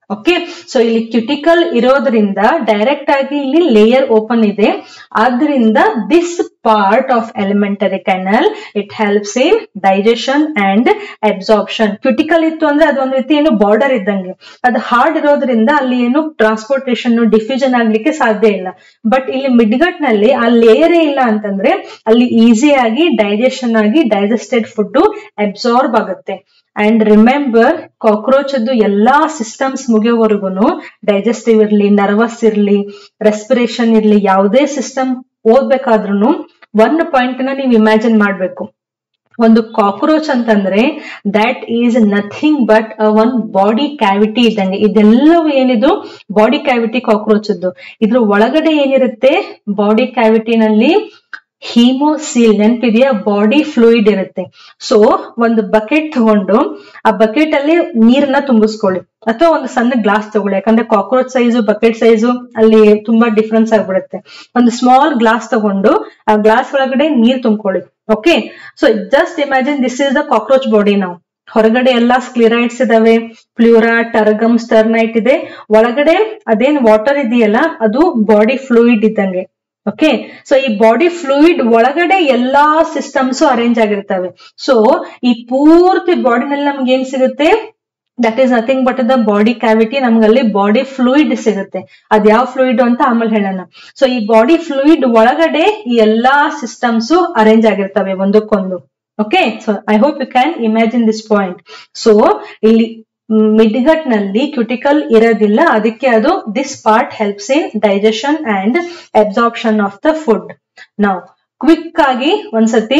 okay so ಇಲ್ಲಿ ಕ್ಯುಟಿಕಲ್ ಇರೋದ್ರಿಂದ ಡೈರೆಕ್ಟ್ ಆಗಿ ಇಲ್ಲಿ ಲೇಯರ್ ಓಪನ್ ಇದೆ ಆದ್ರಿಂದ this part of alimentary canal it helps in digestion and absorption cuticle ಇತ್ತು ಅಂದ್ರೆ ಅದೊಂದ್ ರೀತಿ ಏನು ಬಾರ್ಡರ್ ಇದ್ದಂಗೆ ಅದು ಹಾರ್ಡ್ ಇರೋದ್ರಿಂದ ಅಲ್ಲಿ ಏನು ಟ್ರಾನ್ಸ್ಪೋರ್ಟೇಷನ್ ಡಿಫ್ಯೂಷನ್ ಆಗ್ಲಿಕ್ಕೆ ಸಾಧ್ಯ ಇಲ್ಲ ಬಟ್ ಇಲ್ಲಿ ಮಿಡ್ಗಟ್ ನಲ್ಲಿ ಆ ಲೇಯರೇ ಇಲ್ಲ ಅಂತಂದ್ರೆ ಅಲ್ಲಿ ಈಸಿಯಾಗಿ ಡೈಜೆಷನ್ ಆಗಿ ಡೈಜೆಸ್ಟೆಡ್ ಫುಡ್ ಅಬ್ಸಾರ್ಬ್ ಆಗುತ್ತೆ ಅಂಡ್ ರಿಮೆಂಬರ್ ಕಾಕ್ರೋಚ್ ಅದು ಎಲ್ಲಾ ಸಿಸ್ಟಮ್ಸ್ ಮುಗಿಯೋವರೆಗೂ ಡೈಜೆಸ್ಟಿವ್ ಇರ್ಲಿ ನರ್ವಸ್ ಇರ್ಲಿ ರೆಸ್ಪಿರೇಷನ್ ಇರ್ಲಿ ಯಾವುದೇ ಸಿಸ್ಟಮ್ ಓದ್ಬೇಕಾದ್ರೂ ಒನ್ ಪಾಯಿಂಟ್ ನ ನೀವು ಇಮ್ಯಾಜಿನ್ ಮಾಡ್ಬೇಕು ಒಂದು ಕಾಕ್ರೋಚ್ ಅಂತಂದ್ರೆ that is nothing but one body cavity ಇದ್ದಂಗೆ ಇದೆಲ್ಲವೂ ಏನಿದು ಬಾಡಿ ಕ್ಯಾವಿಟಿ ಕಾಕ್ರೋಚ್ ಇದ್ರ ಒಳಗಡೆ ಏನಿರುತ್ತೆ ಬಾಡಿ ಕ್ಯಾವಿಟಿನಲ್ಲಿ ಹೀಮೋಸೀಲ್ ನೆನಪಿದೆಯಾ ಬಾಡಿ ಫ್ಲೂಯಿಡ್ ಇರುತ್ತೆ ಸೊ ಒಂದು ಬಕೆಟ್ ತಗೊಂಡು ಆ ಬಕೆಟ್ ಅಲ್ಲಿ ನೀರನ್ನ ತುಂಬಿಸ್ಕೊಳ್ಳಿ ಅಥವಾ ಒಂದು ಸಣ್ಣ ಗ್ಲಾಸ್ ತಗೊಳ್ಳಿ ಯಾಕಂದ್ರೆ ಕಾಕ್ರೋಚ್ ಸೈಜು ಬಕೆಟ್ ಸೈಜು ಅಲ್ಲಿ ತುಂಬಾ ಡಿಫ್ರೆನ್ಸ್ ಆಗ್ಬಿಡುತ್ತೆ ಒಂದು ಸ್ಮಾಲ್ ಗ್ಲಾಸ್ ತಗೊಂಡು ಆ ಗ್ಲಾಸ್ ಒಳಗಡೆ ನೀರ್ ತುಂಬ್ಕೊಳ್ಳಿ okay so just imagine this is the cockroach body ನಾವು ಹೊರಗಡೆ ಎಲ್ಲಾ ಸ್ಕ್ಲಿರೈಟ್ಸ್ ಇದಾವೆ ಪ್ಲೂರಾ ಟರ್ಗಮ್ ಸ್ಟರ್ನೈಟ್ ಇದೆ ಒಳಗಡೆ ಅದೇನ್ ವಾಟರ್ ಇದೆಯಲ್ಲ ಅದು ಬಾಡಿ ಫ್ಲೂಯಿಡ್ ಇದ್ದಂಗೆ ಓಕೆ ಸೊ ಈ ಬಾಡಿ ಫ್ಲೂಯಿಡ್ ಒಳಗಡೆ ಎಲ್ಲಾ ಸಿಸ್ಟಮ್ಸ್ ಅರೇಂಜ್ ಆಗಿರ್ತವೆ ಸೊ ಈ ಪೂರ್ತಿ ಬಾಡಿನಲ್ಲಿ ನಮ್ಗೆ ಏನ್ ಸಿಗುತ್ತೆ that is nothing but the body cavity ನಮ್ಗಲ್ಲಿ ಬಾಡಿ ಫ್ಲೂಯಿಡ್ ಸಿಗುತ್ತೆ ಅದ್ ಯಾವ ಫ್ಲೂಯಿಡ್ ಅಂತ ಆಮೇಲೆ ಹೇಳೋಣ ಸೊ ಈ ಬಾಡಿ ಫ್ಲೂಯಿಡ್ ಒಳಗಡೆ ಈ ಎಲ್ಲಾ ಸಿಸ್ಟಮ್ಸ್ ಅರೇಂಜ್ ಆಗಿರ್ತವೆ ಒಂದಕ್ಕೊಂದು okay so I hope you can imagine this point so ಇಲ್ಲಿ ಮಿಡ್ಗಟ್ ನಲ್ಲಿ ಕ್ಯುಟಿಕಲ್ ಇರೋದಿಲ್ಲ ಅದಕ್ಕೆ ಅದು this part helps in digestion and absorption of the food ನಾವು ಕ್ವಿಕ್ ಆಗಿ ಒಂದ್ಸತಿ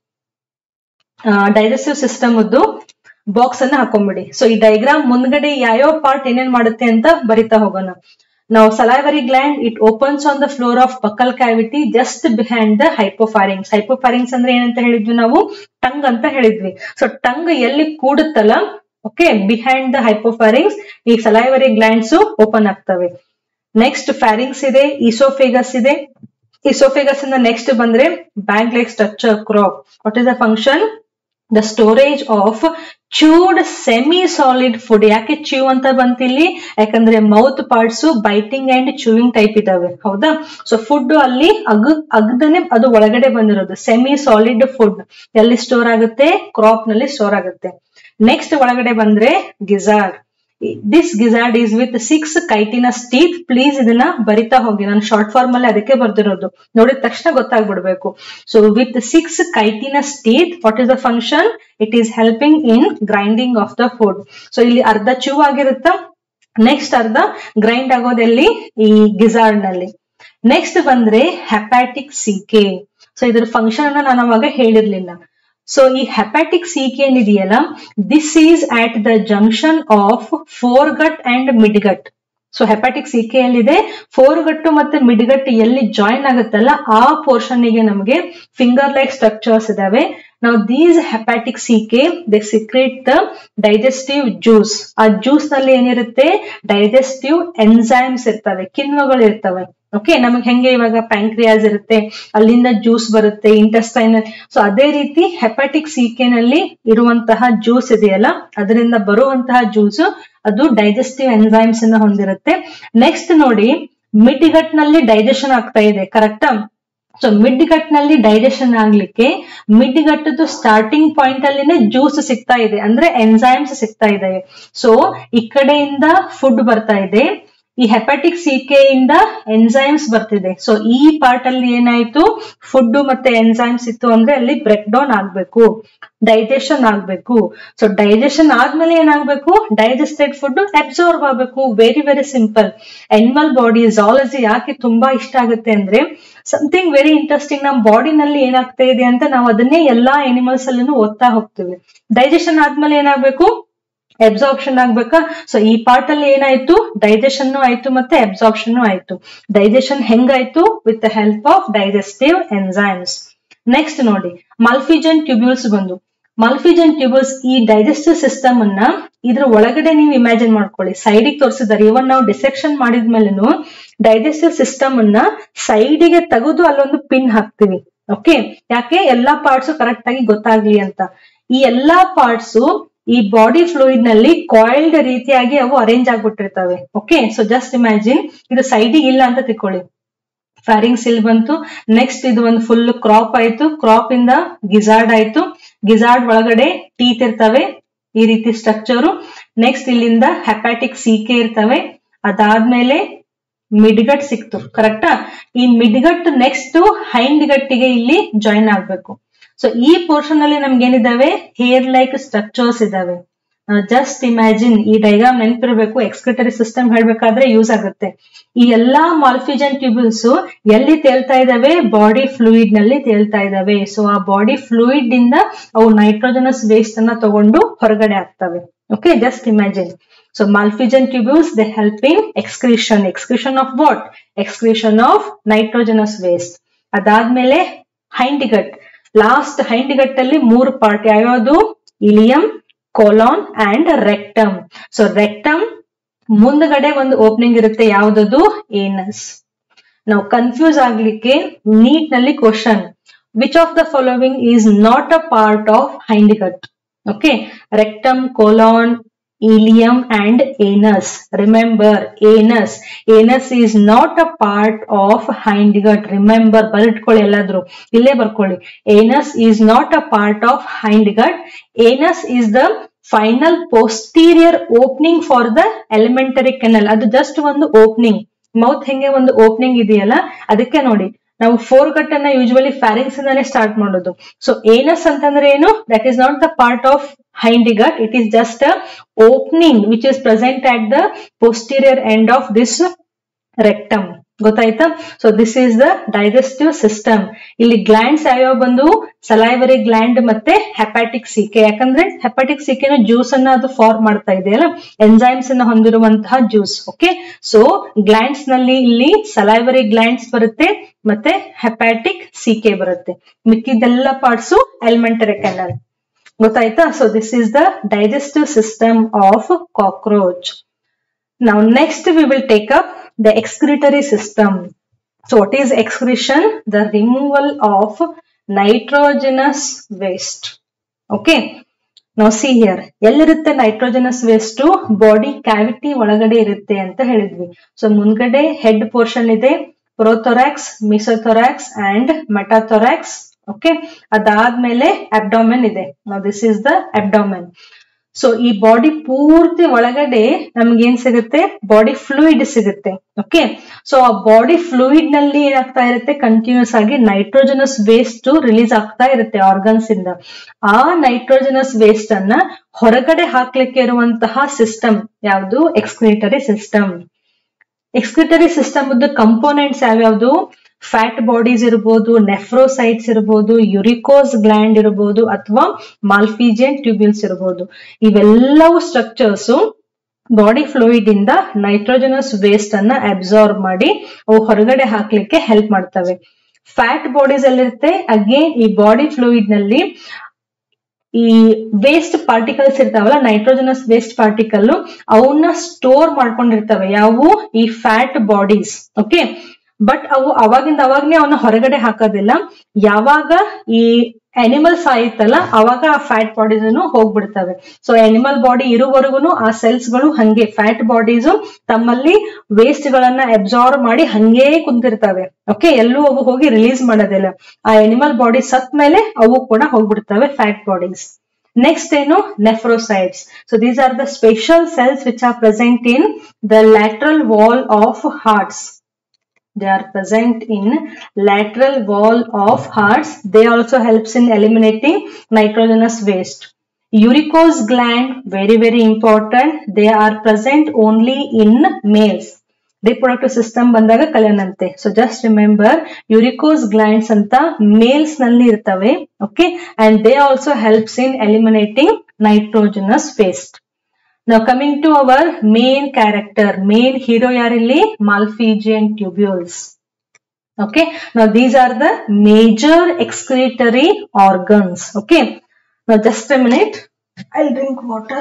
ಡೈಜೆಸ್ಟಿವ್ ಸಿಸ್ಟಮ್ ಬಾಕ್ಸ್ ಅನ್ನ ಹಾಕೊಂಡ್ಬಿಡಿ ಸೊ ಈ ಡೈಗ್ರಾಮ್ ಮುಂದ್ಗಡೆ ಯಾವ್ಯಾವ ಪಾರ್ಟ್ ಏನೇನ್ ಮಾಡುತ್ತೆ ಅಂತ ಬರಿತಾ ಹೋಗೋಣ ನಾವು salivary gland it opens on the floor of buccal cavity just behind the hypopharynx hypopharynx ಅಂದ್ರೆ ಏನಂತ ಹೇಳಿದ್ವಿ ನಾವು ಟಂಗ್ ಅಂತ ಹೇಳಿದ್ವಿ ಸೊ ಟಂಗ್ ಎಲ್ಲಿ ಕೂಡುತ್ತಲ್ಲ ಓಕೆ ಬಿಹೈಂಡ್ ದ ಹೈಪೋಫಾರಿಂಗ್ಸ್ ಈ ಸಲೈವರಿ ಗ್ಲ್ಯಾಂಡ್ಸ್ ಓಪನ್ ಆಗ್ತವೆ ನೆಕ್ಸ್ಟ್ ಫ್ಯಾರಿಂಗ್ಸ್ ಇದೆ ಈಸೋಫೇಗಸ್ ಇದೆ ಈಸೋಫೇಗಸ್ ಇಂದ ನೆಕ್ಸ್ಟ್ ಬಂದ್ರೆ bag like structure crop what is the function the storage of chewed semi solid food ಯಾಕೆ ಚ್ಯೂ ಅಂತ ಬಂತಿಲ್ಲಿ ಯಾಕಂದ್ರೆ mouth parts biting and chewing type ಇದಾವೆ ಹೌದಾ ಸೊ ಫುಡ್ ಅಲ್ಲಿ ಅಗ್ ಅಗ್ದನೆ ಅದು ಒಳಗಡೆ ಬಂದಿರೋದು ಸೆಮಿ ಸಾಲಿಡ್ ಫುಡ್ ಎಲ್ಲಿ ಸ್ಟೋರ್ ಆಗುತ್ತೆ ಕ್ರಾಪ್ ನಲ್ಲಿ ಸ್ಟೋರ್ ಆಗುತ್ತೆ ನೆಕ್ಸ್ಟ್ ಒಳಗಡೆ ಬಂದ್ರೆ gizzard this gizzard is with six chitinous teeth please ಇದನ್ನ ಬರಿತಾ ಹೋಗಿ ನಾನು ಶಾರ್ಟ್ ಫಾರ್ಮ್ ಅಲ್ಲಿ ಅದಕ್ಕೆ ಬರ್ದಿರೋದು ನೋಡಿದ ತಕ್ಷಣ ಗೊತ್ತಾಗ್ಬಿಡ್ಬೇಕು so with six chitinous teeth what is the function it is helping in grinding of the food so ಇಲ್ಲಿ ಅರ್ಧ ಚೂ ಆಗಿರುತ್ತಾ ನೆಕ್ಸ್ಟ್ ಅರ್ಧ ಗ್ರೈಂಡ್ ಆಗೋದೆಲ್ಲಿ ಈ ಗಿಜಾರ್ಡ್ ನಲ್ಲಿ ನೆಕ್ಸ್ಟ್ ಬಂದ್ರೆ ಹೆಪ್ಯಾಟಿಕ್ ಸಿಕೆ ಸೊ ಇದ್ರ ಫಂಕ್ಷನ್ ಅನ್ನ ನಾನು ಅವಾಗ ಹೇಳಿರ್ಲಿಲ್ಲ ಸೊ ಈ ಹೆಪ್ಯಾಟಿಕ್ ಸಿಕೆ ಏನಿದೆಯಲ್ಲ this is at the junction of fore gut and midgut so hepatic caeca ಎಲ್ಲಿದೆ ಫೋರ್ ಗಟ್ಟು ಮತ್ತೆ ಮಿಡ್ಗಟ್ ಎಲ್ಲಿ ಜಾಯಿನ್ ಆಗುತ್ತಲ್ಲ ಆ ಪೋರ್ಷನ್ ಗೆ ನಮಗೆ ಫಿಂಗರ್ ಲೈಕ್ ಸ್ಟ್ರಕ್ಚರ್ಸ್ ಇದಾವೆ ನಾವು these hepatic caeca they secrete the digestive juice ಆ ಜ್ಯೂಸ್ ನಲ್ಲಿ ಏನಿರುತ್ತೆ ಡೈಜೆಸ್ಟಿವ್ ಎನ್ಸೈಮ್ಸ್ ಇರ್ತವೆ ಕಿಣ್ವಗಳು ಇರ್ತವೆ ಓಕೆ ನಮಗೆ ಹೆಂಗೆ ಇವಾಗ ಪ್ಯಾಂಕ್ರಿಯಾಸ್ ಇರುತ್ತೆ ಅಲ್ಲಿಂದ ಜ್ಯೂಸ್ ಬರುತ್ತೆ ಇಂಟೆಸ್ಟೈನ್ ಸೊ ಅದೇ ರೀತಿ ಹೆಪಾಟಿಕ್ ನಲ್ಲಿ ಇರುವಂತಹ ಜ್ಯೂಸ್ ಇದೆಯಲ್ಲ ಅದರಿಂದ ಬರುವಂತಹ ಜ್ಯೂಸ್ ಅದು ಡೈಜೆಸ್ಟಿವ್ ಎನ್ಸೈಮ್ಸ್ ಅನ್ನ ಹೊಂದಿರುತ್ತೆ ನೆಕ್ಸ್ಟ್ ನೋಡಿ ಮಿಡ್ ನಲ್ಲಿ ಡೈಜೆಷನ್ ಆಗ್ತಾ ಇದೆ ಕರೆಕ್ಟಾ ಸೊ ಮಿಡ್ ಗಟ್ ನಲ್ಲಿ ಡೈಜೆಷನ್ ಆಗ್ಲಿಕ್ಕೆ ಮಿಡ್ ಗಟ್ಟದ್ದು ಸ್ಟಾರ್ಟಿಂಗ್ ಪಾಯಿಂಟ್ ಅಲ್ಲಿನೇ ಜ್ಯೂಸ್ ಸಿಗ್ತಾ ಇದೆ ಅಂದ್ರೆ ಎನ್ಸೈಮ್ಸ್ ಸಿಗ್ತಾ ಇದಾವೆ ಸೊ ಈ ಕಡೆಯಿಂದ ಫುಡ್ ಬರ್ತಾ ಇದೆ ಈ ಹೆಪಾಟಿಕ್ ಸಿಕೆ ಇಂದ ಎನ್ಸೈಮ್ಸ್ ಬರ್ತಿದೆ ಸೊ ಈ ಪಾರ್ಟ್ ಅಲ್ಲಿ ಏನಾಯ್ತು ಫುಡ್ ಮತ್ತೆ ಎನ್ಸೈಮ್ಸ್ ಇತ್ತು ಅಂದ್ರೆ ಅಲ್ಲಿ ಬ್ರೇಕ್ ಡೌನ್ ಆಗ್ಬೇಕು ಡೈಜೆಷನ್ ಆಗ್ಬೇಕು ಸೊ ಡೈಜೆಷನ್ ಆದ್ಮೇಲೆ ಏನಾಗ್ಬೇಕು ಡೈಜೆಸ್ಟೆಡ್ ಫುಡ್ ಅಬ್ಸರ್ವ್ ಆಗ್ಬೇಕು very very simple animal body zoology ಯಾಕೆ ತುಂಬಾ ಇಷ್ಟ ಆಗುತ್ತೆ ಅಂದ್ರೆ ಸಮಥಿಂಗ್ ವೆರಿ ಇಂಟ್ರೆಸ್ಟಿಂಗ್ ನಮ್ಮ ಬಾಡಿನಲ್ಲಿ ಏನಾಗ್ತಾ ಇದೆ ಅಂತ ನಾವು ಅದನ್ನೇ ಎಲ್ಲಾ ಎನಿಮಲ್ಸ್ ಅಲ್ಲೂ ಓದ್ತಾ ಹೋಗ್ತೀವಿ ಡೈಜೆಷನ್ ಆದ್ಮೇಲೆ ಏನಾಗ್ಬೇಕು ಅಬ್ಸಾರ್ಪ್ಷನ್ ಆಗ್ಬೇಕಾ ಸೊ ಈ ಪಾರ್ಟ್ ಅಲ್ಲಿ ಏನಾಯ್ತು ಡೈಜೆಷನ್ ಆಯ್ತು ಮತ್ತೆ ಅಬ್ಸಾರ್ಪ್ಷನ್ ಆಯ್ತು ಡೈಜೆಷನ್ ಹೆಂಗಾಯ್ತು with the help of digestive enzymes next ನೋಡಿ ಮಲ್ಫಿಜನ್ ಟ್ಯೂಬ್ಯೂಲ್ಸ್ ಬಂದು ಮಲ್ಫಿಜನ್ ಟ್ಯೂಬ್ಯೂಲ್ಸ್ ಈ ಡೈಜೆಸ್ಟಿವ್ ಸಿಸ್ಟಮ್ ಅನ್ನ ಇದ್ರ ಒಳಗಡೆ ನೀವು ಇಮ್ಯಾಜಿನ್ ಮಾಡ್ಕೊಳ್ಳಿ ಸೈಡಿಗೆ ತೋರಿಸಿದ್ದಾರೆ ಇವನ್ ನಾವು ಡಿಸೆಕ್ಷನ್ ಮಾಡಿದ್ಮೇಲೆನು ಡೈಜೆಸ್ಟಿವ್ ಸಿಸ್ಟಮ್ ಅನ್ನ ಸೈಡಿಗೆ ತೆಗೆದು ಅಲ್ಲೊಂದು ಪಿನ್ ಹಾಕ್ತಿವಿ ಓಕೆ ಯಾಕೆ ಎಲ್ಲಾ ಪಾರ್ಟ್ಸ್ ಕರೆಕ್ಟ್ ಆಗಿ ಗೊತ್ತಾಗ್ಲಿ ಅಂತ ಈ ಎಲ್ಲಾ ಪಾರ್ಟ್ಸ್ ಈ ಬಾಡಿ ಫ್ಲೂಯಿಡ್ ನಲ್ಲಿ ಕಾಯಿಲ್ಡ್ ರೀತಿಯಾಗಿ ಅವು ಅರೇಂಜ್ ಆಗ್ಬಿಟ್ಟಿರ್ತವೆ ಓಕೆ ಸೊ ಜಸ್ಟ್ ಇಮ್ಯಾಜಿನ್ ಇದು ಸೈಡಿಗೆ ಇಲ್ಲ ಅಂತ ತಿಳ್ಕೊಳ್ಳಿ ಫ್ಯಾರಿಂಗ್ ಸಿಲ್ ಬಂತು ನೆಕ್ಸ್ಟ್ ಇದು ಒಂದು ಫುಲ್ ಕ್ರಾಪ್ ಆಯ್ತು ಕ್ರಾಪ್ ಇಂದ ಗಿಜಾರ್ಡ್ ಆಯ್ತು ಗಿಜಾರ್ಡ್ ಒಳಗಡೆ ಟೀತ್ ಇರ್ತವೆ ಈ ರೀತಿ ಸ್ಟ್ರಕ್ಚರು ನೆಕ್ಸ್ಟ್ ಇಲ್ಲಿಂದ ಹೆಪಾಟಿಕ್ ಸೀಕೆ ಇರ್ತವೆ ಅದಾದ್ಮೇಲೆ ಮಿಡ್ಗಟ್ ಸಿಕ್ತು ಕರೆಕ್ಟಾ ಈ ಮಿಡ್ಗಟ್ ನೆಕ್ಸ್ಟ್ ಹೈಂಡ್ ಗಟ್ಟಿಗೆ ಇಲ್ಲಿ ಜಾಯಿನ್ ಆಗ್ಬೇಕು ಸೊ ಈ ಪೋರ್ಷನ್ ಅಲ್ಲಿ ನಮ್ಗೆ ಏನಿದಾವೆ ಹೇರ್ ಲೈಕ್ ಸ್ಟ್ರಕ್ಚರ್ಸ್ ಇದಾವೆ ಜಸ್ಟ್ ಇಮ್ಯಾಜಿನ್ ಈ ಡೈಗ್ರಾಮ್ ನೆನಪಿರ್ಬೇಕು ಎಕ್ಸ್ಕ್ರಿಟರಿ ಸಿಸ್ಟಮ್ ಹೇಳ್ಬೇಕಾದ್ರೆ ಯೂಸ್ ಆಗುತ್ತೆ ಈ ಎಲ್ಲಾ ಮಾಲ್ಫಿಜನ್ ಟ್ಯೂಬ್ಯೂಲ್ಸ್ ಎಲ್ಲಿ ತೇಲ್ತಾ ಇದಾವೆ ಬಾಡಿ ಫ್ಲೂಯಿಡ್ ನಲ್ಲಿ ತೇಲ್ತಾ ಇದಾವೆ ಸೊ ಆ ಬಾಡಿ ಫ್ಲೂಯಿಡ್ ಇಂದ ಅವು ನೈಟ್ರೋಜನಸ್ ವೇಸ್ಟ್ ಅನ್ನ ತಗೊಂಡು ಹೊರಗಡೆ ಆಗ್ತವೆ okay just imagine so malpighian tubules they help in excretion excretion of what excretion of nitrogenous waste ಅದಾದ್ಮೇಲೆ ಹೈಂಡಿಗಟ್ ಲಾಸ್ಟ್ ಹೈಂಡಿಗಟ್ ಅಲ್ಲಿ ಮೂರು ಪಾರ್ಟ್ ಯಾವ್ಯಾವುದು ileum colon and rectum so rectum ಮುಂದ್ಗಡೆ ಒಂದು ಓಪನಿಂಗ್ ಇರುತ್ತೆ ಯಾವ್ದದು ಏನಸ್ ನಾವು ಕನ್ಫ್ಯೂಸ್ ಆಗ್ಲಿಕ್ಕೆ ನೀಟ್ ನಲ್ಲಿ question which of the following is not a part of hindgut okay rectum colon ileum and anus remember anus anus is not a part of hindgut remember ಬರಿಟ್ಕೊಳ್ಳಿ ಎಲ್ಲಾದ್ರೂ ಇಲ್ಲೇ ಬರ್ಕೊಳ್ಳಿ anus is not a part of hindgut anus is the final posterior opening for the alimentary canal ಅದು just ಒಂದು opening mouth ಹೆಂಗೆ ಒಂದು opening ಇದೆಯಲ್ಲ ಅದಕ್ಕೆ ನೋಡಿ ನಾವು ಫೋರ್ ಗಟ್ ಅನ್ನ ಯೂಶುವಲಿ ಫ್ಯಾರಿಂಗ್ಸ್ ಇಂದಾನೆ ಸ್ಟಾರ್ಟ್ ಮಾಡೋದು ಸೊ ಏನಸ್ ಅಂತಂದ್ರೆ ಏನು that is not the part of hindgut it is just a opening which is present at the posterior end of this rectum ಗೊತ್ತಾಯ್ತಾ so this is the digestive system ಇಲ್ಲಿ glands ಯಾವ್ಯಾವ ಬಂದು salivary gland ಮತ್ತೆ hepatic caeca ಯಾಕಂದ್ರೆ hepatic ಸೀಕೆನ juice ಅನ್ನ ಅದು form ಮಾಡ್ತಾ ಇದೆಯಲ್ಲ ಎಂಜೈಮ್ಸ್ ಅನ್ನ ಹೊಂದಿರುವಂತಹ ಜ್ಯೂಸ್ ಓಕೆ ಸೊ ಗ್ಲ್ಯಾಂಡ್ಸ್ ನಲ್ಲಿ ಇಲ್ಲಿ ಸಲೈವರಿ ಗ್ಲ್ಯಾಂಡ್ಸ್ ಬರುತ್ತೆ ಮತ್ತೆ ಹೆಪಾಟಿಕ್ ಸೀಕೆ ಬರುತ್ತೆ ಮಿಕ್ಕಿದೆಲ್ಲ ಪಾರ್ಟ್ಸು ಎಲಿಮೆಂಟರಿ ಕೆನಲ್ ಗೊತ್ತಾಯ್ತಾ so this is the digestive system of cockroach Now next we will take up the excretory system. So what is excretion? The removal of nitrogenous waste. Okay. ನಾವು see here ಎಲ್ಲಿರುತ್ತೆ nitrogenous waste body cavity ಒಳಗಡೆ ಇರುತ್ತೆ ಅಂತ ಹೇಳಿದ್ವಿ so ಮುಂದ್ಗಡೆ head portion ಇದೆ prothorax mesothorax and metathorax okay ಅದಾದ್ಮೇಲೆ abdomen ಇದೆ this is the abdomen so ಈ ಬಾಡಿ ಪೂರ್ತಿ ಒಳಗಡೆ ನಮ್ಗೆ ಏನ್ ಸಿಗುತ್ತೆ ಬಾಡಿ ಫ್ಲೂಯಿಡ್ ಸಿಗುತ್ತೆ ಓಕೆ ಸೊ ಆ ಬಾಡಿ ಫ್ಲೂಯಿಡ್ ನಲ್ಲಿ ಏನಾಗ್ತಾ ಇರುತ್ತೆ ಕಂಟಿನ್ಯೂಸ್ ಆಗಿ ನೈಟ್ರೋಜನಸ್ ವೇಸ್ಟ್ ರಿಲೀಸ್ ಆಗ್ತಾ ಇರುತ್ತೆ ಆರ್ಗನ್ಸ್ ಇಂದ ಆ ನೈಟ್ರೋಜನಸ್ ವೇಸ್ಟ್ ಅನ್ನ ಹೊರಗಡೆ ಹಾಕ್ಲಿಕ್ಕೆ ಇರುವಂತಹ ಸಿಸ್ಟಮ್ ಯಾವುದು excretory system excretory system components ಯಾವ್ಯಾವ್ದು ಫ್ಯಾಟ್ ಬಾಡೀಸ್ ಇರ್ಬೋದು ನೆಫ್ರೋಸೈಟ್ಸ್ ಇರ್ಬೋದು ಯುರಿಕೋಸ್ ಗ್ಲ್ಯಾಂಡ್ ಇರ್ಬೋದು ಅಥವಾ ಮಾಲ್ಫಿಜಿಯನ್ ಟ್ಯೂಬ್ಯೂಲ್ಸ್ ಇರ್ಬೋದು ಇವೆಲ್ಲವೂ ಸ್ಟ್ರಕ್ಚರ್ಸ್ ಬಾಡಿ ಫ್ಲೂಯಿಡ್ ಇಂದ ನೈಟ್ರೋಜನಸ್ ವೇಸ್ಟ್ ಅನ್ನ ಅಬ್ಸಾರ್ಬ್ ಮಾಡಿ ಅವು ಹೊರಗಡೆ ಹಾಕ್ಲಿಕ್ಕೆ ಹೆಲ್ಪ್ ಮಾಡ್ತವೆ ಫ್ಯಾಟ್ ಬಾಡೀಸ್ ಎಲ್ಲಿರುತ್ತೆ ಅಗೇನ್ ಈ ಬಾಡಿ ಫ್ಲೂಯಿಡ್ ನಲ್ಲಿ ಈ ವೇಸ್ಟ್ ಪಾರ್ಟಿಕಲ್ಸ್ ಇರ್ತಾವಲ್ಲ ನೈಟ್ರೋಜನಸ್ ವೇಸ್ಟ್ ಪಾರ್ಟಿಕಲ್ ಅವನ್ನ ಸ್ಟೋರ್ ಮಾಡ್ಕೊಂಡಿರ್ತವೆ ಯಾವುವು ಈ ಫ್ಯಾಟ್ ಬಾಡೀಸ್ ಓಕೆ ಬಟ್ ಅವು ಅವಾಗಿಂದ ಅವಾಗ್ನೇ ಅವನ್ನ ಹೊರಗಡೆ ಹಾಕೋದಿಲ್ಲ ಯಾವಾಗ ಈ ಅನಿಮಲ್ ಸಾಯುತ್ತಲ್ಲ ಅವಾಗ ಆ ಫ್ಯಾಟ್ ಬಾಡೀಸ್ ಹೋಗ್ಬಿಡ್ತವೆ ಸೊ ಅನಿಮಲ್ ಬಾಡಿ ಇರುವವರೆಗೂ ಆ ಸೆಲ್ಸ್ ಗಳು ಹಂಗೆ ಫ್ಯಾಟ್ ಬಾಡೀಸ್ ತಮ್ಮಲ್ಲಿ ವೇಸ್ಟ್ ಗಳನ್ನ ಅಬ್ಸಾರ್ವ್ ಮಾಡಿ ಹಂಗೇ ಕುಂತಿರ್ತವೆ ಓಕೆ ಎಲ್ಲೂ ಅವು ಹೋಗಿ ರಿಲೀಸ್ ಮಾಡೋದಿಲ್ಲ ಆ ಅನಿಮಲ್ ಬಾಡಿ ಸತ್ ಮೇಲೆ ಅವು ಕೂಡ ಹೋಗ್ಬಿಡ್ತವೆ ಫ್ಯಾಟ್ ಬಾಡೀಸ್ ನೆಕ್ಸ್ಟ್ ಏನು nephrocytes so these are the special cells which are present in the lateral wall of hearts they are present in lateral wall of hearts they also helps in eliminating nitrogenous waste uricose gland very very important they are present only in males reproductive system ಬಂದಾಗ ಕಲಿಯೋಣಂತೆ so just remember uricose glands ಅಂತ males ನಲ್ಲಿ ಇರ್ತವೆ okay and they also helps in eliminating nitrogenous waste Now coming to our main character, main hero yarilli Malphigian tubules. Okay. Now these are the major excretory organs. Okay. Now just a minute. I'll drink water.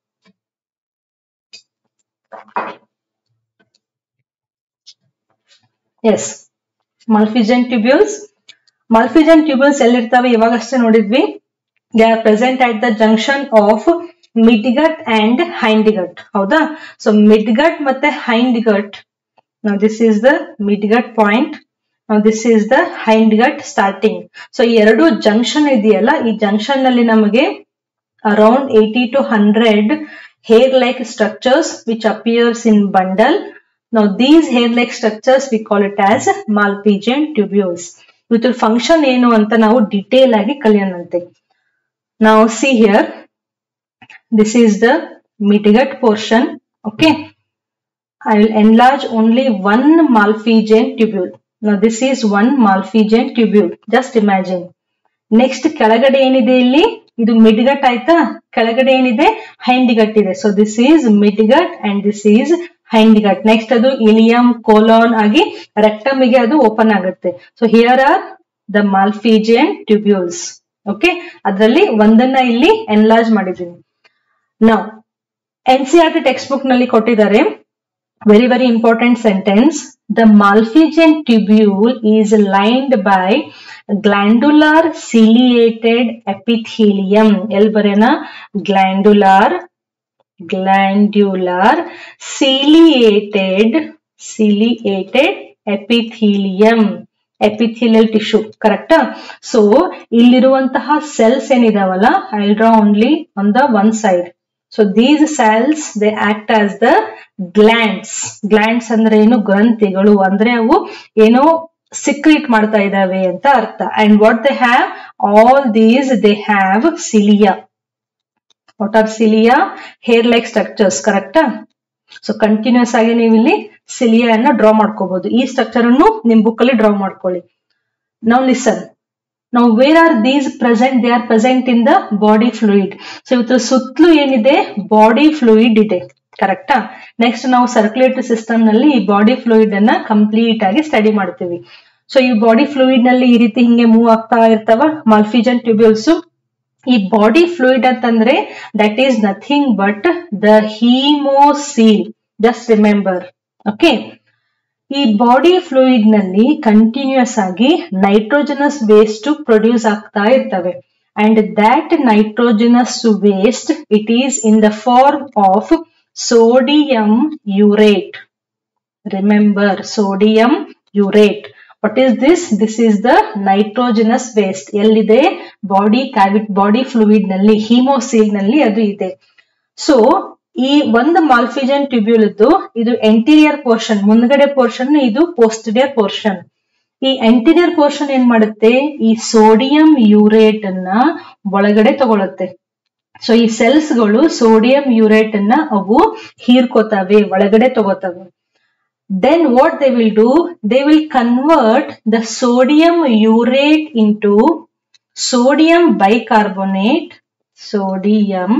Yes. Malphigian tubules. Malphigian tubules ಎಲ್ಲಿರ್ತವೆ ಇವಾಗಷ್ಟೇ ನೋಡಿದ್ವಿ they are present at the junction of mid gut and hind hindgut ಹೌದಾ so midgut ಮತ್ತೆ hind hindgut ನಾವು this is the mid midgut point this is the hindgut starting so ಈ ಎರಡು junction ಇದೆಯಲ್ಲ ಈ junction ನಲ್ಲಿ ನಮಗೆ around eighty to hundred hair like structures which appears in bundle ನಾವು these hair like structures we call it as malpighian tubules ಇದ್ರ function ಏನು ಅಂತ ನಾವು ಡಿಟೇಲ್ ಆಗಿ ಕಲಿಯೋಣಂತೆ ನಾವು see here this is the midgut portion okay i will enlarge only one malphigian tubule now this is one malphigian tubule just imagine next ಕೆಳಗಡೆ ಏನಿದೆ ಇಲ್ಲಿ ಇದು ಮಿಡ್ಗಟ್ ಆಯ್ತಾ ಕೆಳಗಡೆ ಏನಿದೆ ಹೈಂಡ್ಗಟ್ ಇದೆ so this is midgut and this is hindgut next ಅದು ileum colon ಆಗಿ rectum ಗೆ ಅದು ಓಪನ್ ಆಗುತ್ತೆ so here are the malpighian tubules okay ಅದರಲ್ಲಿ ಒಂದನ್ನ ಇಲ್ಲಿ ಎನ್ಲಾರ್ಜ್ ಮಾಡಿದ್ದೀನಿ ನಾವು N C R T textbook ನಲ್ಲಿ ಕೊಟ್ಟಿದ್ದಾರೆ very very important sentence the malpighian tubule is lined by glandular ciliated epithelium ಎಲ್ ಬರೆನ glandular glandular ciliated ciliated epithelium epithelial tissue ಕರೆಕ್ಟಾ ಸೊ ಇಲ್ಲಿರುವಂತಹ cells ಏನಿದಾವಲ್ಲ I draw only on the one side so these cells they act as the glands glands ಅಂದ್ರೆ ಏನು ಗ್ರಂಥಿಗಳು ಅಂದ್ರೆ ಅವು ಏನೋ secrete ಮಾಡ್ತಾ ಇದಾವೆ ಅಂತ ಅರ್ಥ and what they have all these they have cilia what are cilia hair like structures ಕರೆಕ್ಟಾ ಸೊ ಕಂಟಿನ್ಯೂಸ್ ಆಗಿ ನೀವು ಇಲ್ಲಿ ಸಿಲಿಯಾನ ಡ್ರಾ ಮಾಡ್ಕೋಬಹುದು ಈ ಸ್ಟ್ರಕ್ಚರ್ ಅನ್ನು ನಿಮ್ ಬುಕ್ ಅಲ್ಲಿ ಡ್ರಾ ಮಾಡ್ಕೊಳ್ಳಿ ನಾವು ಲಿಸನ್ ನಾವು where are these present they are present in the body fluid so ಇವತ್ತು ಸುತ್ತಲೂ ಏನಿದೆ ಬಾಡಿ ಫ್ಲೂಯಿಡ್ ಇದೆ ಕರೆಕ್ಟಾ ನೆಕ್ಸ್ಟ್ ನಾವು ಸರ್ಕ್ಯುಲೇಟರಿ ಸಿಸ್ಟಮ್ ನಲ್ಲಿ ಈ ಬಾಡಿ ಫ್ಲೂಯಿಡ್ ಅನ್ನ ಕಂಪ್ಲೀಟ್ ಆಗಿ ಸ್ಟಡಿ ಮಾಡ್ತೀವಿ ಸೊ ಈ ಬಾಡಿ ಫ್ಲೂಯಿಡ್ ನಲ್ಲಿ ಈ ರೀತಿ ಹಿಂಗೆ ಮೂವ್ ಆಗ್ತಾ ಇರ್ತಾವ ಮಾಲ್ಫಿಜನ್ ಟ್ಯೂಬ್ಯೂಲ್ಸ್ ಈ ಬಾಡಿ ಫ್ಲೂಯಿಡ್ ಅಂತಂದ್ರೆ that is nothing but the haemocoel just remember okay ಈ ಬಾಡಿ ಫ್ಲೂಯಿಡ್ ನಲ್ಲಿ ಕಂಟಿನ್ಯೂಸ್ ಆಗಿ ನೈಟ್ರೋಜನಸ್ ವೇಸ್ಟ್ ಪ್ರೊಡ್ಯೂಸ್ ಆಗ್ತಾ ಇರ್ತವೆ and that nitrogenous waste it is in the form of sodium urate remember sodium urate what is this this is the nitrogenous waste ಎಲ್ಲಿದೆ body cavity body fluid ನಲ್ಲಿ haemocoel ನಲ್ಲಿ ಅದು ಇದೆ so ಈ ಒಂದು ಮಾಲ್ಫಿಜನ್ tubule ಇದ್ದು ಇದು ಎಂಟೀರಿಯರ್ ಪೋರ್ಷನ್ ಮುಂದ್ಗಡೆ ಪೋರ್ಷನ್ ಇದು ಪೋಸ್ಟೀರಿಯರ್ ಪೋರ್ಷನ್ ಈ ಎಂಟೀರಿಯರ್ ಪೋರ್ಷನ್ ಏನ್ ಮಾಡುತ್ತೆ ಈ ಸೋಡಿಯಂ ಯೂರೇಟ್ ಅನ್ನ ಒಳಗಡೆ ತಗೊಳುತ್ತೆ ಸೊ ಈ ಸೆಲ್ಸ್ ಗಳು ಸೋಡಿಯಂ ಯೂರೇಟ್ ಅನ್ನ ಅವು ಹೀರ್ಕೋತವೆ ಒಳಗಡೆ ತಗೋತವೆ then what they will do they will convert the sodium urate into sodium bicarbonate sodium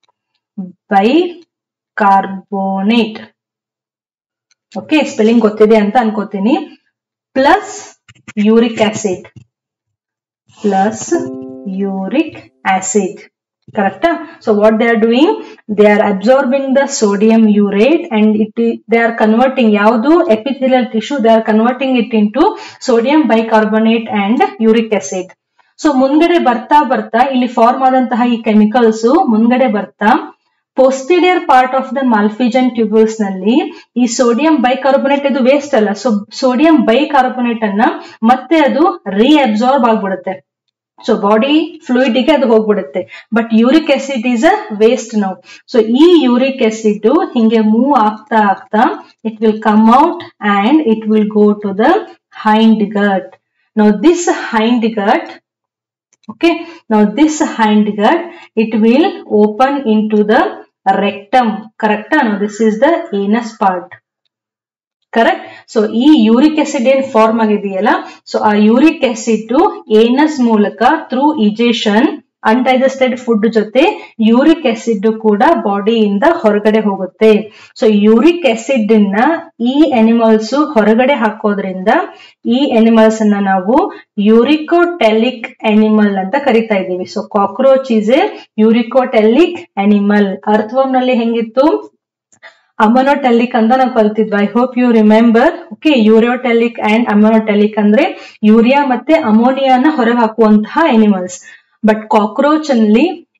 bicarbonate okay spelling ಗೊತ್ತಿದೆ ಅಂತ ಅನ್ಕೋತೀನಿ plus uric acid plus uric acid correct so what they are doing they are absorbing the sodium urate and it they are converting ಯಾವುದು epithelial tissue they are converting it into sodium bicarbonate and uric acid so ಮುಂದ್ಗಡೆ ಬರ್ತಾ ಬರ್ತಾ ಇಲ್ಲಿ form ಆದಂತಹ ಈ chemicals ಮುಂದ್ಗಡೆ ಬರ್ತಾ posterior part of the malpighian tubules ನಲ್ಲಿ ಈ ಸೋಡಿಯಂ ಬೈಕಾರ್ಬೊನೇಟ್ ಇದು ವೇಸ್ಟ್ ಅಲ್ಲ ಸೊ ಸೋಡಿಯಂ ಬೈಕಾರ್ಬೊನೇಟ್ ಅನ್ನ ಮತ್ತೆ ಅದು ರೀಅಬ್ಸಾರ್ಬ್ ಆಗ್ಬಿಡುತ್ತೆ ಸೊ ಬಾಡಿ ಫ್ಲೂಯಿಡ್ ಗೆ ಅದು ಹೋಗ್ಬಿಡುತ್ತೆ but uric acid is a waste ನಾವು ಸೊ ಈ ಯೂರಿಕ್ ಆಸಿಡ್ ಹಿಂಗೆ ಮೂವ್ ಆಗ್ತಾ ಆಗ್ತಾ it will come out and it will go to the hindgut now this hindgut okay now this hind gut it will open into the rectum correct now this is the anus part correct so ಈ uric acid ಏನ್ form ಆಗಿದೆಯಲ್ಲ so ಆ uric acid anus ಮೂಲಕ through egestion undigested food ಜೊತೆ uric acid ಕೂಡ ಬಾಡಿಯಿಂದ ಹೊರಗಡೆ ಹೋಗುತ್ತೆ ಸೊ ಯೂರಿಕ್ ಆಸಿಡ್ ನ ಈ ಅನಿಮಲ್ಸ್ ಹೊರಗಡೆ ಹಾಕೋದ್ರಿಂದ ಈ ಅನಿಮಲ್ಸ್ ಅನ್ನ ನಾವು ಯೂರಿಕೋಟೆಲಿಕ್ ಅನಿಮಲ್ ಅಂತ ಕರಿತಾ ಇದ್ದೀವಿ so cockroach is a uricotelic animal earthworm ನಲ್ಲಿ ಹೆಂಗಿತ್ತು ಅಮೋನೋಟೆಲಿಕ್ ಅಂತ ನಾವು ಕಲ್ತಿದ್ವಿ I hope you remember okay ureotelic and ammonotelic ಅಂದ್ರೆ ಯೂರಿಯಾ ಮತ್ತೆ ಅಮೋನಿಯಾನ ಹೊರಗೆ ಹಾಕುವಂತಹ ಎನಿಮಲ್ಸ್ ಬಟ್ ಕಾಕ್ರೋಚ್ ಅಲ್ಲಿ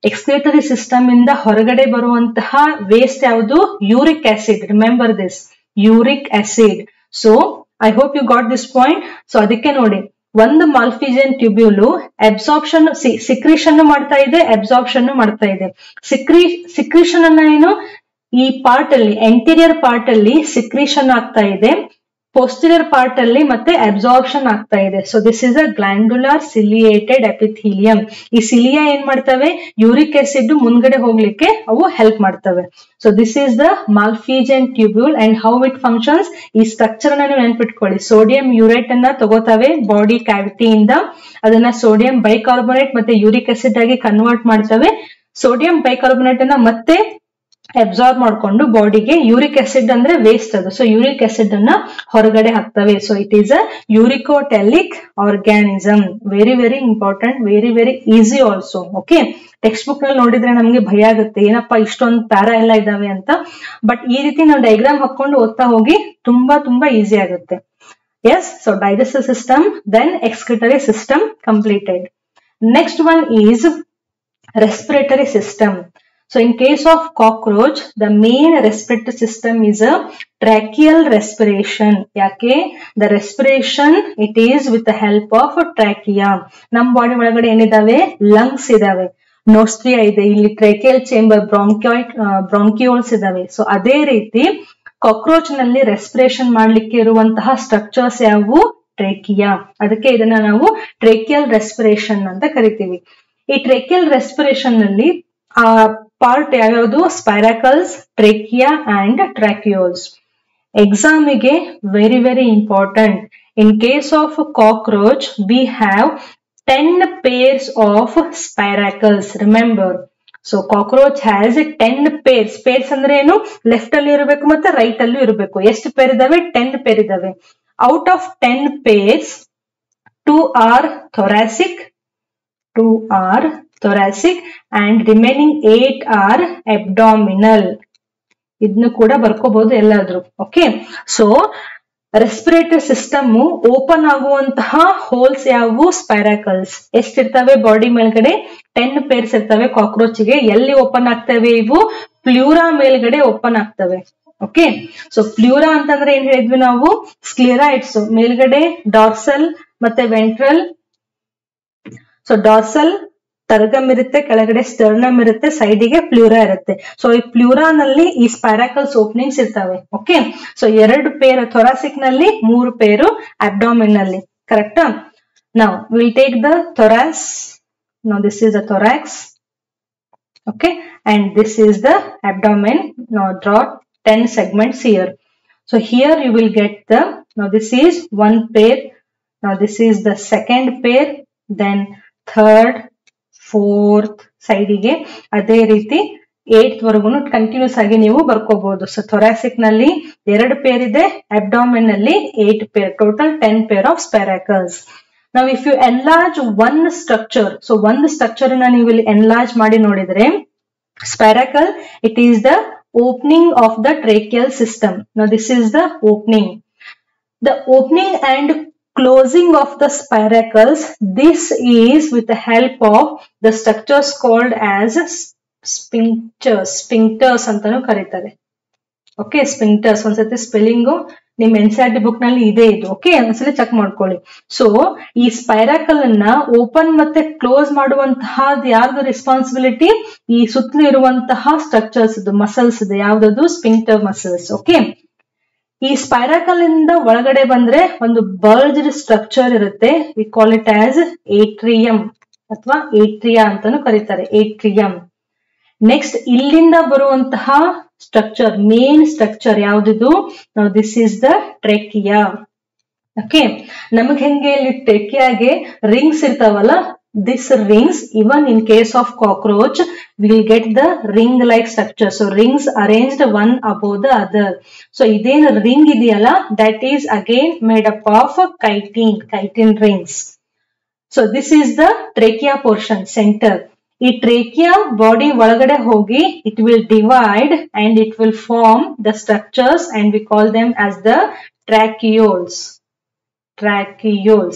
ಎಕ್ಸ್ಕ್ರಿಟರಿ ಸಿಸ್ಟಮ್ ಇಂದ ಹೊರಗಡೆ ಬರುವಂತಹ ವೇಸ್ಟ್ ಯಾವುದು uric acid remember this uric acid so I hope you got this point so ಅದಕ್ಕೆ ನೋಡಿ ಒಂದು ಮಾಲ್ಫಿಜನ್ ಟ್ಯೂಬ್ಯೂಲು ಅಬ್ಸಾರ್ಪ್ಷನ್ ಸಿಕ್ರಿಷನ್ ಮಾಡ್ತಾ ಇದೆ ಅಬ್ಸಾರ್ಪ್ಷನ್ ಮಾಡ್ತಾ ಇದೆ ಸಿಕ್ರಿ ಸಿಕ್ರಿಷನ್ ಅನ್ನ ಏನು ಈ ಪಾರ್ಟ್ ಅಲ್ಲಿ ಎಂಟೀರಿಯರ್ ಪಾರ್ಟ್ ಅಲ್ಲಿ ಸಿಕ್ರಿಷನ್ ಆಗ್ತಾ ಇದೆ ಪೋಸ್ಟೀರಿಯರ್ ಪಾರ್ಟ್ ಅಲ್ಲಿ ಮತ್ತೆ ಅಬ್ಸಾರ್ಪ್ಷನ್ ಆಗ್ತಾ ಇದೆ so this is a glandular ciliated epithelium ಈ ಸಿಲಿಯಾ ಏನ್ ಮಾಡ್ತವೆ ಯೂರಿಕ್ ಆಸಿಡ್ ಮುಂದ್ಗಡೆ ಹೋಗ್ಲಿಕ್ಕೆ ಅವು ಹೆಲ್ಪ್ ಮಾಡ್ತವೆ so this is the malpighian tubule and how it functions ಈ ಸ್ಟ್ರಕ್ಚರ್ ಅನ್ನ ನೀವು ನೆನ್ಪಿಟ್ಕೊಳ್ಳಿ ಸೋಡಿಯಂ ಯೂರೇಟ್ ಅನ್ನ ತಗೋತವೆ ಬಾಡಿ ಕ್ಯಾವಿಟಿಯಿಂದ ಅದನ್ನ ಸೋಡಿಯಂ ಬೈಕಾರ್ಬೊನೇಟ್ ಮತ್ತೆ ಯೂರಿಕ್ ಆಸಿಡ್ ಆಗಿ ಕನ್ವರ್ಟ್ ಮಾಡ್ತವೆ ಸೋಡಿಯಂ ಬೈಕಾರ್ಬೊನೇಟ್ ಅನ್ನ ಮತ್ತೆ ಅಬ್ಸಾರ್ಬ್ ಮಾಡ್ಕೊಂಡು ಬಾಡಿಗೆ ಯೂರಿಕ್ ಆಸಿಡ್ ಅಂದ್ರೆ ವೇಸ್ಟ್ ಅದು ಸೊ ಯೂರಿಕ್ ಆಸಿಡ್ ಅನ್ನ ಹೊರಗಡೆ ಹಾಕ್ತವೆ so it is a uricotelic organism very very important very very easy also okay textbook ನಲ್ಲಿ ನೋಡಿದ್ರೆ ನಮ್ಗೆ ಭಯ ಆಗುತ್ತೆ ಏನಪ್ಪಾ ಇಷ್ಟೊಂದು ಪ್ಯಾರಾ ಎಲ್ಲ ಇದಾವೆ ಅಂತ ಬಟ್ ಈ ರೀತಿ ನಾವು ಡೈಗ್ರಾಮ್ ಹಾಕೊಂಡು ಓದ್ತಾ ಹೋಗಿ ತುಂಬಾ ತುಂಬಾ ಈಸಿ ಆಗುತ್ತೆ yes so digestive system then excretory system completed next one is respiratory system. So in case of cockroach, the main respiratory system is a tracheal respiration. ಯಾಕೆ the respiration it is with the help of trachea. ನಮ್ಮ body ಒಳಗಡೆ ಏನಿದಾವೆ lungs ಇದಾವೆ nostril ಇದೆ ಇಲ್ಲಿ tracheal chamber ಬ್ರಾಂಕ್ಯಾಯ್ಟ್ bronchioles ಇದಾವೆ so ಅದೇ ರೀತಿ ಕಾಕ್ರೋಚ್ ನಲ್ಲಿ ರೆಸ್ಪಿರೇಷನ್ ಮಾಡ್ಲಿಕ್ಕೆ ಇರುವಂತಹ ಸ್ಟ್ರಕ್ಚರ್ಸ್ ಯಾವುವು ಟ್ರೇಕಿಯಾ ಅದಕ್ಕೆ ಇದನ್ನ ನಾವು ಟ್ರೇಕಿಯಲ್ ರೆಸ್ಪಿರೇಷನ್ ಅಂತ ಕರಿತೀವಿ ಈ ಟ್ರೇಕಿಯಲ್ ರೆಸ್ಪಿರೇಷನ್ ನಲ್ಲಿ ಆ ಪಾರ್ಟ್ ಯಾವ್ಯಾವುದು ಸ್ಪೈರಾಕಲ್ಸ್ ಟ್ರೇಕಿಯಾ ಅಂಡ್ ಟ್ರಾಕ್ಯೂಲ್ಸ್ ಎಕ್ಸಾಮಿಗೆ very very important in case of cockroach we have ten pairs of spiracles remember so cockroach has ten pairs pairs ಅಂದ್ರೆ ಏನು ಲೆಫ್ಟ್ ಅಲ್ಲಿ ಇರಬೇಕು ಮತ್ತೆ ರೈಟ್ ಅಲ್ಲೂ ಇರಬೇಕು ಎಷ್ಟು ಪೇರ್ ಇದಾವೆ ಟೆನ್ ಪೇರ್ ಇದಾವೆ out of ten pairs two are thoracic two are thoracic and remaining eight are abdominal ಇದನ್ನು ಕೂಡ ಬರ್ಕೋಬಹುದು ಎಲ್ಲಾದ್ರೂ okay so respiratory system open ಆಗುವಂತಹ ಹೋಲ್ಸ್ ಯಾವುವು ಸ್ಪೈರಾಕಲ್ಸ್ ಎಷ್ಟಿರ್ತವೆ ಬಾಡಿ ಮೇಲ್ಗಡೆ ಟೆನ್ ಪೇರ್ಸ್ ಇರ್ತವೆ ಕಾಕ್ರೋಚ್ಗೆ ಎಲ್ಲಿ ಓಪನ್ ಆಗ್ತವೆ ಇವು ಪ್ಲ್ಯೂರಾ ಮೇಲ್ಗಡೆ ಓಪನ್ ಆಗ್ತವೆ ಓಕೆ ಸೊ ಪ್ಲ್ಯೂರಾ ಅಂತಂದ್ರೆ ಏನ್ ಹೇಳಿದ್ವಿ ನಾವು ಸ್ಕ್ಲಿರಾಯ್ಡ್ಸ್ ಮೇಲ್ಗಡೆ ಡಾರ್ಸಲ್ ಮತ್ತೆ ವೆಂಟ್ರಲ್ ಸೊ ಡಾರ್ಸಲ್ ಟರ್ಗಮ್ ಇರುತ್ತೆ ಕೆಳಗಡೆ ಸ್ಟರ್ನಮ್ ಇರುತ್ತೆ ಸೈಡಿಗೆ ಪ್ಲ್ಯೂರಾ ಇರುತ್ತೆ ಸೊ ಈ ಪ್ಲ್ಯೂರಾನಲ್ಲಿ ಈ ಸ್ಪೈರಾಕಲ್ಸ್ ಓಪನಿಂಗ್ಸ್ ಇರ್ತವೆ ಓಕೆ ಸೊ ಎರಡು ಪೇರು ಥೊರಾಸಿಕ್ ನಲ್ಲಿ ಮೂರು ಪೇರು ಅಬ್ಡಾಮಿನ್ ನಲ್ಲಿ ಕರೆಕ್ಟಾ ನಾವು will take the thorax no this is the thorax okay and this is the abdomen no draw ten segments here so here you will get the no this is one pair no this is the second pair then third fourth ಸೈಡಿಗೆ ಅದೇ ರೀತಿ eight ವರೆಗೂ continuous ಆಗಿ ನೀವು ಬರ್ಕೋಬಹುದು so thoracic ನಲ್ಲಿ ಎರಡು peer ಇದೆ abdomen ನಲ್ಲಿ eight pair total ten pair of spiracles ನಾವು if you enlarge one structure so ಒಂದು ಸ್ಟ್ರಕ್ಚರ್ ನ ನೀವು ಇಲ್ಲಿ ಎನ್ಲಾರ್ಜ್ ಮಾಡಿ ನೋಡಿದ್ರೆ spiracle it is the opening of the tracheal system no this is the opening the opening and closing of the spiracles this is with the help of the structures called as sphincters sphincters ಅಂತಾನು ಕರೀತಾರೆ okay ಸ್ಪಿಂಕ್ಟರ್ಸ್ ಒಂದ್ಸತಿ spelling ನಿಮ್ N C R T book ನಲ್ಲಿ ಇದೆ ಇದು okay ಒಂದ್ಸಲಿ check ಮಾಡ್ಕೊಳ್ಳಿ so ಈ ಸ್ಪೈರಾಕಲ್ ಅನ್ನ ಓಪನ್ ಮತ್ತೆ ಕ್ಲೋಸ್ ಮಾಡುವಂತಹ ಯಾರ್ದು ರೆಸ್ಪಾನ್ಸಿಬಿಲಿಟಿ ಈ ಸುತ್ತಲೂ ಇರುವಂತಹ ಸ್ಟ್ರಕ್ಚರ್ಸ್ ಇದು ಮಸಲ್ಸ್ ಇದೆ ಯಾವ್ದದು ಸ್ಪಿಂಕ್ಟರ್ ಮಸಲ್ಸ್ ಓಕೆ ಈ ಸ್ಪೈರಾಕಲ್ ಇಂದ ಒಳಗಡೆ ಬಂದ್ರೆ ಒಂದು ಬರ್ಜ್ಡ್ ಸ್ಟ್ರಕ್ಚರ್ ಇರುತ್ತೆ we call it as atrium ಅಥವಾ ಏಟ್ರಿಯಾ ಅಂತಾನು ಕರೀತಾರೆ ಏಟ್ರಿಯಂ ನೆಕ್ಸ್ಟ್ ಇಲ್ಲಿಂದ ಬರುವಂತಹ ಸ್ಟ್ರಕ್ಚರ್ ಮೇನ್ ಸ್ಟ್ರಕ್ಚರ್ ಯಾವ್ದಿದು this is the trachea okay ನಮಗ್ ಹೆಂಗೆ ಇಲ್ಲಿ ಟ್ರೆಕಿಯಾಗೆ ರಿಂಗ್ಸ್ ಇರ್ತಾವಲ್ಲ this rings even in case of cockroach we will get the ring like structure so rings arranged one above the other so ಇದೇನು ring ಇದೆಯಲ್ಲ that is again made up of chitin chitin rings so this is the trachea portion center ಈ trachea body ಒಳಗಡೆ ಹೋಗಿ it will divide and it will form the structures and we call them as the tracheoles tracheoles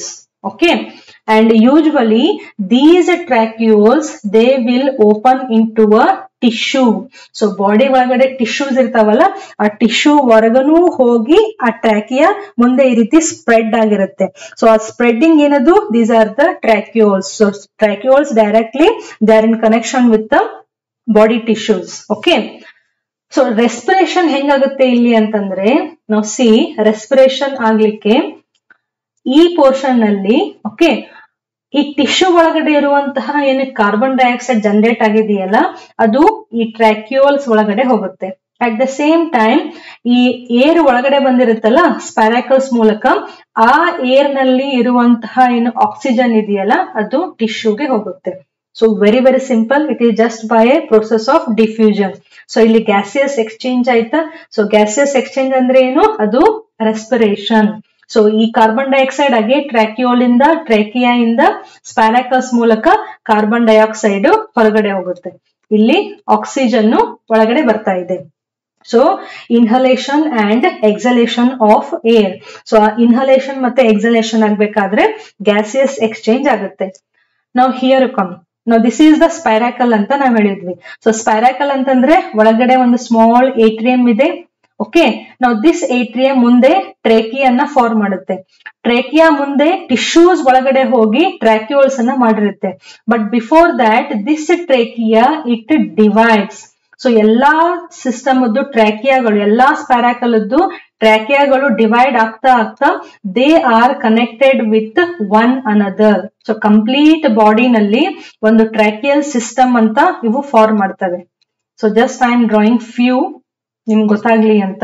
okay and usually these tracheoles they will open into a tissue so body ಒಳಗಡೆ tissues ಇರ್ತಾವಲ್ಲ ಆ tissue ಹೊರಗನು ಹೋಗಿ ಆ ಟ್ರ್ಯಾಕಿಯ ಮುಂದೆ ಈ ರೀತಿ spread ಆಗಿರುತ್ತೆ so ಆ ಸ್ಪ್ರೆಡ್ಡಿಂಗ್ ಏನದು these are the tracheoles so tracheoles directly they are in connection with the body tissues okay so respiration ಹೆಂಗಾಗುತ್ತೆ ಇಲ್ಲಿ ಅಂತಂದ್ರೆ ನಾವು ಸಿ ರೆಸ್ಪಿರೇಷನ್ ಆಗ್ಲಿಕ್ಕೆ ಈ ಪೋರ್ಷನ್ ನಲ್ಲಿ ಓಕೆ ಈ ಟಿಶ್ಯೂ ಒಳಗಡೆ ಇರುವಂತಹ ಏನು ಕಾರ್ಬನ್ ಡೈಆಕ್ಸೈಡ್ ಜನರೇಟ್ ಆಗಿದೆಯಲ್ಲ ಅದು ಈ ಟ್ರ್ಯಾಕ್ಯೂಲ್ಸ್ ಒಳಗಡೆ ಹೋಗುತ್ತೆ ಅಟ್ ದ ಸೇಮ್ ಟೈಮ್ ಈ ಏರ್ ಒಳಗಡೆ ಬಂದಿರುತ್ತಲ್ಲ ಸ್ಪ್ಯಾರಾಕಲ್ಸ್ ಮೂಲಕ ಆ ಏರ್ ನಲ್ಲಿ ಇರುವಂತಹ ಏನು ಆಕ್ಸಿಜನ್ ಇದೆಯಲ್ಲ ಅದು ಟಿಶ್ಯೂಗೆ ಹೋಗುತ್ತೆ so very very simple it is just by a process of diffusion so ಇಲ್ಲಿ ಗ್ಯಾಸಿಯಸ್ ಎಕ್ಸ್ಚೇಂಜ್ ಆಯ್ತಾ ಸೊ ಗ್ಯಾಸಿಯಸ್ ಎಕ್ಸ್ಚೇಂಜ್ ಅಂದ್ರೆ ಏನು ಅದು ರೆಸ್ಪಿರೇಷನ್ ಸೊ ಈ ಕಾರ್ಬನ್ ಡೈಆಕ್ಸೈಡ್ ಆಗಿ ಟ್ರ್ಯಾಕಿಯೋಲ್ ಇಂದ ಟ್ರೇಕಿಯಾ ಇಂದ ಸ್ಪ್ಯಾರಾಕಸ್ ಮೂಲಕ ಕಾರ್ಬನ್ ಡೈಆಕ್ಸೈಡ್ ಹೊರಗಡೆ ಹೋಗುತ್ತೆ ಇಲ್ಲಿ ಆಕ್ಸಿಜನ್ ಒಳಗಡೆ ಬರ್ತಾ ಇದೆ so inhalation and exhalation of air so inhalation ಮತ್ತೆ ಎಕ್ಸಲೇಷನ್ ಆಗ್ಬೇಕಾದ್ರೆ ಗ್ಯಾಸಿಯಸ್ ಎಕ್ಸ್ಚೇಂಜ್ ಆಗುತ್ತೆ ನಾವು ಹಿಯರ್ ಕಮ್ ನಾವು ದಿಸ್ ಈಸ್ ದ ಸ್ಪೈರಾಕಲ್ ಅಂತ ನಾವ್ ಹೇಳಿದ್ವಿ ಸೊ ಸ್ಪೈರಾಕಲ್ ಅಂತಂದ್ರೆ ಒಳಗಡೆ ಒಂದು ಸ್ಮಾಲ್ ಏಟ್ರಿಯಂ ಇದೆ ಓಕೆ ನಾವು ದಿಸ್ ಏಟ್ರಿಯಂ ಮುಂದೆ ಟ್ರೇಕಿಯನ್ನ ಫಾರ್ಮ್ ಮಾಡುತ್ತೆ ಟ್ರೇಕಿಯಾ ಮುಂದೆ ಟಿಶ್ಯೂಸ್ ಒಳಗಡೆ ಹೋಗಿ ಟ್ರ್ಯಾಕ್ಯೂಲ್ಸ್ ಅನ್ನ ಮಾಡಿರುತ್ತೆ but before that this trachea it divides so ಎಲ್ಲಾ ಸಿಸ್ಟಮ್ ಟ್ರ್ಯಾಕಿಯಾಗಳು ಎಲ್ಲಾ ಸ್ಪ್ಯಾರಾಕಲ್ದು ಟ್ರ್ಯಾಕಿಯಾಗಳು ಡಿವೈಡ್ ಆಗ್ತಾ ಆಗ್ತಾ they are connected with one another so complete ಬಾಡಿನಲ್ಲಿ ಒಂದು ಟ್ರ್ಯಾಕಿಯಲ್ ಸಿಸ್ಟಮ್ ಅಂತ ಇವು ಫಾರ್ಮ್ ಮಾಡ್ತವೆ so just I am drawing few ನಿಮ್ಗೆ ಗೊತ್ತಾಗ್ಲಿ ಅಂತ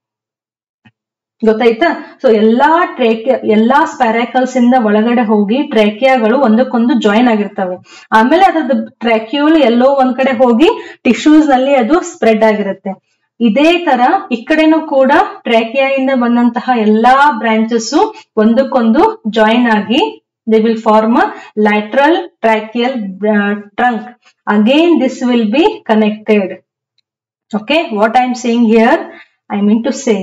ಗೊತ್ತಾಯ್ತಾ ಸೊ ಎಲ್ಲಾ ಟ್ರೇಕಿಯ ಎಲ್ಲಾ ಸ್ಪ್ಯಾರಾಕಲ್ಸ್ ಇಂದ ಒಳಗಡೆ ಹೋಗಿ ಟ್ರೇಕಿಯಾಗಳು ಒಂದಕ್ಕೊಂದು ಜಾಯಿನ್ ಆಗಿರ್ತವೆ ಆಮೇಲೆ ಅದ್ರದ್ದು ಟ್ರ್ಯಾಕ್ಯೂಲ್ ಎಲ್ಲೋ ಒಂದ್ ಕಡೆ ಹೋಗಿ ಟಿಶ್ಯೂಸ್ ನಲ್ಲಿ ಅದು ಸ್ಪ್ರೆಡ್ ಆಗಿರುತ್ತೆ ಇದೇ ತರ ಈ ಕಡೆನೂ ಕೂಡ ಟ್ರ್ಯಾಕಿಯಾ ಇಂದ ಬಂದಂತಹ ಎಲ್ಲಾ ಬ್ರಾಂಚಸ್ ಒಂದಕ್ಕೊಂದು ಜಾಯಿನ್ ಆಗಿ they will form a lateral tracheal trunk again this will be connected okay what i'm saying here i mean to say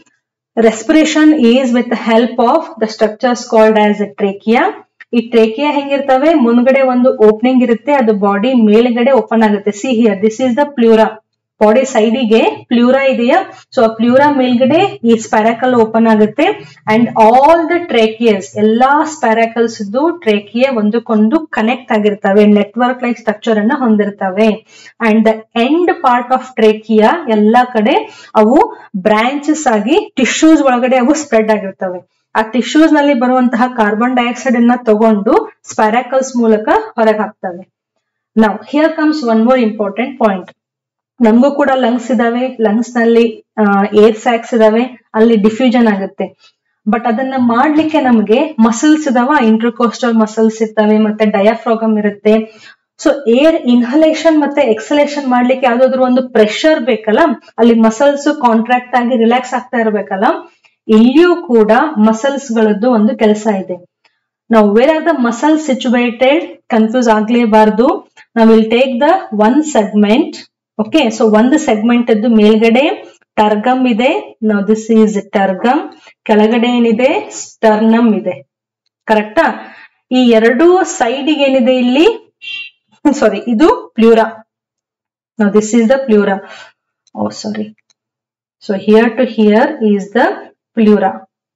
respiration is with the help of the structures called as a trachea ಈ trachea ಹೆಂಗಿರ್ತವೆ ಮುಂದ್ಗಡೆ ಒಂದು opening ಇರುತ್ತೆ ಅದು body ಮೇಲ್ಗಡೆ open ಆಗುತ್ತೆ see here this is the pleura body ಸೈಡಿಗೆ pleura ಇದೆಯಾ ಸೊ ಆ ಪ್ಲೂರಾ ಮೇಲ್ಗಡೆ ಈ ಸ್ಪ್ಯಾರಾಕಲ್ ಓಪನ್ ಆಗುತ್ತೆ ಅಂಡ್ ಆಲ್ ದ ಟ್ರೇಕಿಯಸ್ ಎಲ್ಲಾ ಸ್ಪ್ಯಾರಾಕಲ್ಸ್ ಟ್ರೇಕಿಯ ಒಂದಕ್ಕೊಂದು ಕನೆಕ್ಟ್ ಆಗಿರ್ತವೆ ನೆಟ್ವರ್ಕ್ ಲೈಕ್ ಸ್ಟ್ರಕ್ಚರ್ ಅನ್ನ ಹೊಂದಿರ್ತವೆ and the end part of trachea ಎಲ್ಲಾ ಕಡೆ ಅವು ಬ್ರಾಂಚಸ್ ಆಗಿ ಟಿಶ್ಯೂಸ್ ಒಳಗಡೆ ಅವು ಸ್ಪ್ರೆಡ್ ಆಗಿರ್ತವೆ ಆ ಟಿಶ್ಯೂಸ್ ನಲ್ಲಿ ಬರುವಂತಹ ಕಾರ್ಬನ್ ಡೈಆಕ್ಸೈಡ್ ಅನ್ನ ತಗೊಂಡು ಸ್ಪ್ಯಾರಾಕಲ್ಸ್ ಮೂಲಕ ಹೊರಗೆ ಹಾಕ್ತವೆ ನಾವು here comes one more important point ನಮಗೂ ಕೂಡ ಲಂಗ್ಸ್ ಇದಾವೆ ಲಂಗ್ಸ್ ನಲ್ಲಿ ಏರ್ ಸ್ಯಾಕ್ಸ್ ಇದಾವೆ ಅಲ್ಲಿ ಡಿಫ್ಯೂಷನ್ ಆಗುತ್ತೆ ಬಟ್ ಅದನ್ನ ಮಾಡ್ಲಿಕ್ಕೆ ನಮಗೆ ಮಸಲ್ಸ್ ಇದಾವ ಇಂಟ್ರಕೋಸ್ಟಲ್ ಮಸಲ್ಸ್ ಇರ್ತವೆ ಮತ್ತೆ ಡಯಾಫ್ರಾಗಮ್ ಇರುತ್ತೆ ಸೊ ಏರ್ ಇನ್ಹಲೇಷನ್ ಮತ್ತೆ ಎಕ್ಸಲೇಷನ್ ಮಾಡ್ಲಿಕ್ಕೆ ಯಾವ್ದಾದ್ರು ಒಂದು ಪ್ರೆಷರ್ ಬೇಕಲ್ಲ ಅಲ್ಲಿ ಮಸಲ್ಸ್ ಕಾಂಟ್ರಾಕ್ಟ್ ಆಗಿ ರಿಲ್ಯಾಕ್ಸ್ ಆಗ್ತಾ ಇರ್ಬೇಕಲ್ಲ ಇಲ್ಲಿಯೂ ಕೂಡ ಮಸಲ್ಸ್ ಗಳದ್ದು ಒಂದು ಕೆಲಸ ಇದೆ ನಾವು where are the muscle situated confuse ಆಗ್ಲೇಬಾರ್ದು ನಾವು will take the one segment okay so ಒಂದು ಸೆಗ್ಮೆಂಟ್ ಅದ್ದು ಮೇಲ್ಗಡೆ ಟರ್ಗಮ್ ಇದೆ ನಾವು ದಿಸ್ ಈಸ್ ಟರ್ಗಮ್ ಕೆಳಗಡೆ ಏನಿದೆ ಸ್ಟರ್ನಮ್ ಇದೆ ಕರೆಕ್ಟಾ ಈ ಎರಡು ಸೈಡಿಗೆ ಏನಿದೆ ಇಲ್ಲಿ ಸಾರಿ ಇದು ಪ್ಲೂರಾ ನಾವು this is the pleura oh sorry so here to here is the pleura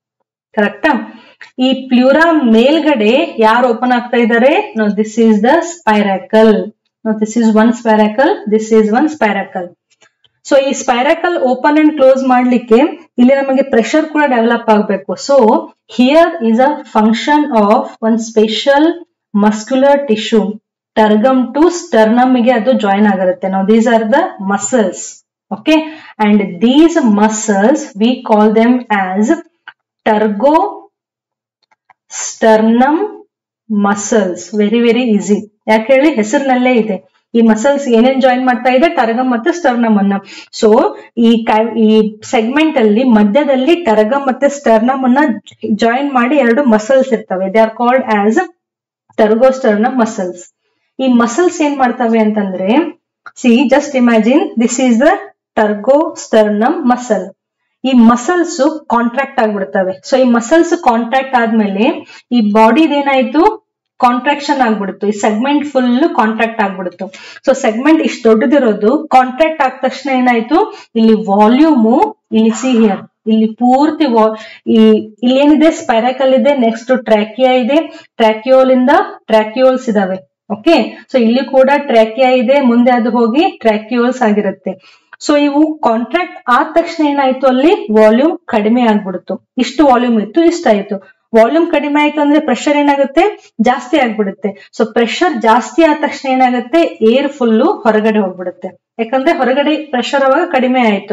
ಕರೆಕ್ಟಾ ಈ ಪ್ಲೂರಾ ಮೇಲ್ಗಡೆ ಯಾರು ಓಪನ್ ಆಗ್ತಾ ಇದ್ದಾರೆ no this is the spiracle no this is one spiracle this is one spiracle so ಈ spiracle open and close ಮಾಡ್ಲಿಕ್ಕೆ ಇಲ್ಲಿ ನಮಗೆ ಪ್ರೆಷರ್ ಕೂಡ ಡೆವಲಪ್ ಆಗಬೇಕು so here is a function of one special muscular tissue tergum to sternum ಗೆ ಅದು join ಆಗಿರುತ್ತೆ ನಾವು these are the muscles okay and these muscles we call them as tergosternum muscles very very easy ಯಾಕೆ ಹೇಳಿ ಹೆಸರಿನಲ್ಲೇ ಇದೆ ಈ muscles ಏನೇನ್ join ಮಾಡ್ತಾ ಇದೆ ಟರ್ಗಮ್ ಮತ್ತೆ ಸ್ಟರ್ನಮ್ ಅನ್ನ ಸೊ ಈ ಈ ಸೆಗ್ಮೆಂಟ್ ಅಲ್ಲಿ ಮಧ್ಯದಲ್ಲಿ ಟರ್ಗಮ್ ಮತ್ತೆ ಸ್ಟರ್ನಮ್ ಅನ್ನ ಜಾಯಿನ್ ಮಾಡಿ ಎರಡು ಮಸಲ್ಸ್ ಇರ್ತವೆ they are called as tergosternum muscles ಈ ಮಸಲ್ಸ್ ಏನ್ ಮಾಡ್ತವೆ ಅಂತಂದ್ರೆ see just imagine this is the tergosternum muscle ಈ ಮಸಲ್ಸ್ ಕಾಂಟ್ರಾಕ್ಟ್ ಆಗ್ಬಿಡ್ತವೆ ಸೊ ಈ ಮಸಲ್ಸ್ ಕಾಂಟ್ರಾಕ್ಟ್ ಆದ್ಮೇಲೆ ಈ ಬಾಡಿದ ಏನಾಯ್ತು ಕಾಂಟ್ರಾಕ್ಷನ್ ಆಗ್ಬಿಡ್ತು ಈ ಸೆಗ್ಮೆಂಟ್ ಫುಲ್ ಕಾಂಟ್ರಾಕ್ಟ್ ಆಗ್ಬಿಡ್ತು ಸೊ ಸೆಗ್ಮೆಂಟ್ ಇಷ್ಟು ದೊಡ್ಡದಿರೋದು ಕಾಂಟ್ರಾಕ್ಟ್ ಆದ ತಕ್ಷಣ ಏನಾಯ್ತು ಇಲ್ಲಿ ವಾಲ್ಯೂಮು ಇಲ್ಲಿ ಸಿ ಹಿಯರ್ ಇಲ್ಲಿ ಪೂರ್ತಿ ವಾ- ಈ ಇಲ್ಲಿ ಏನಿದೆ ಸ್ಪೈರಕಲ್ ಇದೆ ನೆಕ್ಸ್ಟ್ ಟ್ರ್ಯಾಕಿಯಾ ಇದೆ ಟ್ರ್ಯಾಕಿಯೋಲ್ ಇಂದ ಟ್ರ್ಯಾಕಿಯೋಲ್ಸ್ ಇದಾವೆ ಓಕೆ ಸೊ ಇಲ್ಲಿ ಕೂಡ ಟ್ರ್ಯಾಕಿಯಾ ಇದೆ ಮುಂದೆ ಅದು ಹೋಗಿ ಟ್ರ್ಯಾಕಿಯೋಲ್ಸ್ ಆಗಿರುತ್ತೆ ಸೊ ಇವು ಕಾಂಟ್ರಾಕ್ಟ್ ಆದ ತಕ್ಷಣ ಏನಾಯ್ತು ಅಲ್ಲಿ ವಾಲ್ಯೂಮ್ ಕಡಿಮೆ ಆಗ್ಬಿಡ್ತು ಇಷ್ಟು ವಾಲ್ಯೂಮ್ ಇತ್ತು ಇಷ್ಟಾಯ್ತು ವಾಲ್ಯೂಮ್ ಕಡಿಮೆ ಆಯ್ತು ಅಂದ್ರೆ ಪ್ರೆಷರ್ ಏನಾಗುತ್ತೆ ಜಾಸ್ತಿ ಆಗ್ಬಿಡುತ್ತೆ ಸೊ ಪ್ರೆಷರ್ ಜಾಸ್ತಿ ಆದ ತಕ್ಷಣ ಏನಾಗುತ್ತೆ ಏರ್ ಫುಲ್ಲು ಹೊರಗಡೆ ಹೋಗ್ಬಿಡುತ್ತೆ ಯಾಕಂದ್ರೆ ಹೊರಗಡೆ ಪ್ರೆಷರ್ ಅವಾಗ ಕಡಿಮೆ ಆಯ್ತು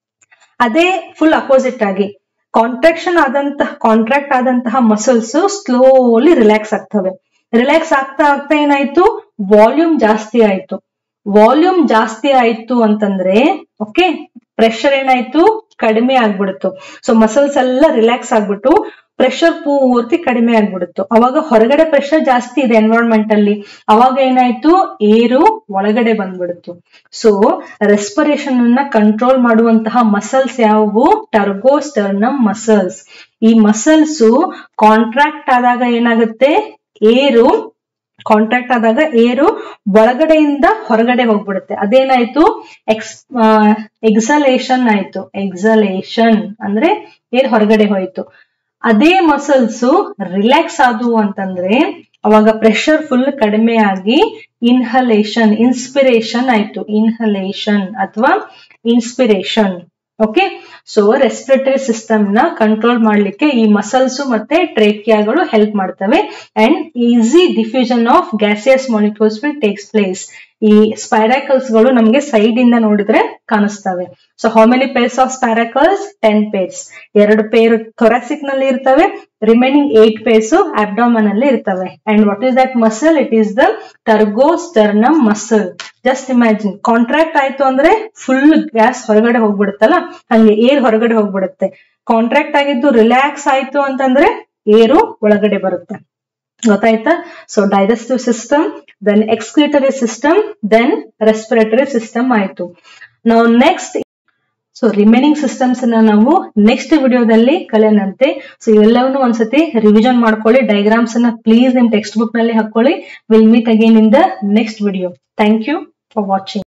ಅದೇ ಫುಲ್ ಅಪೋಸಿಟ್ ಆಗಿ ಕಾಂಟ್ರಾಕ್ಷನ್ ಆದಂತಹ ಕಾಂಟ್ರಾಕ್ಟ್ ಆದಂತಹ ಮಸಲ್ಸ್ ಸ್ಲೋಲಿ ರಿಲ್ಯಾಕ್ಸ್ ಆಗ್ತವೆ ರಿಲ್ಯಾಕ್ಸ್ ಆಗ್ತಾ ಆಗ್ತಾ ಏನಾಯ್ತು ವಾಲ್ಯೂಮ್ ಜಾಸ್ತಿ ಆಯ್ತು ವಾಲ್ಯೂಮ್ ಜಾಸ್ತಿ ಆಯ್ತು ಅಂತಂದ್ರೆ ಓಕೆ ಪ್ರೆಷರ್ ಏನಾಯ್ತು ಕಡಿಮೆ ಆಗ್ಬಿಡ್ತು ಸೊ ಮಸಲ್ಸ್ ಎಲ್ಲ ರಿಲ್ಯಾಕ್ಸ್ ಆಗ್ಬಿಟ್ಟು ಪ್ರೆಷರ್ ಪೂರ್ತಿ ಕಡಿಮೆ ಆಗ್ಬಿಡುತ್ತು ಅವಾಗ ಹೊರಗಡೆ ಪ್ರೆಷರ್ ಜಾಸ್ತಿ ಇದೆ ಎನ್ವೈರನ್ಮೆಂಟ್ ಅಲ್ಲಿ ಅವಾಗ ಏನಾಯ್ತು ಏರು ಒಳಗಡೆ ಬಂದ್ಬಿಡ್ತು ಸೊ ರೆಸ್ಪಿರೇಷನ್ ಅನ್ನ ಕಂಟ್ರೋಲ್ ಮಾಡುವಂತಹ ಮಸಲ್ಸ್ ಯಾವುವು ಟರ್ಗೋಸ್ಟರ್ನಮ್ ಮಸಲ್ಸ್ ಈ ಮಸಲ್ಸ್ ಕಾಂಟ್ರಾಕ್ಟ್ ಆದಾಗ ಏನಾಗುತ್ತೆ ಏರು ಕಾಂಟ್ರಾಕ್ಟ್ ಆದಾಗ ಏರು ಒಳಗಡೆಯಿಂದ ಹೊರಗಡೆ ಹೋಗ್ಬಿಡುತ್ತೆ ಅದೇನಾಯ್ತು ಎಕ್ಸ್ ಎಕ್ಸಲೇಷನ್ ಆಯ್ತು ಎಕ್ಸಲೇಷನ್ ಅಂದ್ರೆ ಏರ್ ಹೊರಗಡೆ ಹೋಯ್ತು ಅದೇ ಮಸಲ್ಸ್ ರಿಲ್ಯಾಕ್ಸ್ ಆದವು ಅಂತಂದ್ರೆ ಅವಾಗ ಪ್ರೆಷರ್ ಫುಲ್ ಕಡಿಮೆ ಆಗಿ ಇನ್ಹಲೇಷನ್ ಇನ್ಸ್ಪಿರೇಷನ್ ಆಯ್ತು ಇನ್ಹಲೇಷನ್ ಅಥವಾ inspiration okay so respiratory system ನ ಕಂಟ್ರೋಲ್ ಮಾಡ್ಲಿಕ್ಕೆ ಈ ಮಸಲ್ಸ್ ಮತ್ತೆ ಟ್ರೇಕಿಯಾಗಳು ಹೆಲ್ಪ್ ಮಾಡ್ತವೆ and easy diffusion of gaseous molecules will takes place ಈ ಸ್ಪೈರಾಕಲ್ಸ್ ಗಳು ನಮಗೆ ಸೈಡ್ ಇಂದ ನೋಡಿದ್ರೆ ಕಾಣಿಸ್ತವೆ so how many pairs of spiracles ten pairs ಎರಡು ಪೇರ್ ಥೊರಾಸಿಕ್ ನಲ್ಲಿ ಇರ್ತವೆ ರಿಮೈನಿಂಗ್ ಏಟ್ ಪೇರ್ಸ್ ಅಬ್ಡಾಮನ್ ಅಲ್ಲಿ ಇರ್ತವೆ and what is that muscle it is the tergosternum muscle just imagine contract ಆಯ್ತು ಅಂದ್ರೆ ಫುಲ್ ಗ್ಯಾಸ್ ಹೊರಗಡೆ ಹೋಗ್ಬಿಡುತ್ತಲ್ಲ ಹಂಗೆ ಏರ್ ಹೊರಗಡೆ ಹೋಗ್ಬಿಡುತ್ತೆ ಕಾಂಟ್ರಾಕ್ಟ್ ಆಗಿದ್ದು ರಿಲ್ಯಾಕ್ಸ್ ಆಯ್ತು ಅಂತಂದ್ರೆ ಏರು ಒಳಗಡೆ ಬರುತ್ತೆ ಗೊತ್ತಾಯ್ತಾ so digestive system then excretory system then respiratory system ಆಯ್ತು ನಾವು ನೆಕ್ಸ್ಟ್ ಸೊ ರಿಮೈನಿಂಗ್ ಸಿಸ್ಟಮ್ಸ್ ಅನ್ನ ನಾವು ನೆಕ್ಸ್ಟ್ ವಿಡಿಯೋದಲ್ಲಿ ಕಲಿಯೋಣಂತೆ ಸೊ ಇವೆಲ್ಲವನ್ನು ಒಂದ್ಸತಿ ರಿವಿಷನ್ ಮಾಡ್ಕೊಳ್ಳಿ ಡೈಗ್ರಾಮ್ಸ್ ಅನ್ನ ಪ್ಲೀಸ್ ನಿಮ್ ಟೆಕ್ಸ್ಟ್ ಬುಕ್ ನಲ್ಲಿ ಹಾಕೊಳ್ಳಿ will meet again in the next video thank you for watching